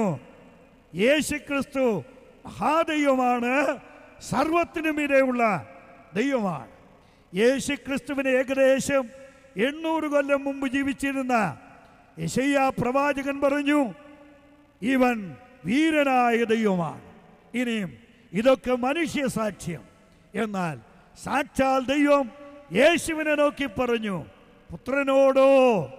യേശു ക്രിസ്തു മഹാദൈവമാണ് സർവത്തിനു മീരെയുള്ള ദൈവമാണ് യേശു ക്രിസ്തുവിന് ഏകദേശം എണ്ണൂറ് കൊല്ലം മുമ്പ് ജീവിച്ചിരുന്ന യശയ്യ പ്രവാചകൻ പറഞ്ഞു ഇവൻ വീരനായ ദൈവമാണ് ഇനിയും ഇതൊക്കെ മനുഷ്യ സാക്ഷ്യം എന്നാൽ സാക്ഷാൽ ദൈവം യേശുവിനെ നോക്കി പറഞ്ഞു പുത്രനോടോ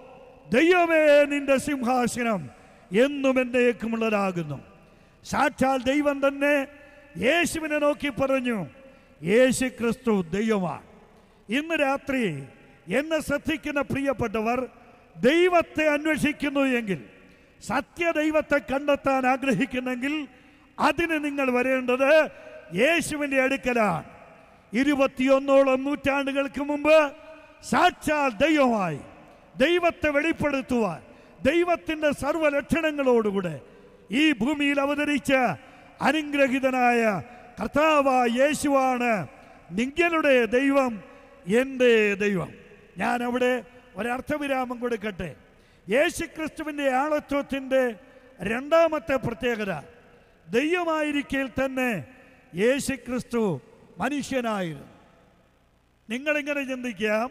ദൈവമേ നിന്റെ സിംഹാസനം എന്നും എന്നേക്കുമുള്ളതാകുന്നു സാക്ഷാൽ ദൈവം തന്നെ യേശുവിനെ നോക്കി പറഞ്ഞു യേശു ക്രിസ്തു ദൈവമാണ് ഇന്ന് രാത്രി എന്നെ ശ്രദ്ധിക്കുന്ന പ്രിയപ്പെട്ടവർ ദൈവത്തെ അന്വേഷിക്കുന്നു എങ്കിൽ സത്യദൈവത്തെ കണ്ടെത്താൻ ആഗ്രഹിക്കുന്നെങ്കിൽ അതിന് നിങ്ങൾ വരേണ്ടത് യേശുവിൻ്റെ അടുക്കലാണ് ഇരുപത്തിയൊന്നോളം നൂറ്റാണ്ടുകൾക്ക് മുമ്പ് സാക്ഷാൽ ദൈവമായി ദൈവത്തെ വെളിപ്പെടുത്തുവാൻ ദൈവത്തിൻ്റെ സർവ്വലക്ഷണങ്ങളോടുകൂടെ ഈ ഭൂമിയിൽ അവതരിച്ച അനുഗ്രഹിതനായ കർത്താവായ യേശുവാണ് നിങ്ങളുടെ ദൈവം എൻ്റെ ദൈവം ഞാൻ അവിടെ ഒരർത്ഥവിരാമം കൊടുക്കട്ടെ യേശു ക്രിസ്തുവിൻ്റെ ആളത്വത്തിൻ്റെ രണ്ടാമത്തെ പ്രത്യേകത ദൈവമായിരിക്കൽ തന്നെ യേശു ക്രിസ്തു മനുഷ്യനായിരുന്നു നിങ്ങളിങ്ങനെ ചിന്തിക്കാം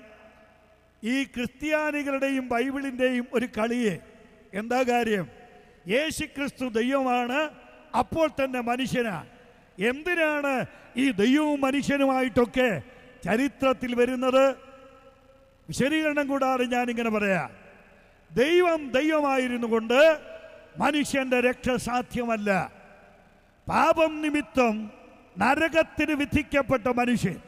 ഈ ക്രിസ്ത്യാനികളുടെയും ബൈബിളിൻ്റെയും ഒരു കളിയെ എന്താ കാര്യം യേശു ക്രിസ്തു ദൈവമാണ് അപ്പോൾ തന്നെ മനുഷ്യനാണ് എന്തിനാണ് ഈ ദൈവവും മനുഷ്യനുമായിട്ടൊക്കെ ചരിത്രത്തിൽ വരുന്നത് വിശദീകരണം കൂടാതെ ഞാനിങ്ങനെ പറയാം ദൈവം ദൈവമായിരുന്നു കൊണ്ട് മനുഷ്യന്റെ രക്ഷ സാധ്യമല്ല പാപം നിമിത്തം നരകത്തിന് വിധിക്കപ്പെട്ട മനുഷ്യൻ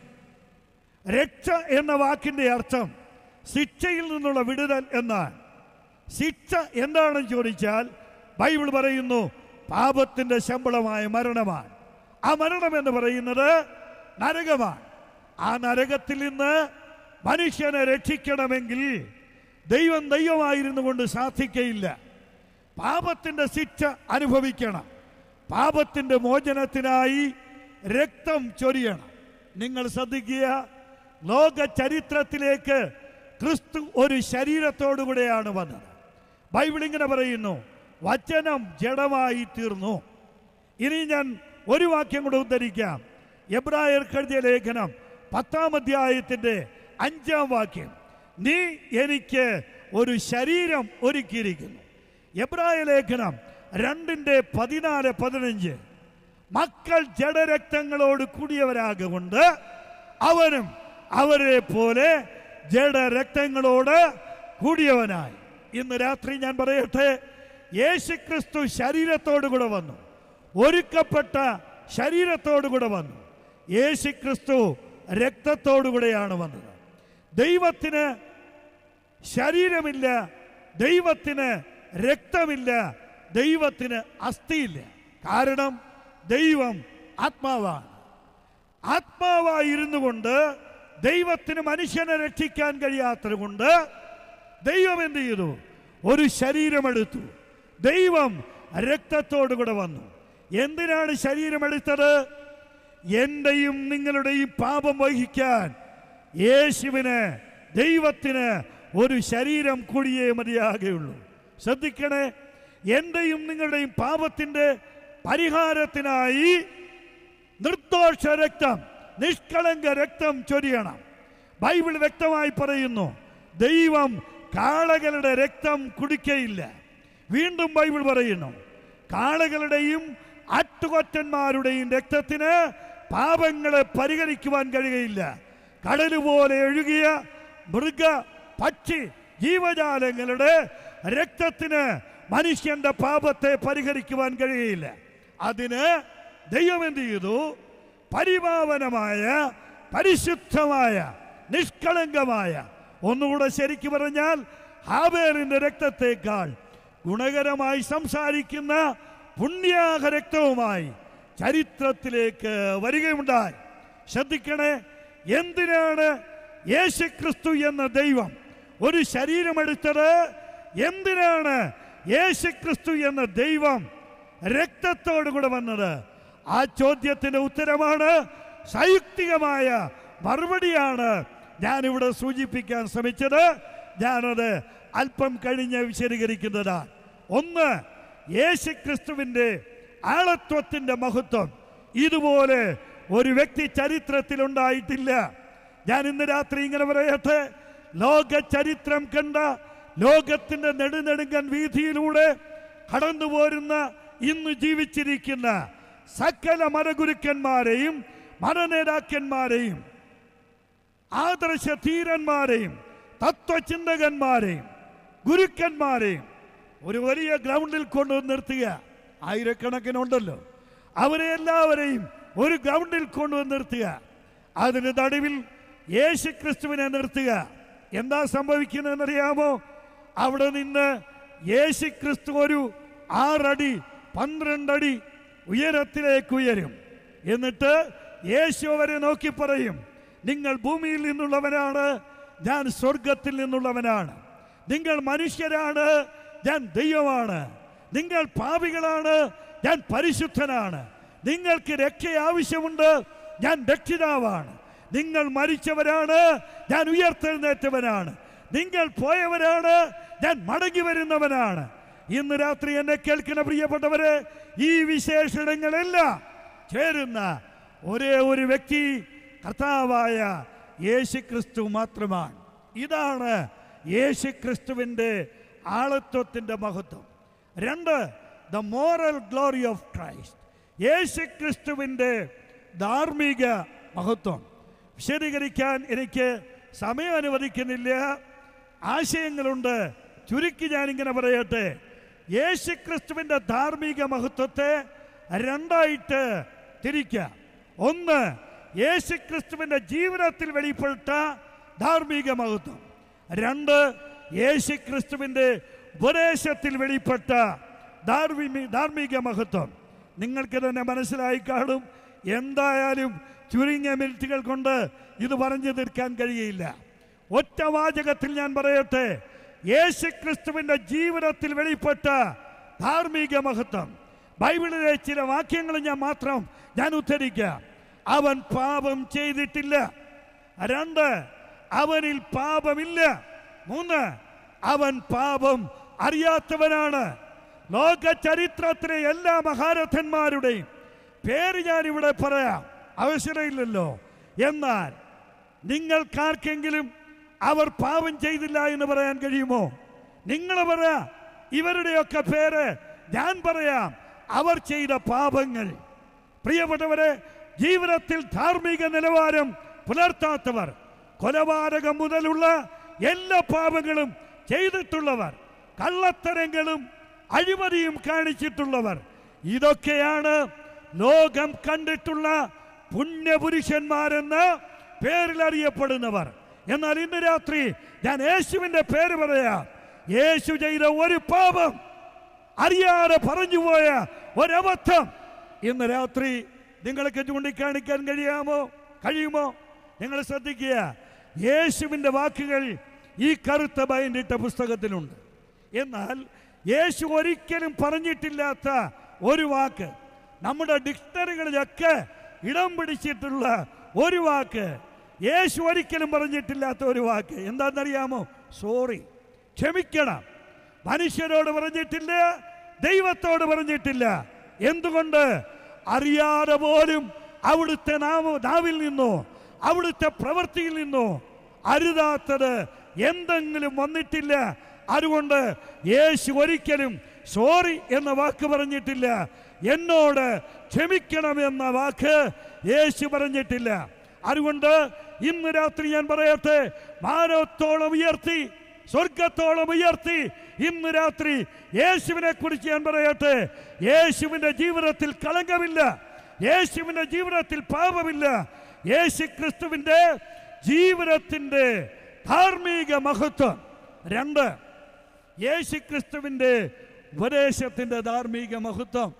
രക്ഷ എന്ന വാക്കിന്റെ അർത്ഥം ശിക്ഷയിൽ നിന്നുള്ള വിടുതൽ എന്നാണ് ശിക്ഷ എന്താണെന്ന് ചോദിച്ചാൽ ബൈബിൾ പറയുന്നു പാപത്തിന്റെ ശമ്പളമായ മരണമാണ് ആ മരണം എന്ന് പറയുന്നത് നരകമാണ് ആ നരകത്തിൽ നിന്ന് മനുഷ്യനെ രക്ഷിക്കണമെങ്കിൽ ദൈവം ദൈവമായിരുന്നു കൊണ്ട് സാധിക്കയില്ല പാപത്തിന്റെ ശിക്ഷ അനുഭവിക്കണം പാപത്തിന്റെ മോചനത്തിനായി രക്തം ചൊരിയണം നിങ്ങൾ ശ്രദ്ധിക്കുക ലോക ചരിത്രത്തിലേക്ക് ക്രിസ്തു ഒരു ശരീരത്തോടുകൂടെയാണ് വന്നത് ബൈബിൾ ഇങ്ങനെ പറയുന്നു വചനം ജഡമായി തീർന്നു ഇനി ഞാൻ ഒരു വാക്യം കൂടെ ഉദ്ധരിക്കാം എബ്രായർ എഴുതിയ ലേഖനം പത്താം അധ്യായത്തിന്റെ അഞ്ചാം വാക്യം നീ എനിക്ക് ഒരു ശരീരം ഒരുക്കിയിരിക്കുന്നു എബ്രായ ലേഖനം രണ്ടിന്റെ പതിനാല് പതിനഞ്ച് മക്കൾ ജഡരക്തങ്ങളോട് കൂടിയവരാകൊണ്ട് അവനും അവരെ പോലെ ജഡരക്തങ്ങളോട് കൂടിയവനായി ഇന്ന് രാത്രി ഞാൻ പറയട്ടെ യേശുക്രിസ്തു ശരീരത്തോടു കൂടെ വന്നു ഒരുക്കപ്പെട്ട ശരീരത്തോടു കൂടെ വന്നു യേശുക്രിസ്തു രക്തത്തോടു കൂടെയാണ് വന്നത് ദൈവത്തിന് ശരീരമില്ല ദൈവത്തിന് രക്തമില്ല ദൈവത്തിന് അസ്ഥിയില്ല കാരണം ദൈവം ആത്മാവാണ് ആത്മാവായിരുന്നു കൊണ്ട് ദൈവത്തിന് മനുഷ്യനെ രക്ഷിക്കാൻ കഴിയാത്തത് കൊണ്ട് ദൈവം എന്ത് ചെയ്തു ഒരു ശരീരമെടുത്തു ദൈവം രക്തത്തോടു കൂടെ വന്നു എന്തിനാണ് ശരീരമെടുത്തത് എന്റെയും നിങ്ങളുടെയും പാപം വഹിക്കാൻ യേശുവിന് ദൈവത്തിന് ഒരു ശരീരം കൂടിയേ മതിയാകുള്ളൂ ശ്രദ്ധിക്കണേ എന്റെയും നിങ്ങളുടെയും പാപത്തിന്റെ പരിഹാരത്തിനായി നിർദോഷ രക്തം നിഷ്കളങ്ക രക്തം ചൊരിയണം ബൈബിൾ വ്യക്തമായി പറയുന്നു ദൈവം കാളകളുടെ രക്തം കുടിക്കയില്ല വീണ്ടും ബൈബിൾ പറയുന്നു കാളകളുടെയും ആട്ടുകൊറ്റന്മാരുടെയും രക്തത്തിന് പാപങ്ങളെ പരിഹരിക്കുവാൻ കഴിയുകയില്ല കടല് പോലെ ഒഴുകിയ മൃഗ പക്ഷി ജീവജാലങ്ങളുടെ രക്തത്തിന് മനുഷ്യന്റെ പാപത്തെ പരിഹരിക്കുവാൻ കഴിയില്ല അതിന് ദൈവം എന്ത് ചെയ്തു പരിപാവനമായ പരിശുദ്ധമായ നിഷ്കളങ്കമായ ഒന്നുകൂടെ ശരിക്കു പറഞ്ഞാൽ ഹാബേറിന്റെ രക്തത്തേക്കാൾ ഗുണകരമായി സംസാരിക്കുന്ന പുണ്യാഹ രക്തവുമായി ചരിത്രത്തിലേക്ക് വരികയുണ്ടായി ശ്രദ്ധിക്കണേ എന്തിനാണ് യേശുക്രിസ്തു എന്ന ദൈവം ഒരു ശരീരമെടുത്തത് എന്തിനാണ് യേശു ക്രിസ്തു എന്ന ദൈവം രക്തത്തോടു കൂടെ വന്നത് ആ ചോദ്യത്തിന്റെ ഉത്തരമാണ് സയുക്തികമായ മറുപടിയാണ് ഞാനിവിടെ സൂചിപ്പിക്കാൻ ശ്രമിച്ചത് ഞാനത് അല്പം കഴിഞ്ഞ് വിശദീകരിക്കുന്നതാണ് ഒന്ന് യേശു ക്രിസ്തുവിന്റെ ആളത്വത്തിന്റെ മഹത്വം ഇതുപോലെ ഒരു വ്യക്തി ചരിത്രത്തിൽ ഉണ്ടായിട്ടില്ല ഞാൻ ഇന്ന് രാത്രി ഇങ്ങനെ പറയട്ടെ ലോക ചരിത്രം കണ്ട ലോകത്തിന്റെ നെടുനെടുങ്കൻ വീതിയിലൂടെ കടന്നു പോരുന്ന ഇന്ന് ജീവിച്ചിരിക്കുന്ന സകല മരഗുരുക്കന്മാരെയും മതനേതാക്കന്മാരെയും ആദർശ ധീരന്മാരെയും തത്വചിന്തകന്മാരെയും ഗുരുക്കന്മാരെയും ഒരു വലിയ ഗ്രൗണ്ടിൽ കൊണ്ടുവന്ന് നിർത്തുക ആയിരക്കണക്കിനുണ്ടല്ലോ അവരെ എല്ലാവരെയും ഒരു ഗ്രൗണ്ടിൽ കൊണ്ടുവന്ന് നിർത്തുക അതിന് നടുവിൽ യേശു ക്രിസ്തുവിനെ നിർത്തുക എന്താ സംഭവിക്കുന്നതെന്നറിയാമോ അവിടെ നിന്ന് യേശു ക്രിസ്തു ഒരു ആറടി പന്ത്രണ്ടടി ഉയരത്തിലേക്ക് ഉയരും എന്നിട്ട് യേശു അവരെ നോക്കി പറയും നിങ്ങൾ ഭൂമിയിൽ നിന്നുള്ളവനാണ് ഞാൻ സ്വർഗത്തിൽ നിന്നുള്ളവനാണ് നിങ്ങൾ മനുഷ്യരാണ് ഞാൻ ദൈവമാണ് നിങ്ങൾ പാപികളാണ് ഞാൻ പരിശുദ്ധനാണ് നിങ്ങൾക്ക് രക്ഷ ആവശ്യമുണ്ട് ഞാൻ രക്ഷിതാവാണ് നിങ്ങൾ മരിച്ചവരാണ് ഞാൻ ഉയർത്തെഴുന്നേറ്റവനാണ് നിങ്ങൾ പോയവരാണ് ഞാൻ മടങ്ങി വരുന്നവനാണ് ഇന്ന് രാത്രി എന്നെ കേൾക്കുന്ന പ്രിയപ്പെട്ടവരെ ഈ വിശേഷണങ്ങളെല്ലാം ചേരുന്ന ഒരേ ഒരു വ്യക്തി കർത്താവായ യേശു ക്രിസ്തു മാത്രമാണ് ഇതാണ് യേശു ക്രിസ്തുവിൻ്റെ ആളത്വത്തിൻ്റെ മഹത്വം രണ്ട് the moral glory of Christ Yesu ക്രിസ്തുവിൻ്റെ ധാർമ്മിക മഹത്വം വിശദീകരിക്കാൻ എനിക്ക് സമയം അനുവദിക്കുന്നില്ല ആശയങ്ങളുണ്ട് ചുരുക്കി ഞാനിങ്ങനെ പറയട്ടെ യേശു ക്രിസ്തുവിൻ്റെ ധാർമ്മിക മഹത്വത്തെ രണ്ടായിട്ട് തിരിക്കാം ഒന്ന് യേശു ക്രിസ്തുവിൻ്റെ ജീവിതത്തിൽ വെളിപ്പെട്ട ധാർമ്മിക മഹത്വം രണ്ട് യേശു ക്രിസ്തുവിൻ്റെ ഉപദേശത്തിൽ വെളിപ്പെട്ട ധാർമ്മി ധാർമ്മിക മഹത്വം നിങ്ങൾക്ക് തന്നെ മനസ്സിലായി കാണും എന്തായാലും ചുരുങ്ങിയ മിനിറ്റുകൾ കൊണ്ട് ഇത് പറഞ്ഞു തീർക്കാൻ കഴിയില്ല ഒറ്റ വാചകത്തിൽ ഞാൻ പറയട്ടെ യേശു ക്രിസ്തുവിൻ്റെ ജീവിതത്തിൽ വെളിപ്പെട്ട ധാർമ്മിക മഹത്വം ബൈബിളിലെ ചില വാക്യങ്ങൾ ഞാൻ മാത്രം ഞാൻ ഉദ്ധരിക്കാം അവൻ പാപം ചെയ്തിട്ടില്ല രണ്ട് അവനിൽ പാപമില്ല മൂന്ന് അവൻ പാപം അറിയാത്തവനാണ് ലോക ചരിത്രത്തിലെ എല്ലാ മഹാരഥന്മാരുടെയും പേര് ഞാൻ ഇവിടെ പറയാം അവസരമില്ലല്ലോ എന്നാൽ നിങ്ങൾക്കാർക്കെങ്കിലും അവർ പാപം ചെയ്തില്ല എന്ന് പറയാൻ കഴിയുമോ നിങ്ങൾ പറ ഇവരുടെയൊക്കെ പേര് ഞാൻ പറയാം അവർ ചെയ്ത പാപങ്ങൾ പ്രിയപ്പെട്ടവരെ ജീവിതത്തിൽ ധാർമ്മിക നിലവാരം പുലർത്താത്തവർ കൊലപാതകം മുതലുള്ള എല്ലാ പാപങ്ങളും ചെയ്തിട്ടുള്ളവർ കള്ളത്തരങ്ങളും അഴിമതിയും കാണിച്ചിട്ടുള്ളവർ ഇതൊക്കെയാണ് ലോകം കണ്ടിട്ടുള്ള പുണ്യപുരുഷന്മാരെന്ന് പേരിൽ അറിയപ്പെടുന്നവർ എന്നാൽ ഇന്ന് രാത്രി ഞാൻ യേശുവിന്റെ പേര് പറയാം യേശു ചെയ്ത ഒരു പാപം അറിയാതെ പറഞ്ഞുപോയ ഒരബദ്ധം ഇന്ന് രാത്രി നിങ്ങൾക്ക് ചൂണ്ടിക്കാണിക്കാൻ കഴിയാമോ കഴിയുമോ നിങ്ങൾ ശ്രദ്ധിക്കുക യേശുവിൻ്റെ വാക്കുകൾ ഈ കറുത്ത ബൈൻഡിട്ട പുസ്തകത്തിലുണ്ട് എന്നാൽ യേശു ഒരിക്കലും പറഞ്ഞിട്ടില്ലാത്ത ഒരു വാക്ക് നമ്മുടെ ഡിക്ഷണറികളിലൊക്കെ ഇടം പിടിച്ചിട്ടുള്ള ഒരു വാക്ക് യേശു ഒരിക്കലും പറഞ്ഞിട്ടില്ലാത്ത ഒരു വാക്ക് എന്താണെന്നറിയാമോ സോറി ക്ഷമിക്കണം മനുഷ്യരോട് പറഞ്ഞിട്ടില്ല ദൈവത്തോട് പറഞ്ഞിട്ടില്ല എന്തുകൊണ്ട് അറിയാതെ പോലും അവിടുത്തെ നാമ നാവിൽ നിന്നോ അവിടുത്തെ പ്രവൃത്തിയിൽ നിന്നോ അരുതാത്തത് എന്തെങ്കിലും വന്നിട്ടില്ല അതുകൊണ്ട് യേശു ഒരിക്കലും സോറി എന്ന വാക്ക് പറഞ്ഞിട്ടില്ല എന്നോട് ക്ഷമിക്കണം എന്ന വാക്ക് യേശു പറഞ്ഞിട്ടില്ല അതുകൊണ്ട് ഇന്ന് രാത്രി ഞാൻ പറയട്ടെ മാനവത്തോളം ഉയർത്തി സ്വർഗത്തോളം ഉയർത്തി ഇന്ന് രാത്രി യേശുവിനെ കുറിച്ച് ഞാൻ പറയട്ടെ യേശുവിന്റെ ജീവിതത്തിൽ കളങ്കമില്ല യേശുവിന്റെ ജീവിതത്തിൽ പാപമില്ല യേശു ക്രിസ്തുവിന്റെ ജീവിതത്തിന്റെ ധാർമ്മിക മഹത്വം രണ്ട് യേശു ക്രിസ്തുവിന്റെ ഉപദേശത്തിന്റെ ധാർമ്മിക മഹത്വം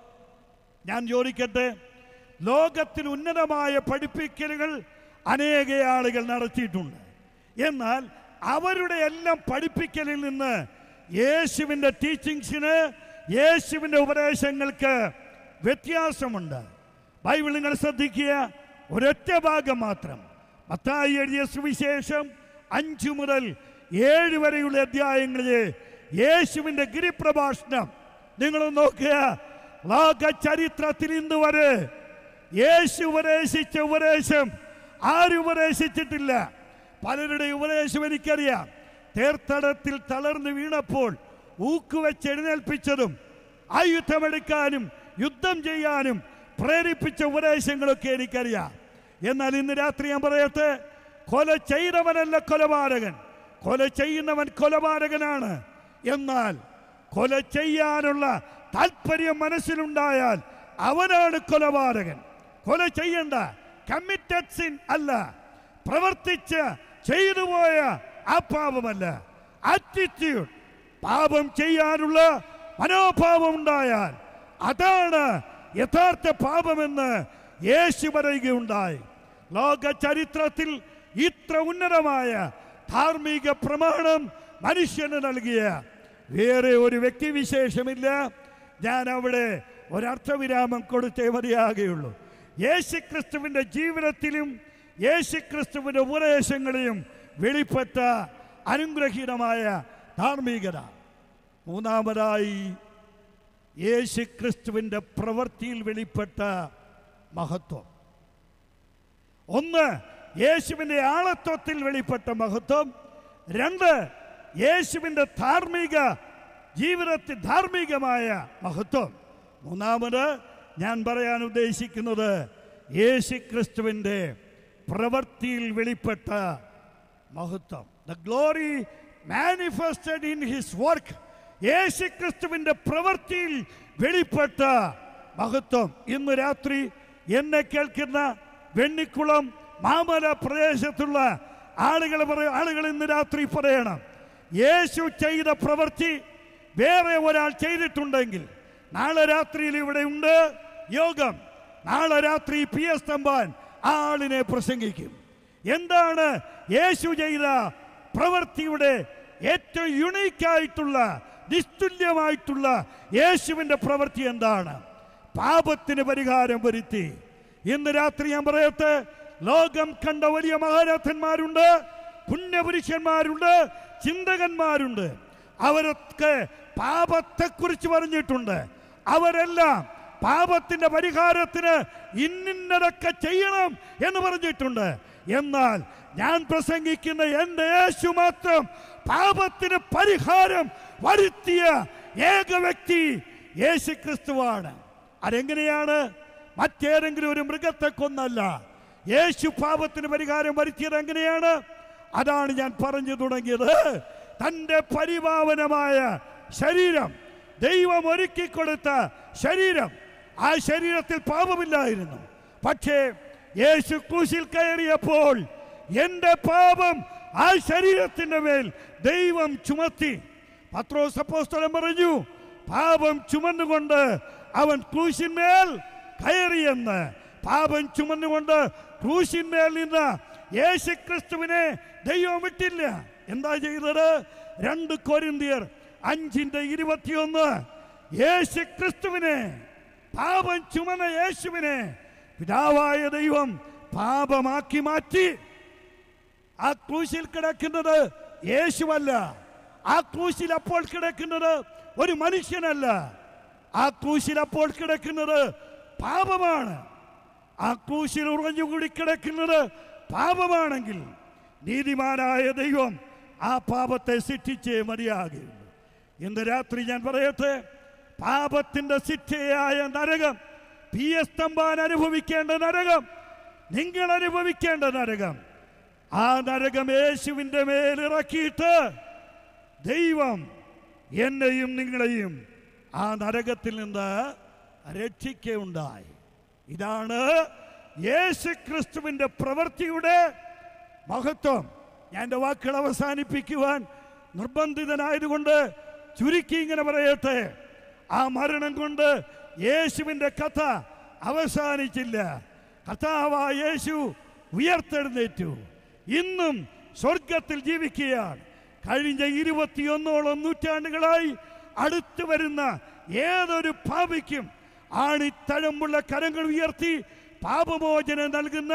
ഞാൻ ചോദിക്കട്ടെ ലോകത്തിൽ ഉന്നതമായ പഠിപ്പിക്കലുകൾ അനേക ആളുകൾ നടത്തിയിട്ടുണ്ട് എന്നാൽ അവരുടെ എല്ലാം പഠിപ്പിക്കലിൽ നിന്ന് യേശുവിൻ്റെ ടീച്ചിങ്സിന് യേശുവിൻ്റെ ഉപദേശങ്ങൾക്ക് വ്യത്യാസമുണ്ട് ബൈബിൾ നിങ്ങൾ ശ്രദ്ധിക്കുക ഒരൊറ്റ ഭാഗം മാത്രം മത്തായി എഴുതിയ സുവിശേഷം അഞ്ചു മുതൽ ഏഴ് വരെയുള്ള അധ്യായങ്ങളിലെ യേശുവിൻ്റെ ഗിരിപ്രഭാഷണം നിങ്ങൾ നോക്കുക ലോക ചരിത്രത്തിൽ ഇന്ന് വരെ യേശു ഉപദേശിച്ച ഉപദേശം ആരും ഉപദേശിച്ചിട്ടില്ല പലരുടെ ഉപദേശം എനിക്കറിയാം തേർത്തടത്തിൽ തളർന്നു വീണപ്പോൾ ഊക്കുവെച്ച് എഴുന്നേൽപ്പിച്ചതും ആയുധമെടുക്കാനും യുദ്ധം ചെയ്യാനും പ്രേരിപ്പിച്ച ഉപദേശങ്ങളൊക്കെ എനിക്കറിയാം എന്നാൽ ഇന്ന് രാത്രി ഞാൻ പറയട്ടെ കൊല ചെയ്തവനല്ല കൊലപാതകൻ കൊല ചെയ്യുന്നവൻ കൊലപാതകനാണ് എന്നാൽ കൊല ചെയ്യാനുള്ള താല്പര്യം മനസ്സിലുണ്ടായാൽ അവനാണ് കൊലപാതകൻ കൊല ചെയ്യണ്ട കമ്മിറ്റഡ് സിൻ അല്ല പ്രവർത്തിച്ച് ചെയ്തു പോയ ആ പാപമല്ല ആറ്റിറ്റ്യൂഡ് പാപം ചെയ്യാനുള്ള മനോഭാവം ഉണ്ടായാൽ അതാണ് യഥാർത്ഥ പാപമെന്ന് യേശു പറയുകയുണ്ടായി ലോക ചരിത്രത്തിൽ ഇത്ര ഉന്നതമായ ധാർമ്മിക പ്രമാണം മനുഷ്യന് നൽകിയ വേറെ ഒരു വ്യക്തിവിശേഷമില്ല ഞാൻ അവിടെ ഒരർത്ഥവിരാമം കൊടുത്തേ മതിയാകുകയുള്ളൂ യേശുക്രിസ്തുവിൻ്റെ ജീവിതത്തിലും യേശുക്രിസ്തുവിൻ്റെ ഉപദേശങ്ങളിലും വെളിപ്പെട്ട അനുഗ്രഹീതമായ ധാർമ്മികത മൂന്നാമതായി യേശുക്രിസ്തുവിൻ്റെ പ്രവൃത്തിയിൽ വെളിപ്പെട്ട മഹത്വം ഒന്ന് യേശുവിൻ്റെ ആളത്വത്തിൽ വെളിപ്പെട്ട മഹത്വം രണ്ട് യേശുവിൻ്റെ ധാർമ്മിക ജീവിതത്തിൽ ധാർമ്മികമായ മഹത്വം മൂന്നാമത് ഞാൻ പറയാൻ ഉദ്ദേശിക്കുന്നത് യേശുക്രിസ്തുവിൻ്റെ പ്രവൃത്തിയിൽ വെളിപ്പെട്ട മഹത്വം the glory manifested in his work യേശുക്രിസ്തുവിൻ്റെ പ്രവൃത്തിയിൽ വെളിപ്പെട്ട മഹത്വം ഇന്ന് രാത്രി എന്നെ കേൾക്കുന്ന വെണ്ണിക്കുളം മാമല പ്രദേശത്തുള്ള ആളുകൾ പറയ ആളുകൾ ഇന്ന് രാത്രി പറയണം യേശു ചെയ്ത പ്രവൃത്തി വേറെ ഒരാൾ ചെയ്തിട്ടുണ്ടെങ്കിൽ നാളെ രാത്രിയിൽ ഇവിടെ ഉണ്ട് യോഗം നാളെ രാത്രി പി എസ് തമ്പാൻ ആ ആളിനെ പ്രസംഗിക്കും എന്താണ് യേശു ചെയ്ത പ്രവൃത്തിയുടെ ഏറ്റവും യുണീക്കായിട്ടുള്ള നിസ്തുല്യമായിട്ടുള്ള യേശുവിൻ്റെ പ്രവൃത്തി എന്താണ് പാപത്തിന് പരിഹാരം വരുത്തി ഇന്ന് രാത്രി ഞാൻ പറയട്ടെ ലോകം കണ്ട വലിയ മഹാരഥന്മാരുണ്ട് പുണ്യപുരുഷന്മാരുണ്ട് ചിന്തകന്മാരുണ്ട് അവരൊക്കെ പാപത്തെക്കുറിച്ച് പറഞ്ഞിട്ടുണ്ട് അവരെല്ലാം പാപത്തിന്റെ പരിഹാരത്തിന് ഇന്നിന്നതൊക്കെ ചെയ്യണം എന്ന് പറഞ്ഞിട്ടുണ്ട് എന്നാൽ ഞാൻ പ്രസംഗിക്കുന്ന എൻ്റെ യേശു മാത്രം പാപത്തിന് പരിഹാരം വരുത്തിയ ഏക വ്യക്തി യേശു ക്രിസ്തുവാണ് അതെങ്ങനെയാണ് മറ്റേതെങ്കിലും ഒരു മൃഗത്തെ കൊന്നല്ല യേശു പാപത്തിന് പരിഹാരം വരുത്തിയത് എങ്ങനെയാണ് അതാണ് ഞാൻ പറഞ്ഞു തുടങ്ങിയത് തൻ്റെ പരിപാവനമായ ശരീരം ദൈവം ഒരുക്കിക്കൊടുത്ത ശരീരം ആ ശരീരത്തിൽ പാപമില്ലായിരുന്നു പക്ഷേ യേശു ക്രൂശിൽ കയറിയപ്പോൾ എൻ്റെ പാപം ആ ശരീരത്തിൻ്റെ മേൽ ദൈവം ചുമത്തി പത്രോസ് അപ്പോസ്തലൻ പറഞ്ഞു പാപം ചുമന്നുകൊണ്ട് അവൻ ക്രൂശിന്മേൽ കയറിയെന്ന് പാപം ചുമന്നുകൊണ്ട് ക്രൂശിന്മേൽ നിന്ന് യേശു ക്രിസ്തുവിനെ ദൈവം വിട്ടില്ല എന്താ ചെയ്തത് രണ്ട് കൊരിന്തിയർ അഞ്ചിന്റെ ഇരുപത്തിയൊന്ന് യേശു ക്രിസ്തുവിനെ പാപം ചുമന്ന യേശുവിനെ പിതാവായ ദൈവം പാപമാക്കി മാറ്റി ആ ക്രൂശിൽ കിടക്കുന്നത് യേശുവല്ല ആ ക്രൂശിൽ അപ്പോൾ കിടക്കുന്നത് ഒരു മനുഷ്യനല്ല ആ ക്രൂശിൽ അപ്പോൾ കിടക്കുന്നത് പാപമാണ് ആ ക്രൂശിൽ ഉറഞ്ഞുകൂടി കിടക്കുന്നത് പാപമാണെങ്കിൽ നീതിമാനായ ദൈവം ആ പാപത്തെ ശിക്ഷിച്ചേ മതിയാകുകയുള്ളൂ ഇന്ന് രാത്രി ഞാൻ പറയട്ടെ പാപത്തിന്റെ ശിക്ഷയായ നരകം പി എസ് തമ്പാൻ അനുഭവിക്കേണ്ട നരകം നിങ്ങൾ അനുഭവിക്കേണ്ട നരകം ആ നരകം യേശുവിൻ്റെ മേലിറക്കിയിട്ട് ദൈവം എന്നെയും നിങ്ങളെയും ആ നരകത്തിൽ നിന്ന് രക്ഷിക്കുകയുണ്ടായി ഇതാണ് യേശു ക്രിസ്തുവിൻ്റെ പ്രവൃത്തിയുടെ മഹത്വം ഞാൻ എൻ്റെ വാക്കുകൾ അവസാനിപ്പിക്കുവാൻ നിർബന്ധിതനായതുകൊണ്ട് ചുരുക്കി ഇങ്ങനെ പറയട്ടെ ആ മരണം കൊണ്ട് യേശുവിൻ്റെ കഥ അവസാനിച്ചില്ല കഥാവായ യേശു ഉയർത്തെഴുന്നേറ്റു ഇന്നും സ്വർഗത്തിൽ ജീവിക്കുകയാണ് കഴിഞ്ഞ ഇരുപത്തിയൊന്നോളം നൂറ്റാണ്ടുകളായി അടുത്തു വരുന്ന ഏതൊരു പാപിക്കും ആണിത്തഴമ്പുള്ള കരങ്ങൾ ഉയർത്തി പാപമോചനം നൽകുന്ന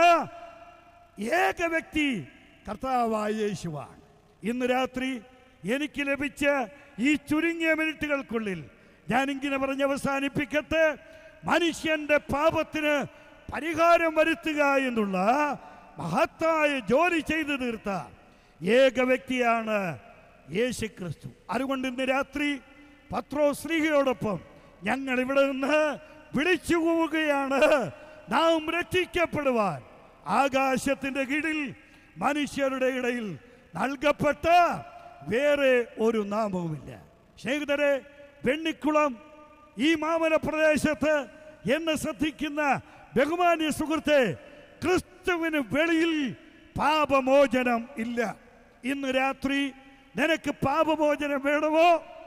ഏക വ്യക്തി കർത്താവായ യേശുവാണ് ഇന്ന് രാത്രി എനിക്ക് ലഭിച്ച ഈ ചുരുങ്ങിയ മിനിറ്റുകൾക്കുള്ളിൽ ഞാൻ ഇങ്ങനെ പറഞ്ഞ് അവസാനിപ്പിക്കട്ടെ മനുഷ്യന്റെ പാപത്തിന് പരിഹാരം വരുത്തുക എന്നുള്ള മഹത്തായ ജോലി ചെയ്തു തീർത്ത ഏക വ്യക്തിയാണ് യേശു ക്രിസ്തു അതുകൊണ്ട് ഇന്ന് രാത്രി പത്രോ ശ്രീഹയോടൊപ്പം ഞങ്ങൾ ഇവിടെ നിന്ന് വിളിച്ചു പോവുകയാണ് നാം രക്ഷിക്കപ്പെടുവാൻ ആകാശത്തിന്റെ കീഴിൽ മനുഷ്യരുടെ ഇടയിൽ നൽകപ്പെട്ട വേറെ ഒരു നാമവുമില്ല സ്നേഹിതരെ വെണ്ണിക്കുളം ഈ മാമല പ്രദേശത്ത് എന്നെ ശ്രദ്ധിക്കുന്ന ബഹുമാന്യ സുഹൃത്തെ ക്രിസ്തുവിന് വെളിയിൽ പാപമോചനം ഇല്ല ഇന്ന് രാത്രി നിനക്ക് പാപമോചനം വേണമോ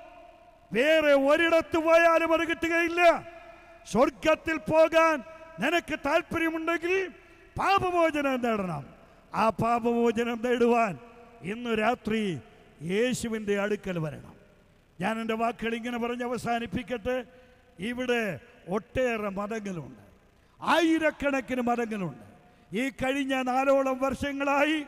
വേറെ ഒരിടത്ത് പോയാലും അത് കിട്ടുകയില്ല സ്വർഗത്തിൽ പോകാൻ നിനക്ക് താല്പര്യമുണ്ടെങ്കിൽ പാപമോചനം നേടണം ആ പാപമോചനം നേടുവാൻ ഇന്ന് രാത്രി യേശുവിൻ്റെ അടുക്കൽ വരണം ഞാൻ എൻ്റെ വാക്കുകൾ ഇങ്ങനെ പറഞ്ഞ് അവസാനിപ്പിക്കട്ടെ ഇവിടെ ഒട്ടേറെ മതങ്ങളുണ്ട് ആയിരക്കണക്കിന് മതങ്ങളുണ്ട് ഈ കഴിഞ്ഞ നാലോളം വർഷങ്ങളായി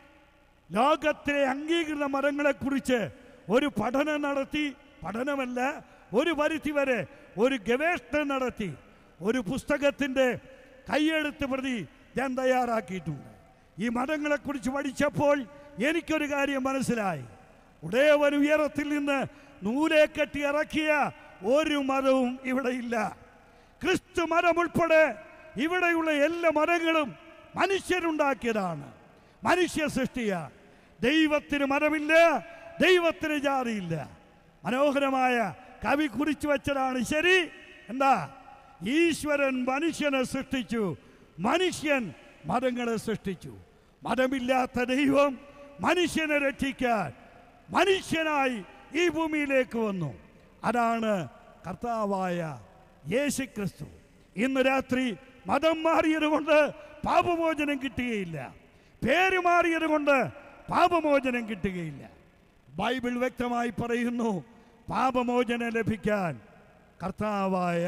ലോകത്തിലെ അംഗീകൃത മതങ്ങളെക്കുറിച്ച് ഒരു പഠനം നടത്തി പഠനമല്ല ഒരു പരിധി വരെ ഒരു ഗവേഷണം നടത്തി ഒരു പുസ്തകത്തിൻ്റെ കൈയെഴുത്ത് പ്രതി ഞാൻ തയ്യാറാക്കിയിട്ടുണ്ട് ഈ മതങ്ങളെക്കുറിച്ച് പഠിച്ചപ്പോൾ എനിക്കൊരു കാര്യം മനസ്സിലായി ഉടയവൻ ഉയരത്തിൽ നിന്ന് നൂലെ കെട്ടി ഇറക്കിയ ഒരു മതവും ഇവിടെ ഇല്ല ക്രിസ്തു മതം ഉൾപ്പെടെ ഇവിടെയുള്ള എല്ലാ മതങ്ങളും മനുഷ്യരുണ്ടാക്കിയതാണ് മനുഷ്യ സൃഷ്ടിയാണ് ദൈവത്തിന് മതമില്ല ദൈവത്തിന് ജാതിയില്ല മനോഹരമായ കവി കുറിച്ചു വെച്ചതാണ് ശരി എന്താ ഈശ്വരൻ മനുഷ്യനെ സൃഷ്ടിച്ചു മനുഷ്യൻ മതങ്ങളെ സൃഷ്ടിച്ചു മതമില്ലാത്ത ദൈവം മനുഷ്യനെ രക്ഷിക്കാൻ മനുഷ്യനായി ഈ ഭൂമിയിലേക്ക് വന്നു അതാണ് കർത്താവായ യേശു ക്രിസ്തു ഇന്ന് രാത്രി മതം മാറിയത് കൊണ്ട് പാപമോചനം കിട്ടുകയില്ല പേര് മാറിയത് കൊണ്ട് പാപമോചനം കിട്ടുകയില്ല ബൈബിൾ വ്യക്തമായി പറയുന്നു പാപമോചനം ലഭിക്കാൻ കർത്താവായ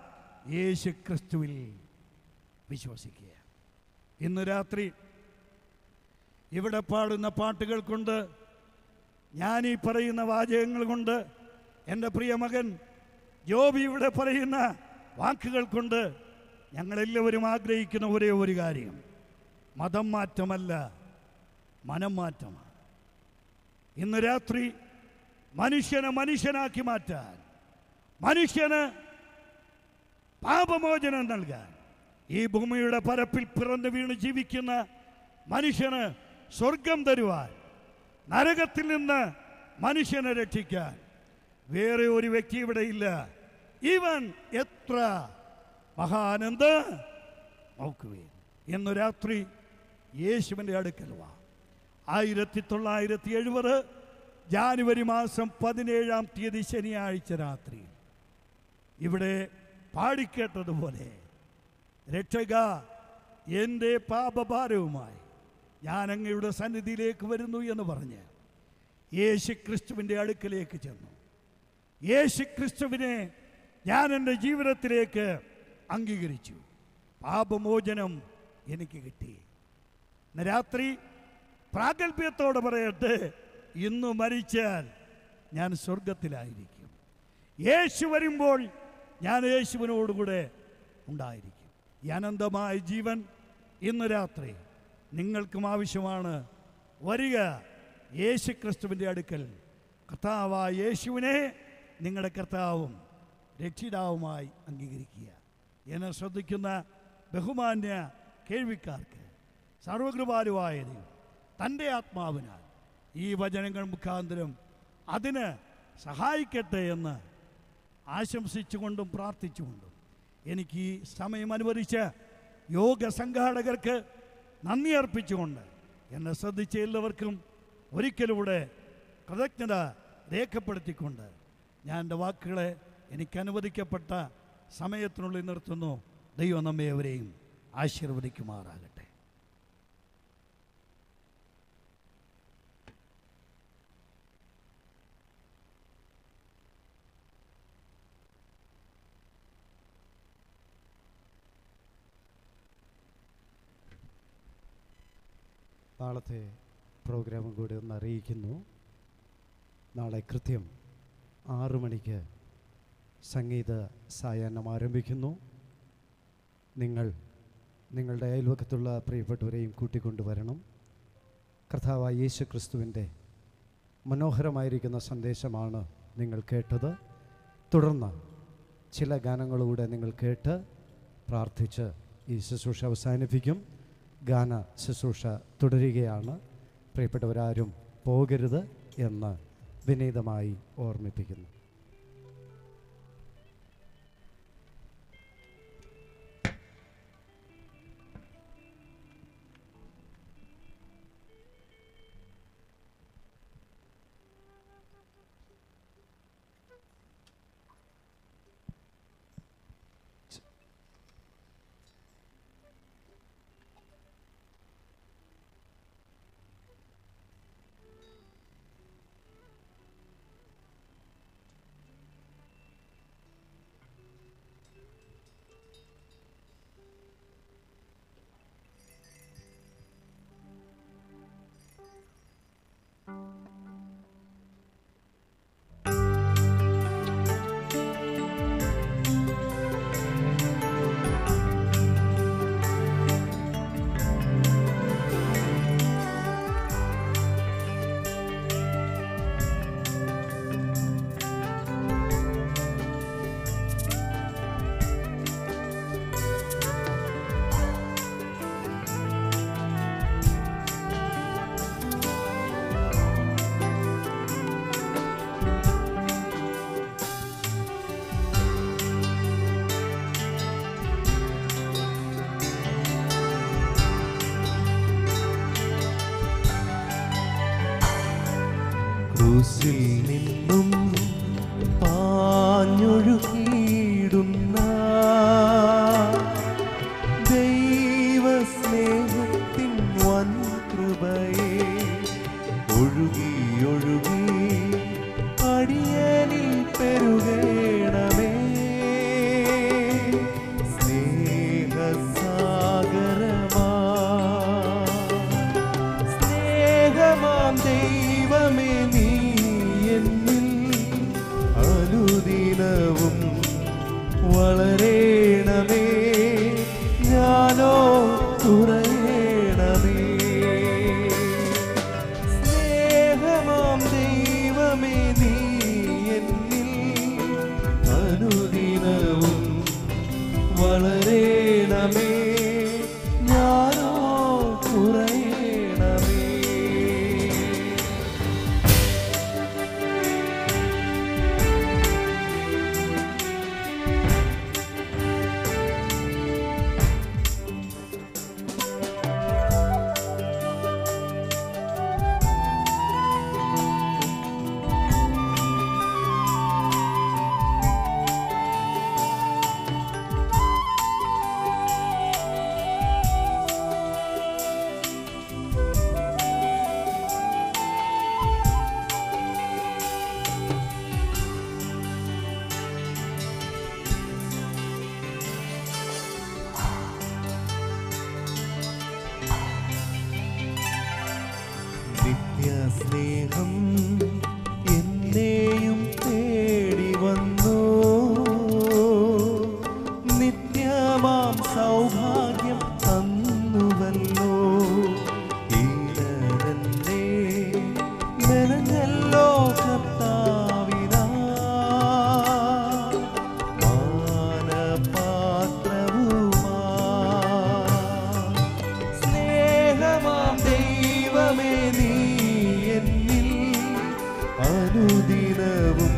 യേശു ക്രിസ്തുവിൽ വിശ്വസിക്കുക ഇന്ന് രാത്രി ഇവിടെ പാടുന്ന പാട്ടുകൾ കൊണ്ട് ഞാൻ ഈ പറയുന്ന വാചകങ്ങൾ കൊണ്ട് എൻ്റെ പ്രിയ മകൻ ജോബി ഇവിടെ പറയുന്ന വാക്കുകൾ കൊണ്ട് ഞങ്ങളെല്ലാവരും ആഗ്രഹിക്കുന്ന ഒരേ ഒരു കാര്യം മതം മാറ്റമല്ല മനം മാറ്റമാണ് ഇന്ന് രാത്രി മനുഷ്യനെ മനുഷ്യനാക്കി മാറ്റാൻ മനുഷ്യന് പാപമോചനം നൽകാൻ ഈ ഭൂമിയുടെ പരപ്പിൽ പിറന്നു വീണ് ജീവിക്കുന്ന മനുഷ്യന് സ്വർഗം തരുവാൻ നരകത്തിൽ നിന്ന് മനുഷ്യനെ രക്ഷിക്കാൻ വേറെ ഒരു വ്യക്തി ഇവിടെ ഇല്ല ഇവൻ എത്ര മഹാനന്ദ നോക്കുകയും ഇന്ന് രാത്രി യേശുവിൻ്റെ അടുക്കൽ വാ ആയിരത്തി തൊള്ളായിരത്തി എഴുപത് ജാനുവരി മാസം പതിനേഴാം തീയതി ശനിയാഴ്ച രാത്രി ഇവിടെ പാടിക്കേട്ടതുപോലെ രക്ഷക എൻ്റെ പാപഭാരവുമായി ഞാൻ അങ്ങയുടെ സന്നിധിയിലേക്ക് വരുന്നു എന്ന് പറഞ്ഞ് യേശു ക്രിസ്തുവിൻ്റെ അടുക്കലേക്ക് ചെന്നു യേശു ക്രിസ്തുവിനെ ഞാൻ എൻ്റെ ജീവിതത്തിലേക്ക് അംഗീകരിച്ചു പാപമോചനം എനിക്ക് കിട്ടി ഇന്ന് രാത്രി പ്രാഗൽഭ്യത്തോടെ പറയട്ടെ ഇന്ന് മരിച്ചാൽ ഞാൻ സ്വർഗത്തിലായിരിക്കും യേശു വരുമ്പോൾ ഞാൻ യേശുവിനോടുകൂടെ ഉണ്ടായിരിക്കും ഈ അനന്തമായ ജീവൻ ഇന്ന് രാത്രി നിങ്ങൾക്കും ആവശ്യമാണ് വരിക യേശു ക്രിസ്തുവിൻ്റെ അടുക്കൽ കർത്താവായ യേശുവിനെ നിങ്ങളുടെ കർത്താവും രക്ഷിതാവുമായി അംഗീകരിക്കുക എന്നെ ശ്രദ്ധിക്കുന്ന ബഹുമാന്യ കേൾവിക്കാർക്ക് സർവകൃപാലുവായ ദൈവം തൻ്റെ ആത്മാവിനാൽ ഈ വചനങ്ങൾ മുഖാന്തരം അതിന് സഹായിക്കട്ടെ എന്ന് ആശംസിച്ചുകൊണ്ടും പ്രാർത്ഥിച്ചുകൊണ്ടും എനിക്ക് ഈ സമയം അനുവദിച്ച യോഗ സംഘാടകർക്ക് നന്ദി അർപ്പിച്ചുകൊണ്ട് എന്നെ ശ്രദ്ധിച്ച എല്ലാവർക്കും ഒരിക്കലൂടെ കൃതജ്ഞത രേഖപ്പെടുത്തിക്കൊണ്ട് ഞാൻ എൻ്റെ വാക്കുകളെ എനിക്ക് അനുവദിക്കപ്പെട്ട സമയത്തിനുള്ളിൽ നിർത്തുന്നു ദൈവം നമ്മെ അവരെയും ആശീർവദിക്കുമാറാകട്ടെ നാളത്തെ പ്രോഗ്രാമും കൂടി ഒന്ന് അറിയിക്കുന്നു നാളെ കൃത്യം ആറു മണിക്ക് സംഗീത സായാഹ്നം ആരംഭിക്കുന്നു നിങ്ങൾ നിങ്ങളുടെ അയൽവക്കത്തുള്ള പ്രിയപ്പെട്ടവരെയും കൂട്ടിക്കൊണ്ടുവരണം കർത്താവായ യേശു ക്രിസ്തുവിൻ്റെ മനോഹരമായിരിക്കുന്ന സന്ദേശമാണ് നിങ്ങൾ കേട്ടത് തുടർന്ന് ചില ഗാനങ്ങളൂടെ നിങ്ങൾ കേട്ട് പ്രാർത്ഥിച്ച് ഈ ശുശ്രൂഷ അവസാനിപ്പിക്കും ഗാന ശുശ്രൂഷ തുടരുകയാണ് പ്രിയപ്പെട്ടവരാരും പോകരുത് എന്ന് വിനീതമായി ഓർമ്മിപ്പിക്കുന്നു ക്രൂസിൽ നിന്നും പാഞ്ഞൊഴുകിയിടുന്ന ദൈവസ്നേഹത്തിൻ വൻ കൃപയെ ഒഴുകി ഒഴുകി അടിയനിൽ പെരുകേണമേ സ്നേഹസാഗരമാ സ്നേഹമാം ദൈവമേ നീ എന്നിൽ അനുദിനവും വളരേണമേ ഞാനോ കുറയണമേ സ്നേഹമാം ദൈവമേ നീ എന്നിൽ അനുദിനവും വളരേണമേ ഞാനോ കുറയണമേ നിത്യസ്നേഹം എന്നെയും തേടി വന്നു നിത്യമാം സൗഭാഗ്യം തന്നുവല്ലോ ഈനരന്നെ മെനഞ്ഞല്ലോ കർത്താവിനാ മാനപാത്രവുമാ സ്നേഹമാം ദൈവമേ നീ എന്നിൽ അനുദിനവും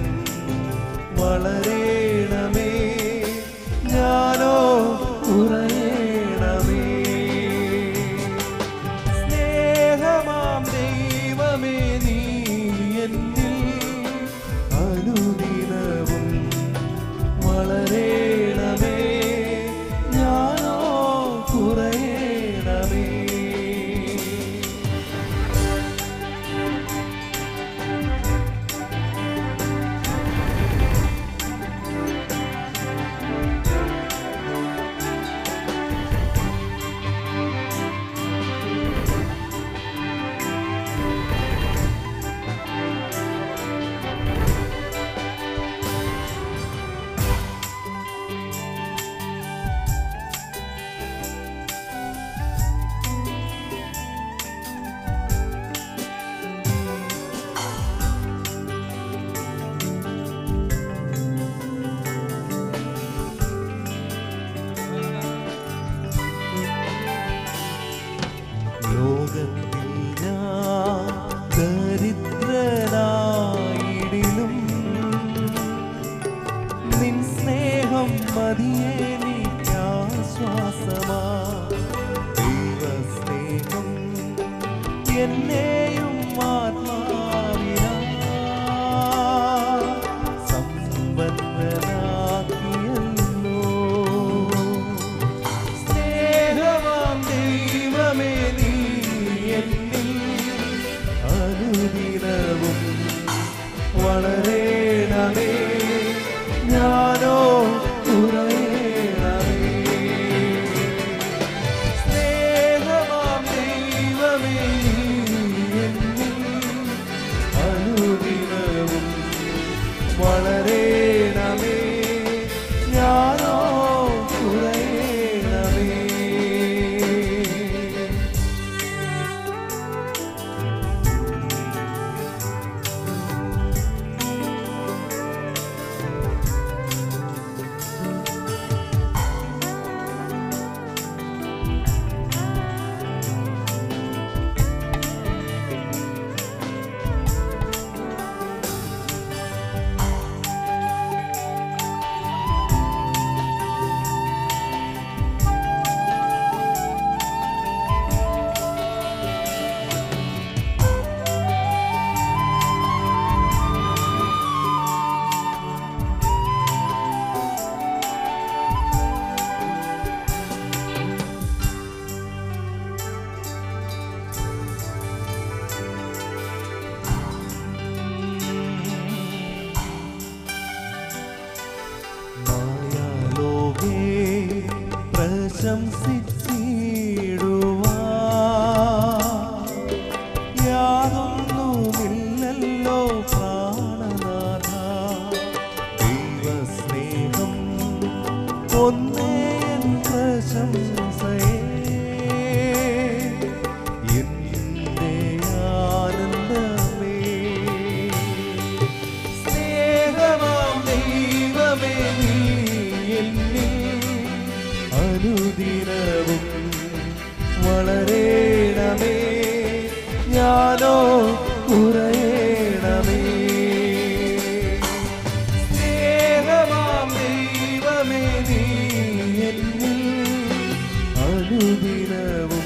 വളരേണമേ ഞാനോ കുറയണമേ സ്നേഹമാം ദൈവമേ നീ എന്നിൽ അനുദിനവും വളരേണമേ ഞാനോ കുറയണമേ പ്രശംസിച്ചിടുവാ യാതൊന്നുമില്ലല്ലോ പ്രാണനാഥ ദൈവസ്നേഹം ഒന്നേ എൻ പ്രശംസയേ എന്റെ ആനന്ദമേ സ്നേഹമാം ദൈവമേ നീ എന്നിൽ അനുദിനവും വളരേണമേ ഞാനോ കുറയണമേ സ്നേഹമാം ദൈവമേ നീ എന്നിൽ അനുദിനവും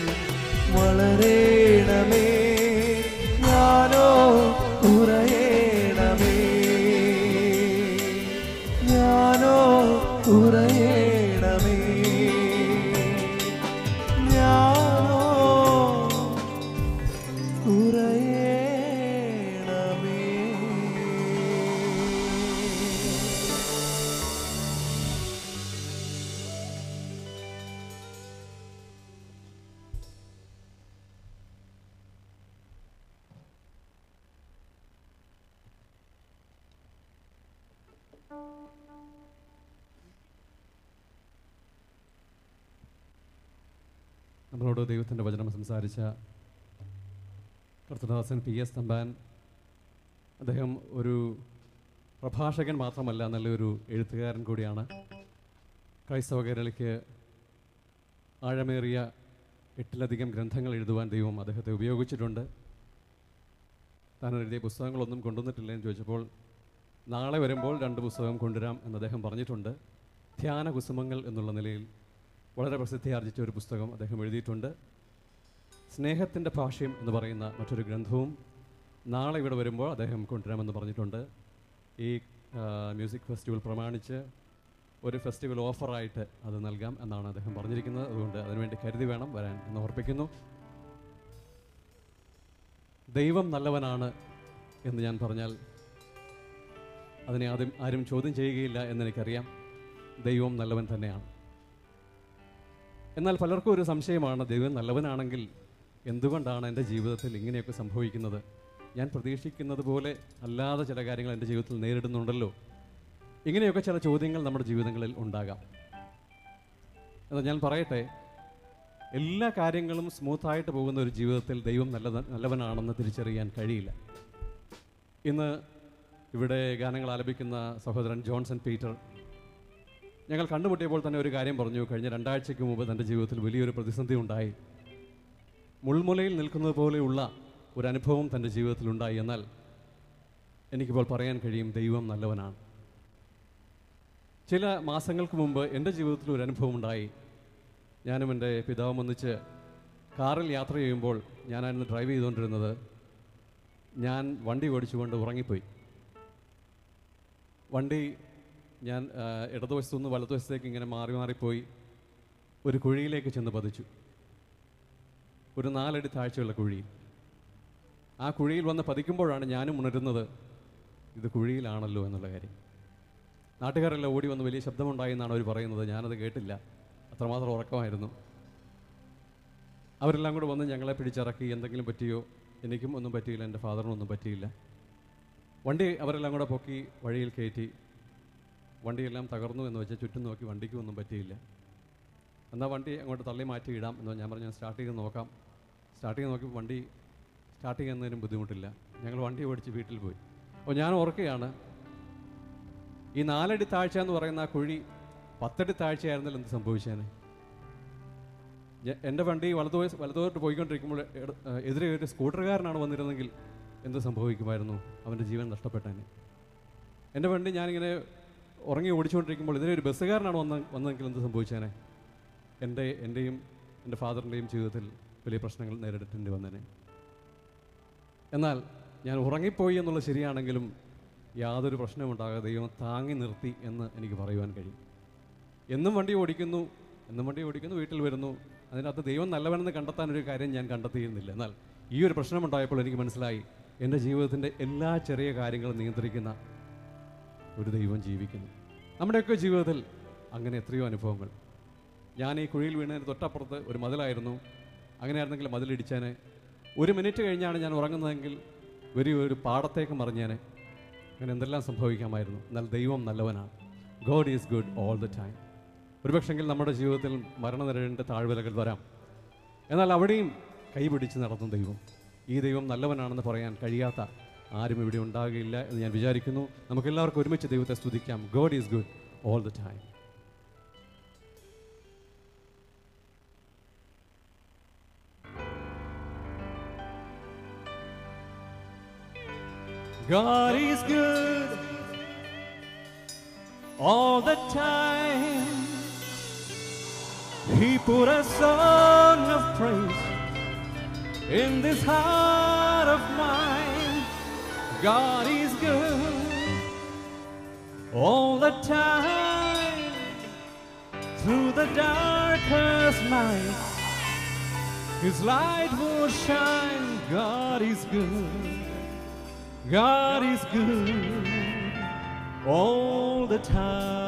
വളരേണമേ ഞാനോ കുറയണമേ ഞാനോ കുറയണമേ ഞാനോ കുറയണമേ നമ്മളോട് ദൈവത്തിൻ്റെ വചനം സംസാരിച്ച കർത്തദാസൻ പി എസ് തമ്പാൻ അദ്ദേഹം ഒരു പ്രഭാഷകൻ മാത്രമല്ല നല്ലൊരു എഴുത്തുകാരൻ കൂടിയാണ് ക്രൈസ്തവ കേരളയ്ക്ക് ആഴമേറിയ എട്ടിലധികം ഗ്രന്ഥങ്ങൾ എഴുതുവാൻ ദൈവം അദ്ദേഹത്തെ ഉപയോഗിച്ചിട്ടുണ്ട് താൻ എഴുതിയ പുസ്തകങ്ങളൊന്നും കൊണ്ടുവന്നിട്ടില്ല എന്ന് ചോദിച്ചപ്പോൾ നാളെ വരുമ്പോൾ രണ്ട് പുസ്തകം കൊണ്ടുവരാം എന്ന് അദ്ദേഹം പറഞ്ഞിട്ടുണ്ട് ധ്യാന കുസുമങ്ങൾ എന്നുള്ള നിലയിൽ വളരെ പ്രസിദ്ധി ആർജിച്ച ഒരു പുസ്തകം അദ്ദേഹം എഴുതിയിട്ടുണ്ട് സ്നേഹത്തിൻ്റെ ഭാഷ്യം എന്ന് പറയുന്ന മറ്റൊരു ഗ്രന്ഥവും നാളെ ഇവിടെ വരുമ്പോൾ അദ്ദേഹം കൊണ്ടുവരാമെന്ന് പറഞ്ഞിട്ടുണ്ട് ഈ ആ, മ്യൂസിക് ഫെസ്റ്റിവൽ പ്രമാണിച്ച് ഒരു ഫെസ്റ്റിവൽ ഓഫറായിട്ട് അത് നൽകാം എന്നാണ് അദ്ദേഹം പറഞ്ഞിരിക്കുന്നത് അതുകൊണ്ട് അതിനുവേണ്ടി കരുതി വേണം വരാൻ എന്ന് ഓർപ്പിക്കുന്നു ദൈവം നല്ലവനാണ് എന്ന് ഞാൻ പറഞ്ഞാൽ അതിനെ ആദ്യം ആരും ചോദ്യം ചെയ്യുകയില്ല എന്നെനിക്കറിയാം ദൈവം നല്ലവൻ തന്നെയാണ് എന്നാൽ പലർക്കും ഒരു സംശയമാണ് ദൈവം നല്ലവനാണെങ്കിൽ എന്തുകൊണ്ടാണ് എൻ്റെ ജീവിതത്തിൽ ഇങ്ങനെയൊക്കെ സംഭവിക്കുന്നത് ഞാൻ പ്രതീക്ഷിക്കുന്നത് പോലെ അല്ലാതെ ചില കാര്യങ്ങൾ എൻ്റെ ജീവിതത്തിൽ നേരിടുന്നുണ്ടല്ലോ ഇങ്ങനെയൊക്കെ ചില ചോദ്യങ്ങൾ നമ്മുടെ ജീവിതങ്ങളിൽ ഉണ്ടാകാം എന്നാൽ ഞാൻ പറയട്ടെ എല്ലാ കാര്യങ്ങളും സ്മൂത്തായിട്ട് പോകുന്ന ഒരു ജീവിതത്തിൽ ദൈവം നല്ല നല്ലവനാണെന്ന് തിരിച്ചറിയാൻ കഴിയില്ല ഇന്ന് ഇവിടെ ഗാനങ്ങൾ ആലപിക്കുന്ന സഹോദരൻ ജോൺസൺ പീറ്റർ ഞങ്ങൾ കണ്ടുമുട്ടിയപ്പോൾ തന്നെ ഒരു കാര്യം പറഞ്ഞു കഴിഞ്ഞ രണ്ടാഴ്ചയ്ക്ക് മുമ്പ് തൻ്റെ ജീവിതത്തിൽ വലിയൊരു പ്രതിസന്ധി ഉണ്ടായി മുൾമുലയിൽ നിൽക്കുന്നത് പോലെയുള്ള ഒരു അനുഭവം തൻ്റെ ജീവിതത്തിൽ ഉണ്ടായി എന്നാൽ എനിക്കിപ്പോൾ പറയാൻ കഴിയും ദൈവം നല്ലവനാണ് ചില മാസങ്ങൾക്ക് മുമ്പ് എൻ്റെ ജീവിതത്തിൽ ഒരു അനുഭവം ഉണ്ടായി ഞാനും എൻ്റെ പിതാവും ഒന്നിച്ച് കാറിൽ യാത്ര ചെയ്യുമ്പോൾ ഞാനായിരുന്നു ഡ്രൈവ് ചെയ്തുകൊണ്ടിരുന്നത് ഞാൻ വണ്ടി ഓടിച്ചുകൊണ്ട് ഉറങ്ങിപ്പോയി വണ്ടി ഞാൻ ആ, ഇടതുവശത്തു നിന്ന് വലതുവശത്തേക്ക് ഇങ്ങനെ മാറി മാറിപ്പോയി ഒരു കുഴിയിലേക്ക് ചെന്ന് പതിച്ചു ഒരു നാലടി താഴ്ചയുള്ള കുഴി ആ കുഴിയിൽ വന്ന് പതിക്കുമ്പോഴാണ് ഞാനും ഉണരുന്നത് ഇത് കുഴിയിലാണല്ലോ എന്നുള്ള കാര്യം നാട്ടുകാരെല്ലാം ഓടി വന്ന് വലിയ ശബ്ദമുണ്ടായി എന്നാണ് അവർ പറയുന്നത് ഞാനത് കേട്ടില്ല അത്രമാത്രം ഉറക്കമായിരുന്നു അവരെല്ലാം കൂടെ വന്ന് ഞങ്ങളെ പിടിച്ചിറക്കി എന്തെങ്കിലും പറ്റിയോ എനിക്കും ഒന്നും പറ്റിയില്ല എൻ്റെ ഫാദറിനും ഒന്നും പറ്റിയില്ല വണ്ടി അവരെല്ലാം കൂടെ പൊക്കി വഴിയിൽ കയറ്റി വണ്ടിയെല്ലാം തകർന്നു എന്ന് വെച്ചാൽ ചുറ്റും നോക്കി വണ്ടിക്കും ഒന്നും പറ്റിയില്ല എന്നാൽ വണ്ടി അങ്ങോട്ട് തള്ളി മാറ്റി ഇടാം എന്ന് ഞാൻ പറഞ്ഞു സ്റ്റാർട്ട് ചെയ്ത് നോക്കാം സ്റ്റാർട്ട് ചെയ്ത് നോക്കി വണ്ടി സ്റ്റാർട്ട് ചെയ്യുന്നതിനും ബുദ്ധിമുട്ടില്ല ഞങ്ങൾ വണ്ടി ഓടിച്ച് വീട്ടിൽ പോയി അപ്പോൾ ഞാൻ ഓർക്കുകയാണ് ഈ നാലടി താഴ്ച എന്ന് പറയുന്ന ആ കുഴി പത്തടി താഴ്ചയായിരുന്നല്ലോ എന്ത് സംഭവിച്ചേനെ ഞ- എൻ്റെ വണ്ടി വലതുവശ വലതുവശത്ത് പോയിക്കൊണ്ടിരിക്കുമ്പോൾ എട- ഏഹ് എതിരെ ഒരു സ്കൂട്ടറുകാരനാണ് വന്നിരുന്നെങ്കിൽ എന്ത് സംഭവിക്കുമായിരുന്നു അവൻ്റെ ജീവൻ നഷ്ടപ്പെട്ടേനെ എൻ്റെ വണ്ടി ഞാനിങ്ങനെ ഉറങ്ങി ഓടിച്ചുകൊണ്ടിരിക്കുമ്പോൾ ഇതിലെ ഒരു ബസ്സുകാരനാണ് വന്ന വന്നതെങ്കിൽ എന്ത് സംഭവിച്ചേനെ എൻ്റെ എൻ്റെയും എൻ്റെ ഫാദറിൻ്റെയും ജീവിതത്തിൽ വലിയ പ്രശ്നങ്ങൾ നേരിടേണ്ടി വന്നേനെ എന്നാൽ ഞാൻ ഉറങ്ങിപ്പോയി എന്നുള്ളത് ശരിയാണെങ്കിലും യാതൊരു പ്രശ്നവും ഉണ്ടാകാതെ ദൈവം താങ്ങി നിർത്തി എന്ന് എനിക്ക് പറയുവാൻ കഴിയും എന്നും വണ്ടി ഓടിക്കുന്നു എന്നും വണ്ടി ഓടിക്കുന്നു വീട്ടിൽ വരുന്നു അതിനകത്ത് ദൈവം നല്ലവനെന്ന് കണ്ടെത്താൻ ഒരു കാര്യം ഞാൻ കണ്ടെത്തിയിരുന്നില്ല എന്നാൽ ഈ ഒരു പ്രശ്നമുണ്ടായപ്പോൾ എനിക്ക് മനസ്സിലായി എൻ്റെ ജീവിതത്തിൻ്റെ എല്ലാ ചെറിയ കാര്യങ്ങളും നിയന്ത്രിക്കുന്ന ഒരു ദൈവം ജീവിക്കുന്നു നമ്മുടെയൊക്കെ ജീവിതത്തിൽ അങ്ങനെ എത്രയോ അനുഭവങ്ങൾ ഞാൻ ഈ കുഴിയിൽ വീണതിന് തൊട്ടപ്പുറത്ത് ഒരു മതിലായിരുന്നു അങ്ങനെയായിരുന്നെങ്കിൽ മതിലിടിച്ചേനെ ഒരു മിനിറ്റ് കഴിഞ്ഞാണ് ഞാൻ ഉറങ്ങുന്നതെങ്കിൽ വലിയ ഒരു പാടത്തേക്ക് മറിഞ്ഞേനെ അങ്ങനെ എന്തെല്ലാം സംഭവിക്കാമായിരുന്നു എന്നാൽ ദൈവം നല്ലവനാണ് God is good all the time ഒരുപക്ഷെങ്കിൽ നമ്മുടെ ജീവിതത്തിൽ മരണനിരയുടെ താഴ്വരകൾ വരാം എന്നാൽ അവിടെയും കൈപിടിച്ച് നടത്തും ദൈവം ഈ ദൈവം നല്ലവനാണെന്ന് പറയാൻ കഴിയാത്ത ആരും ഇവിടെ ഉണ്ടാകുകയില്ല എന്ന് ഞാൻ വിചാരിക്കുന്നു നമുക്കെല്ലാവർക്കും ഒരുമിച്ച് ദൈവത്തെ സ്തുതിക്കാം God is good all the time God is good all the time. He put a song of praise in this heart of mine. God is good all the time. Through the darkest night, His light will shine. God is good. God is good all the time.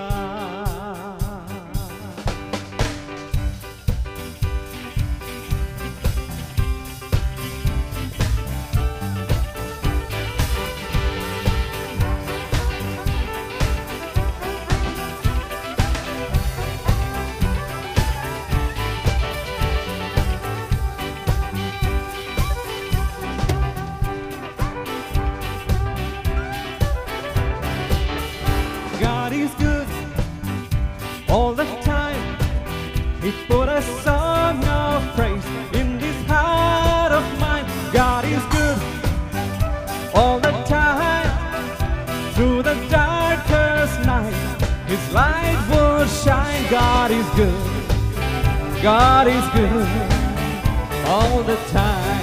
God is good all the time. He put a song of praise in this heart of mine. God is good all the time. Through the darkest night, His light will shine. God is good. God is good all the time.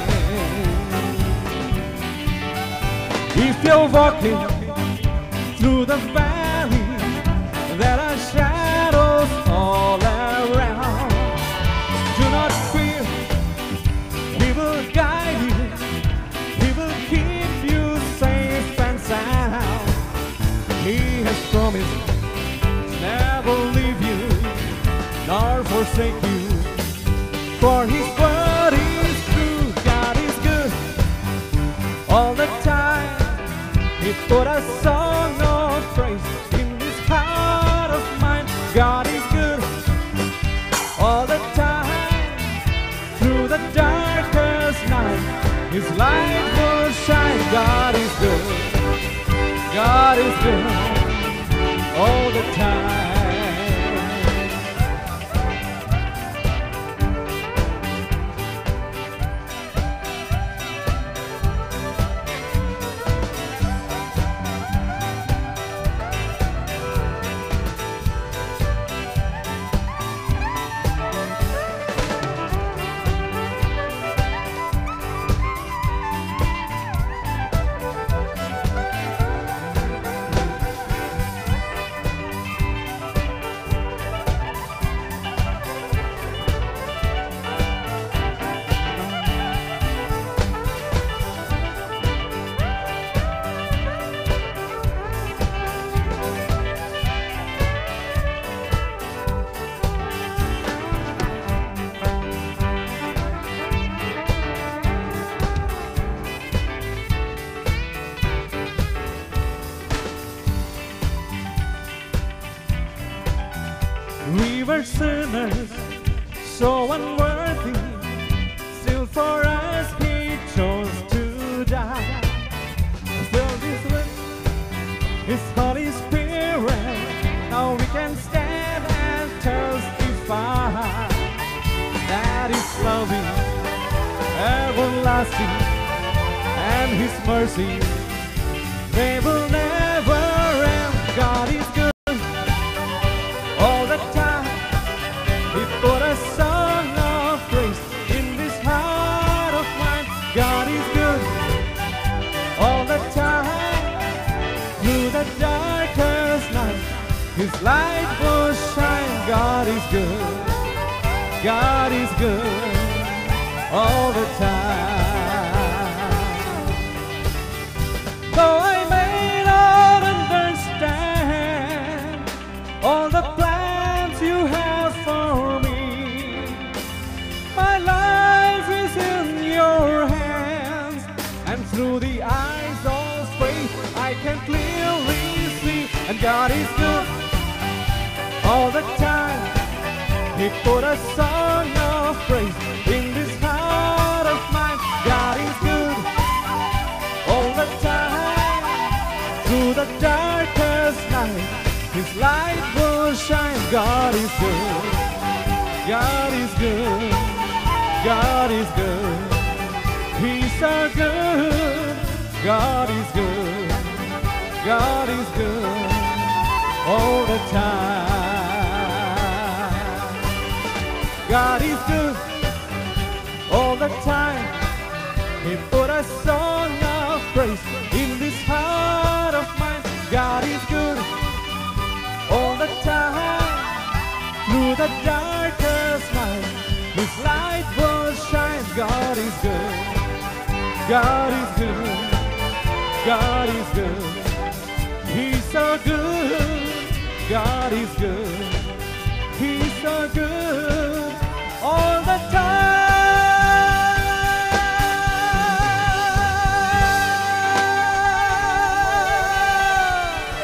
If you're walking through the valley, there are shadows all around. Do not fear, He will guide you, He will keep you safe and sound. He has promised to never leave you nor forsake you. For His word is true, God is good all the time. He put a song of praise in this heart of mine. God is good all the time. Through the darkest night, His light will shine. God is good. God is good all the time. We were sinners, so unworthy. Still, for us, He chose to die. Still, this with His Holy Spirit, now we can stand and testify that His loving, everlasting, and His mercy, they will never end. God is good all the time. He put a song of praise in this heart of mine. God is good all the time. Through the darkest night, His light will shine. God is good. God is good all the time. Though I may not understand all the plans you have for I can clearly see. And God is good all the time. He put a song of praise in this heart of mine. God is good all the time. Through the darkest night, His light will shine. God is good. God is good. God is good. He's so good. God is good. God is good all the time. God is good all the time. He put a song of praise in this heart of mine. God is good all the time. Through the darkest night, His light will shine. God is good. God is good. God is good. He's so good. God is good. He's so good all the time.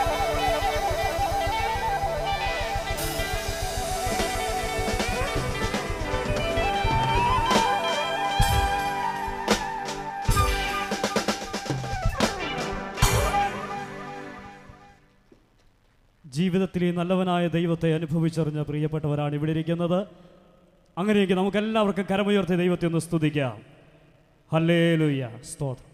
ജീവിതത്തിൽ ഈ നല്ലവനായ ദൈവത്തെ അനുഭവിച്ചറിഞ്ഞ പ്രിയപ്പെട്ടവരാണ് ഇവിടെ ഇരിക്കുന്നത് അങ്ങനെയെങ്കിൽ നമുക്ക് എല്ലാവർക്കും കരമുയർത്തി ദൈവത്തെ ഒന്ന് സ്തുതിക്കാം ഹല്ലേലൂയ സ്തോത്രം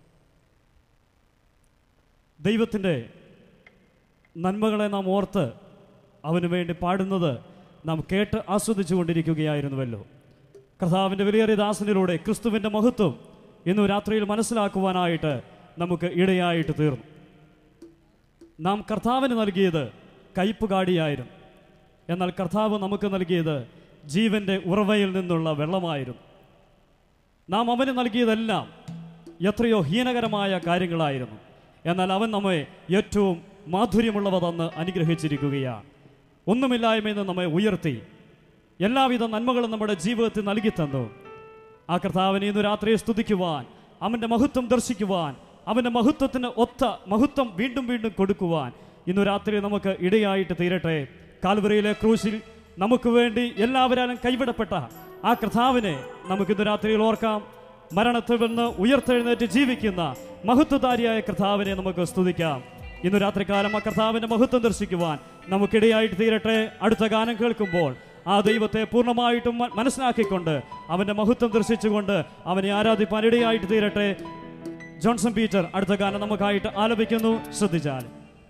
ദൈവത്തിൻ്റെ നന്മകളെ നാം ഓർത്ത് അവന് വേണ്ടി പാടുന്നത് നാം കേട്ട് ആസ്വദിച്ചു കൊണ്ടിരിക്കുകയായിരുന്നുവല്ലോ കർത്താവിൻ്റെ വിലയേറിയ ദാസനിലൂടെ ക്രിസ്തുവിൻ്റെ മഹത്വം ഇന്ന് രാത്രിയിൽ മനസ്സിലാക്കുവാനായിട്ട് നമുക്ക് ഇടയായിട്ട് തീർന്നു നാം കർത്താവിന് നൽകിയത് കയ്പുകാടിയായിരുന്നു എന്നാൽ കർത്താവ് നമുക്ക് നൽകിയത് ജീവന്റെ ഉറവയിൽ നിന്നുള്ള വെള്ളമായിരുന്നു നാം അവന് നൽകിയതെല്ലാം എത്രയോ ഹീനകരമായ കാര്യങ്ങളായിരുന്നു എന്നാൽ അവൻ നമ്മെ ഏറ്റവും മാധുര്യമുള്ളവ തന്ന് അനുഗ്രഹിച്ചിരിക്കുകയാണ് ഒന്നുമില്ലായ്മയിൽ നിന്ന് നമ്മെ ഉയർത്തി എല്ലാവിധ നന്മകളും നമ്മുടെ ജീവിതത്തിൽ നൽകി തന്നു ആ കർത്താവിനെ ഇന്ന് രാത്രിയെ സ്തുതിക്കുവാൻ അവൻ്റെ മഹത്വം ദർശിക്കുവാൻ അവൻ്റെ മഹത്വത്തിന് ഒത്ത മഹത്വം വീണ്ടും വീണ്ടും കൊടുക്കുവാൻ ഇന്ന് രാത്രി നമുക്ക് ഇടയായിട്ട് തീരട്ടെ കാൽവറിയിലെ ക്രൂശിൽ നമുക്ക് വേണ്ടി എല്ലാവരാലും കൈവിടപ്പെട്ട ആ കർത്താവിനെ നമുക്ക് ഇന്ന് രാത്രിയിൽ ഓർക്കാം മരണത്തിൽ നിന്ന് ഉയർത്തെഴുന്നേറ്റ് ജീവിക്കുന്ന മഹത്വധാരിയായ കർത്താവിനെ നമുക്ക് സ്തുതിക്കാം ഇന്ന് രാത്രികാലം ആ കർത്താവിന്റെ മഹത്വം ദർശിക്കുവാൻ നമുക്കിടയായിട്ട് തീരട്ടെ അടുത്ത ഗാനം കേൾക്കുമ്പോൾ ആ ദൈവത്തെ പൂർണ്ണമായിട്ടും മ- മനസ്സിലാക്കിക്കൊണ്ട് അവന്റെ മഹത്വം ദർശിച്ചുകൊണ്ട് അവനെ ആരാധിപ്പാൻ ഇടയായിട്ട് തീരട്ടെ ജോൺസൺ പീറ്റർ അടുത്ത ഗാനം നമുക്കായിട്ട് ആലപിക്കുന്നു ശ്രദ്ധിച്ചാൽ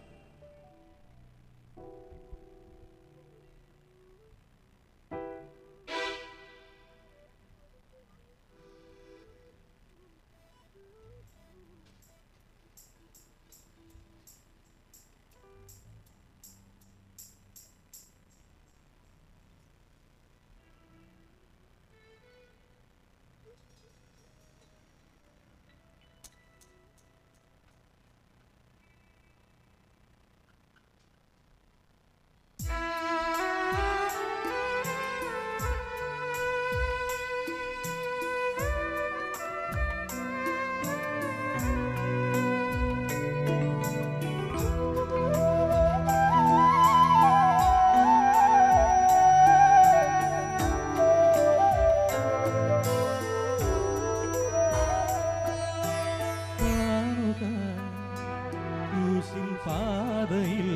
കാണുക ക്രൂശിൻ പാതയിൽ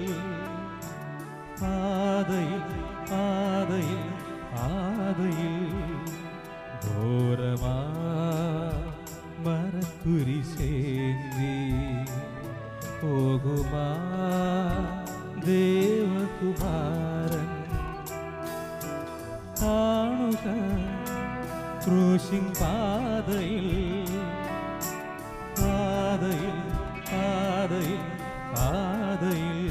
പാതയിൽ പാതയിൽ പാതയിൽ ഘോരമാ മരക്കുരിശേന്തി പോകുമാ ദേവകുമാരൻ കാണുക ക്രൂശിൻ പാതയിൽ പാതയിൽ പാതയിൽ പാതയിൽ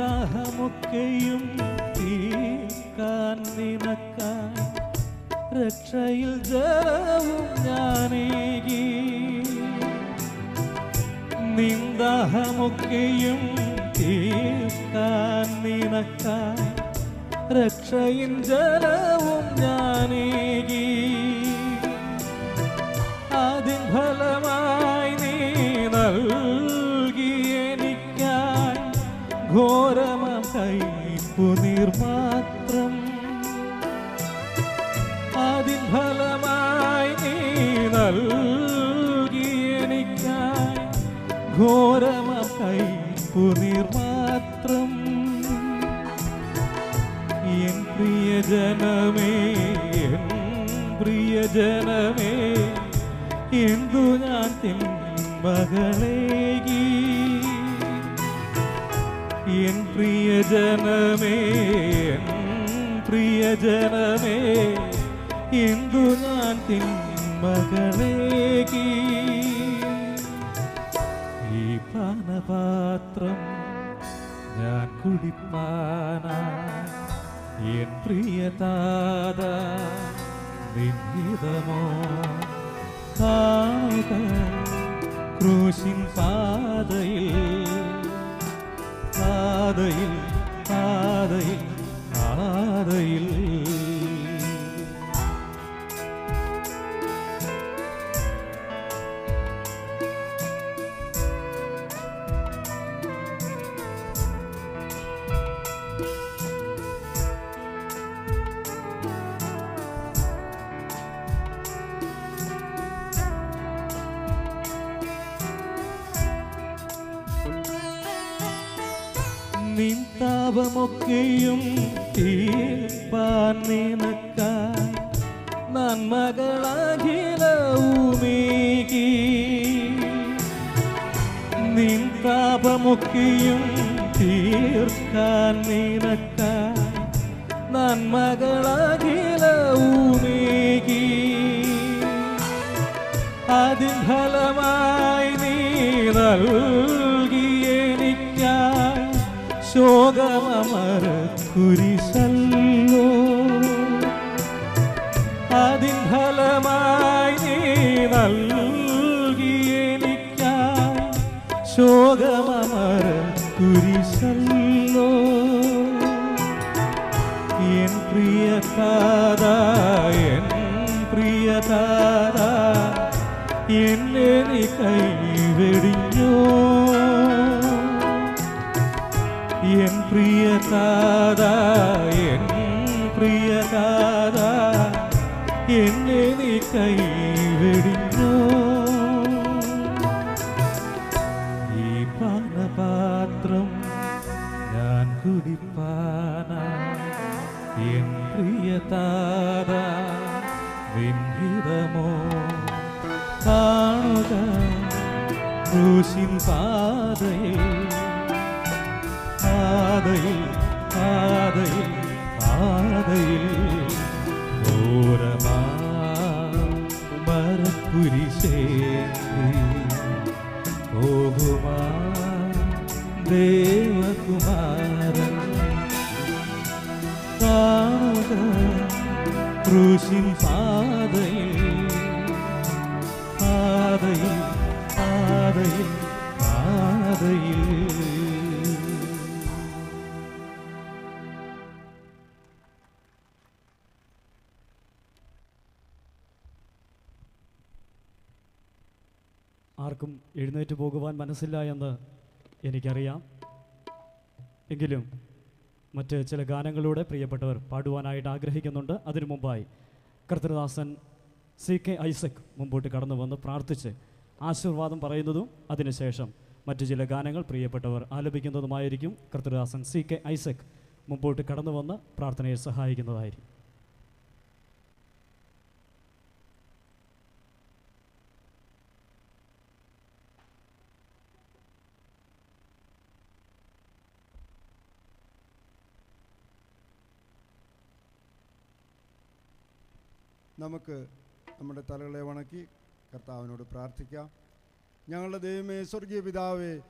നിന്ദാഹമൊക്കെയും തീർക്കാൻ നിനക്കാൻ രക്ഷയിൽ ജലവും ഞാനേകി നിന്ദാഹമൊക്കെയും തീർക്കാൻ നിനക്കാൻ രക്ഷയിൻ ജലവും ഞാനേകി അതിൻ ഫലമായി നീ നൽകി എനിക്കായി ഘോരമ കൈപ്പു നിർമാത്രം അതിൻ ഫലമായി നീ നൽകി എനിക്കായി ഘോരമ കൈപ്പു നിർമാത്രം എൻ പ്രിയജനമേ എൻ പ്രിയജനമേ എന്തു ഞാൻ തിന്മകളേകി എൻ പ്രിയജനമേ എൻ പ്രിയജനമേ എന്തു ഞാൻ തിന്മകളേകി ഈ പാനപാത്രം ഞാൻ കുടിപ്പാനാ എൻ പ്രിയതാത നിന്നിതമോ കാണുക ക്രൂശിൻ പാതയിൽ പാതയിൽ പാതയിൽ പാതയിൽ നിൻ താപമൊക്കെയും തീർപ്പാൻ നിനക്കായി നന്മകളാകിലൂമേകി നിൻ താപമൊക്കെയും തീർക്കാൻ നിനക്കായി നന്മകളാകിലൂമേകി അതിൻ ഫലമായി നീ നൽകി എനിക്കായി ശോകമര കുരിശല്ലോ അതിൻ ഫലമായി നീ നൽകി എനിക്കായി ശോകമര കുരിശല്ലോ എൻ പ്രിയ താതാ എൻ പ്രിയ താതാ എന്നെ നീ കൈവെടിഞ്ഞോ എൻ പ്രിയ താതാ എൻ പ്രിയ താതാ എന്നെ നീ കൈവെടിഞ്ഞോ ഈ പാനപാത്രം ഞാൻ കുടിപ്പാനാ എൻ പ്രിയ താതാ വിൻഹിതമോ കാണുക ക്രൂശിൻ പാതയിൽ പാതയിൽ പാതയിൽ പാതയിൽ ഘോരമാ മരക്കുരിശേന്തി പോകുമാ ദേവകുമാരൻ കാണുക ക്രൂശിൻ പാതയിൽ പാതയിൽ പാതയിൽ പാതയിൽ ആർക്കും എഴുന്നേറ്റ് പോകുവാൻ മനസ്സില്ല എന്ന് എനിക്കറിയാം എങ്കിലും മറ്റ് ചില ഗാനങ്ങളിലൂടെ പ്രിയപ്പെട്ടവർ പാടുവാനായിട്ട് ആഗ്രഹിക്കുന്നുണ്ട് അതിനു മുമ്പായി കർത്തൃദാസൻ സി കെ ഐസക് മുമ്പോട്ട് കടന്നു വന്ന് പ്രാർത്ഥിച്ച് ആശീർവാദം പറയുന്നതും അതിനുശേഷം മറ്റു ചില ഗാനങ്ങൾ പ്രിയപ്പെട്ടവർ ആലപിക്കുന്നതുമായിരിക്കും കർത്തൃദാസൻ സി കെ ഐസക് മുമ്പോട്ട് കടന്നു വന്ന് പ്രാർത്ഥനയെ സഹായിക്കുന്നതായിരിക്കും നമുക്ക് നമ്മുടെ തലകളെ വണക്കി കർത്താവിനോട് പ്രാർത്ഥിക്കാം ഞങ്ങളുടെ ദൈവമേ സ്വർഗീയ പിതാവേ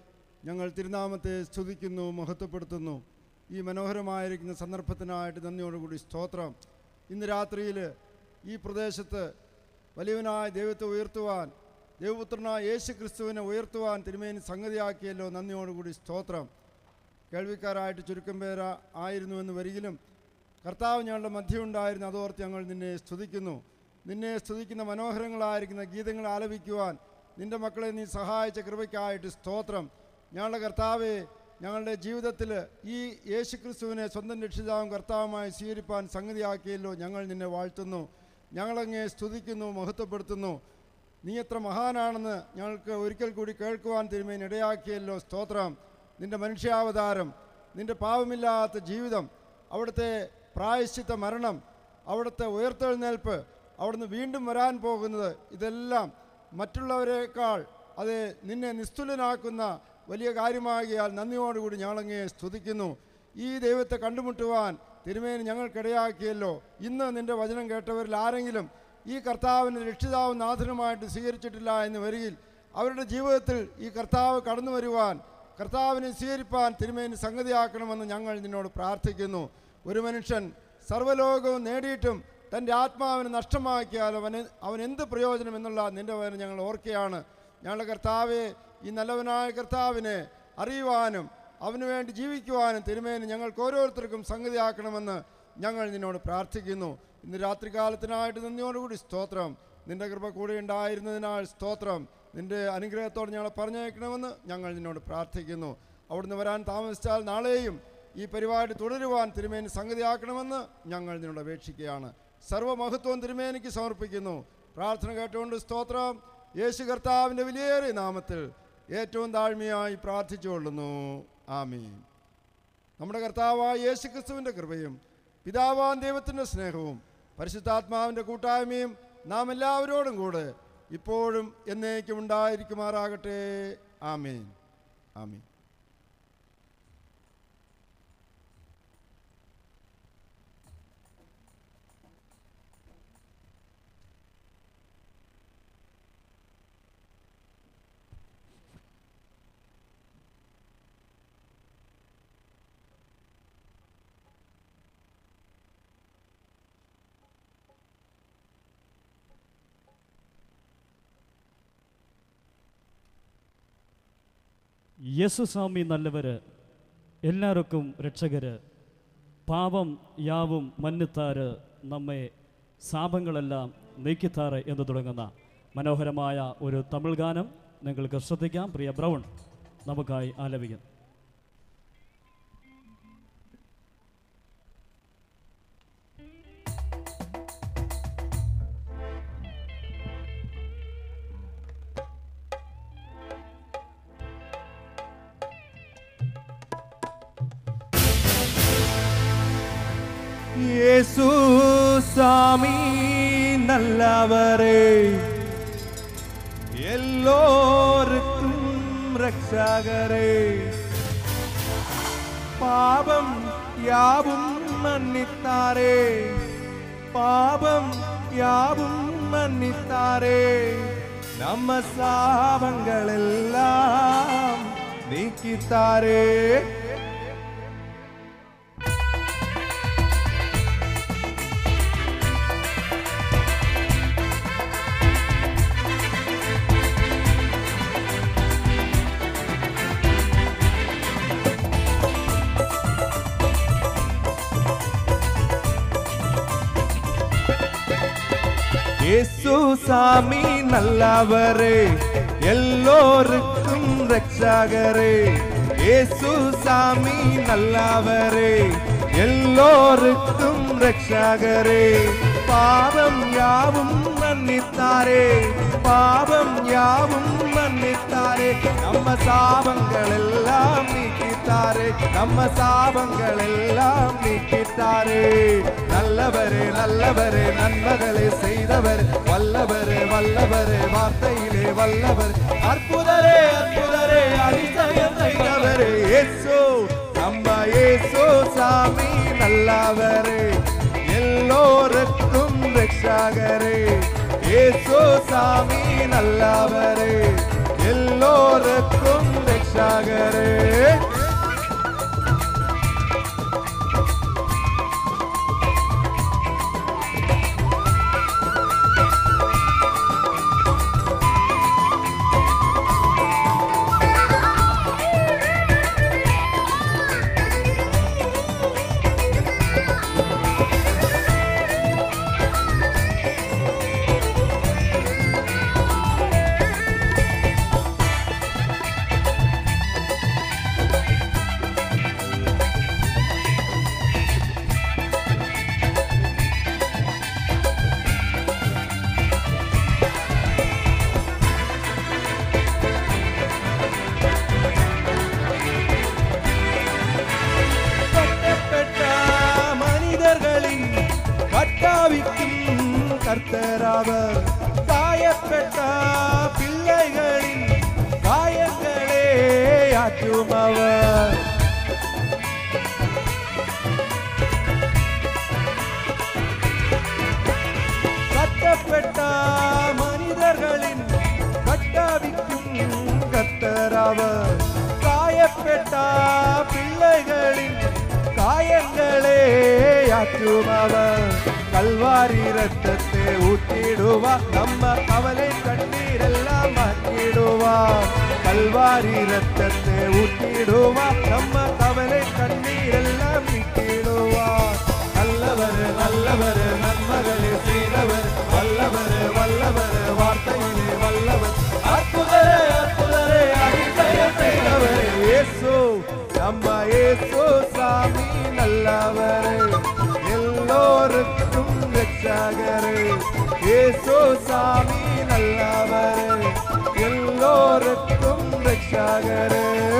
ഞങ്ങൾ തിരുനാമത്തെ സ്തുതിക്കുന്നു മഹത്വപ്പെടുത്തുന്നു ഈ മനോഹരമായിരിക്കുന്ന സന്ദർഭത്തിനായിട്ട് നന്ദിയോടുകൂടി സ്തോത്രം ഇന്ന് രാത്രിയിൽ ഈ പ്രദേശത്ത് വലിയവനായ ദൈവത്തെ ഉയർത്തുവാൻ ദൈവപുത്രനായ യേശു ക്രിസ്തുവിനെ ഉയർത്തുവാൻ തിരുമേനി സംഗതിയാക്കിയല്ലോ നന്ദിയോടുകൂടി സ്തോത്രം കേൾവിക്കാരായിട്ട് ചുരുക്കം പേര ആയിരുന്നുവെന്ന് വരികിലും കർത്താവ് ഞങ്ങളുടെ മധ്യമുണ്ടായിരുന്നു അതോർത്ത് ഞങ്ങൾ നിന്നെ സ്തുതിക്കുന്നു നിന്നെ സ്തുതിക്കുന്ന മനോഹരങ്ങളായിരിക്കുന്ന ഗീതങ്ങൾ ആലപിക്കുവാൻ നിന്റെ മക്കളെ നീ സഹായിച്ച കൃപയ്ക്കായിട്ട് സ്തോത്രം ഞങ്ങളുടെ കർത്താവെ ഞങ്ങളുടെ ജീവിതത്തിൽ ഈ യേശു ക്രിസ്തുവിനെ സ്വന്തം രക്ഷിതാവും കർത്താവുമായി സ്വീകരിപ്പാൻ സംഗതിയാക്കിയല്ലോ ഞങ്ങൾ നിന്നെ വാഴ്ത്തുന്നു ഞങ്ങളങ്ങേ സ്തുതിക്കുന്നു മഹത്വപ്പെടുത്തുന്നു നീ എത്ര മഹാനാണെന്ന് ഞങ്ങൾക്ക് ഒരിക്കൽ കൂടി കേൾക്കുവാൻ തിരുമേനി ഇടയാക്കിയല്ലോ സ്തോത്രം നിന്റെ മനുഷ്യാവതാരം നിന്റെ പാവമില്ലാത്ത ജീവിതം അവിടുത്തെ പ്രായശ്ചിത്ത മരണം അവിടുത്തെ ഉയർത്തെഴുന്നേൽപ്പ് അവിടുന്ന് വീണ്ടും വരാൻ പോകുന്നത് ഇതെല്ലാം മറ്റുള്ളവരെക്കാൾ അത് നിന്നെ നിസ്തുലനാക്കുന്ന വലിയ കാര്യമാകിയാൽ നന്ദിയോടുകൂടി ഞങ്ങളങ്ങേ സ്തുതിക്കുന്നു ഈ ദൈവത്തെ കണ്ടുമുട്ടുവാൻ തിരുമേനി ഞങ്ങൾക്കിടയാക്കിയല്ലോ ഇന്ന് നിന്റെ വചനം കേട്ടവരിൽ ആരെങ്കിലും ഈ കർത്താവിനെ രക്ഷിതാവും നാഥനുമായിട്ട് സ്വീകരിച്ചിട്ടില്ല എന്ന് വരികിൽ അവരുടെ ജീവിതത്തിൽ ഈ കർത്താവ് കടന്നു വരുവാൻ കർത്താവിനെ സ്വീകരിപ്പാൻ തിരുമേനി സംഗതിയാക്കണമെന്ന് ഞങ്ങൾ നിന്നോട് പ്രാർത്ഥിക്കുന്നു ഒരു മനുഷ്യൻ സർവ്വലോകവും നേടിയിട്ടും തൻ്റെ ആത്മാവിനെ നഷ്ടമാക്കിയാൽ അവന് അവൻ എന്ത് പ്രയോജനം എന്നുള്ള നിൻ്റെ വചനം ഞങ്ങൾ ഓർക്കുകയാണ് ഞങ്ങളുടെ കർത്താവെ ഈ നല്ലവനായ കർത്താവിനെ അറിയുവാനും അവന് വേണ്ടി ജീവിക്കുവാനും തിരുമേനി ഞങ്ങൾക്ക് ഓരോരുത്തർക്കും സംഗതിയാക്കണമെന്ന് ഞങ്ങൾ നിന്നോട് പ്രാർത്ഥിക്കുന്നു ഇന്ന് രാത്രികാലത്തിനായിട്ട് നന്ദിയോടുകൂടി സ്തോത്രം നിന്റെ കൃപ കൂടെ ഉണ്ടായിരുന്നതിനാൽ സ്തോത്രം നിന്റെ അനുഗ്രഹത്തോട് ഞങ്ങളെ പറഞ്ഞയക്കണമെന്ന് ഞങ്ങൾ നിന്നോട് പ്രാർത്ഥിക്കുന്നു അവിടുന്ന് വരാൻ താമസിച്ചാൽ നാളെയും ഈ പരിപാടി തുടരുവാൻ തിരുമേനി സംഗതിയാക്കണമെന്ന് ഞങ്ങൾ നിന്നോട് അപേക്ഷിക്കുകയാണ് സർവ്വമഹത്വം തിരുമേനിക്ക് സമർപ്പിക്കുന്നു പ്രാർത്ഥന കേട്ടുകൊണ്ട് സ്തോത്രം യേശു കർത്താവിൻ്റെ വിലയേറിയ നാമത്തിൽ ഏറ്റവും താഴ്മയായി പ്രാർത്ഥിച്ചുകൊള്ളുന്നു ആമീൻ നമ്മുടെ കർത്താവായ യേശു ക്രിസ്തുവിൻ്റെ കൃപയും പിതാവാൻ ദൈവത്തിൻ്റെ സ്നേഹവും പരിശുദ്ധാത്മാവിൻ്റെ കൂട്ടായ്മയും നാം എല്ലാവരോടും കൂടെ ഇപ്പോഴും എന്നേക്കും ഉണ്ടായിരിക്കുമാറാകട്ടെ ആമീൻ ആമീൻ യേസുസ്വാമി നല്ലവര് എല്ലാവർക്കും രക്ഷകര് പാപം യാവും മന്നിത്താറ് നമ്മെ ശാപങ്ങളെല്ലാം നീക്കിത്താറ് എന്ന് തുടങ്ങുന്ന മനോഹരമായ ഒരു തമിഴ് ഗാനം നിങ്ങൾക്ക് ശ്രദ്ധിക്കാം പ്രിയ ബ്രൗൺ നമുക്കായി ആലപിക്കാം യേസു சாமி நல்லவரே எல்லோருக்கும் ரட்சகரே பாபம் யாவும் மன்னித்தாரே பாபம் யாவும் மன்னித்தாரே நம்ம சாபங்கள் எல்லாம் நீக்கித்தாரே இயேசு சாமி நல்லவரே எல்லோருக்கும் ரட்சகரே இயேசு சாமி நல்லவரே எல்லோருக்கும் ரட்சகரே பாவம் யாவும் மன்னித்தாரே பாவம் யாவும் மன்னித்தாரே நம்ம சாபங்கள் எல்லாம் நீக்கித்தாரே நம்ம சாபங்கள் எல்லாம் நீக்கித்தாரே நல்லவரே நல்லவரே நன்மகளை செய்தவர் வல்லவரே வல்லவரே வார்த்தையிலே வல்லவர் அற்புதரே அற்புதரே அதிசயம் செய்தவரே இயேசு நம்ம இயேசு சாமி நல்லவரே எல்லோருக்கும் ரட்சகரே இயேசு சாமி நல்லவரே எல்லோருக்கும் ரட்சகரே രക്ഷാകരേ கட்டப்பட்ட மனிதர்களின் கட்டாவிக்கும் கர்த்தராவர் காயப்பட்ட பிள்ளைகளின் காயங்களே ஆற்றும் அவர் கட்டப்பட்ட மனிதர்களின் கட்டாவிக்கும் கர்த்தராவர் காயப்பட்ட பிள்ளைகளின் காயங்களே ஆற்றுமவர் கல்வாரி ரத்தத்தை ஊற்றிடுவார் நம்ம கவலை கண்ணீரெல்லாம் மாற்றிடுவார் கல்வாரி ரத்தத்தை ஊற்றிடுவார் நம்ம கவலை கண்ணீரெல்லாம் நீக்கிடுவார் நல்லவர் நல்லவர் நன்மகளே செய்தவர் வல்லவர் வல்லவர் வார்த்தையிலே வல்லவர் அற்புதரே அற்புதரே அதிசயம் செய்தவர் இயேசு நம்ம இயேசு சாமி நல்லவர் எல்லோருக்கும் ரட்சகர் இயேசு சாமி நல்லவர் எல்லோருக்கும் ரட்சகர்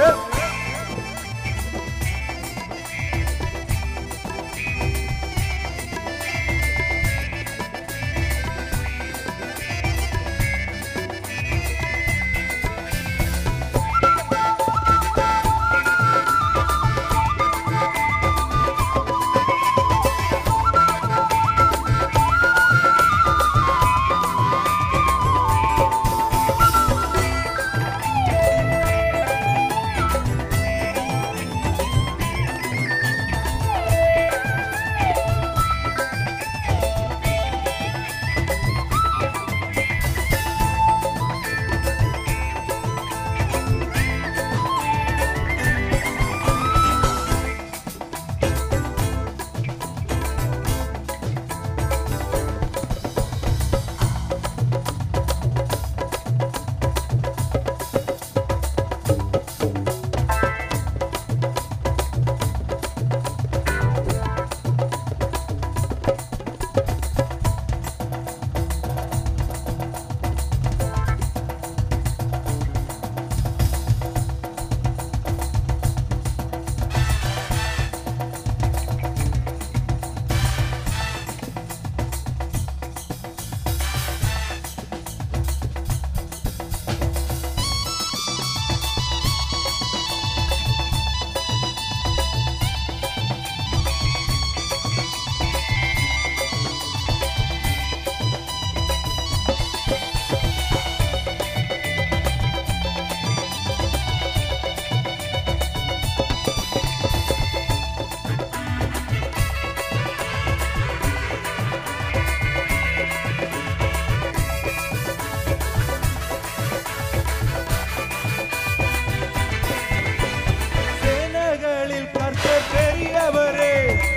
சேனைகளில் கர்த்தர் பெரியவரே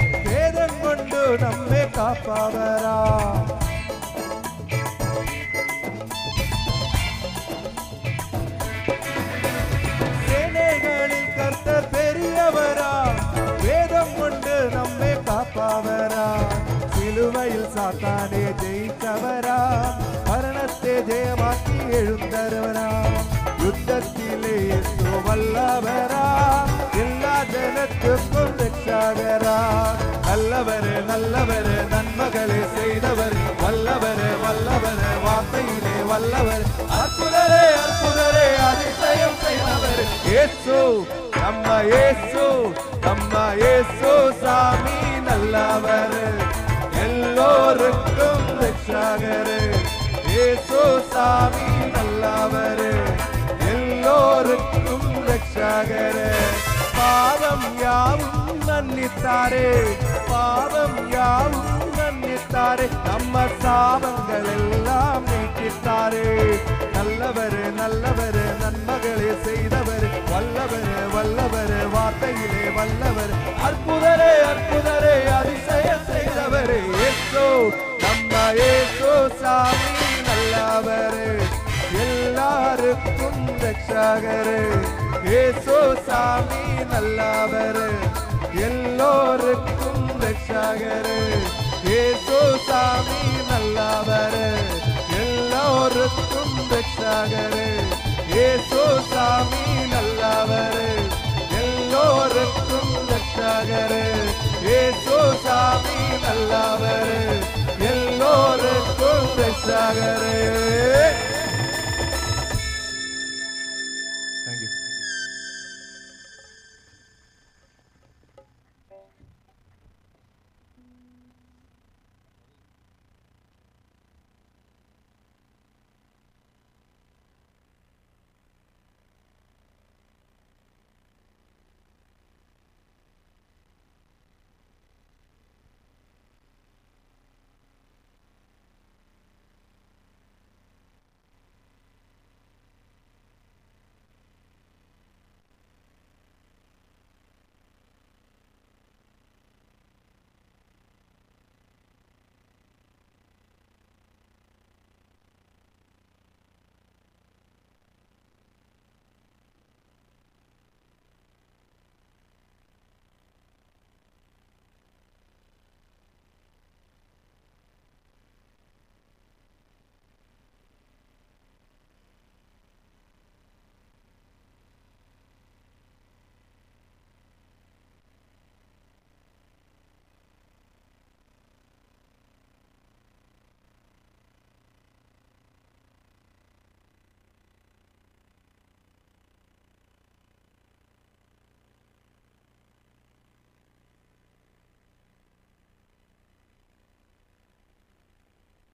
வேதம் கொண்டு நம்மை காப்பவரா சேனைகளில் கர்த்தர் பெரியவரா வேதம் கொண்டு நம்மை காப்பவரா சிலுவையில் சாத்தானே ஜெயித்தவரா மரணத்தை ஜெயமாக்கி எழுந்தவரா யுத்தத்திலே இயேசு வல்லவரா எல்லா ஜனத்துக்கும் ரட்சகரா நல்லவர் நல்லவர் நன்மகளை செய்தவர் வல்லவர் வல்லவர் வார்த்தையிலே வல்லவர் அற்புதரே அற்புதரே அதிசயம் செய்தவர் இயேசு நம்ம இயேசு நம்ம இயேசு சாமி நல்லவர் எல்லோருக்கும் ரட்சகர் இயேசு சாமி நல்லவர் எல்லோருக்கும் എല്ലോർക്കും രക്ഷകരെ പാപം യാവും നന്ദിത്താരേ പാപം യാവും നന്ദിത്താരേ നമ്മ സാപങ്ങളെല്ലാം നീക്കിത്താരേ நல்லவரு நல்லவரு நன்மகளே செய்தவர் வல்லவரு வல்லவரு வார்த்தையிலே வல்லவர் அற்புதரே அற்புதரே அதிசயம் செய்தவர் ஏசோ நம்ம ஏசோ சாமி நல்லவரு எல்லாருக்கும் ரட்சகரு ஏசோ சாமி நல்லவரு எல்லோருக்கும் ரட்சகரு ஏசோ சாமி நல்லவரு எல்லோருக்கும் ரட்சகரு ஏசோ சாமி நல்லவரு எல்லோருக்கும் ரட்சகரு ஏசோ சாமி நல்லவரு எல்லோருக்கும் ரட்சகரு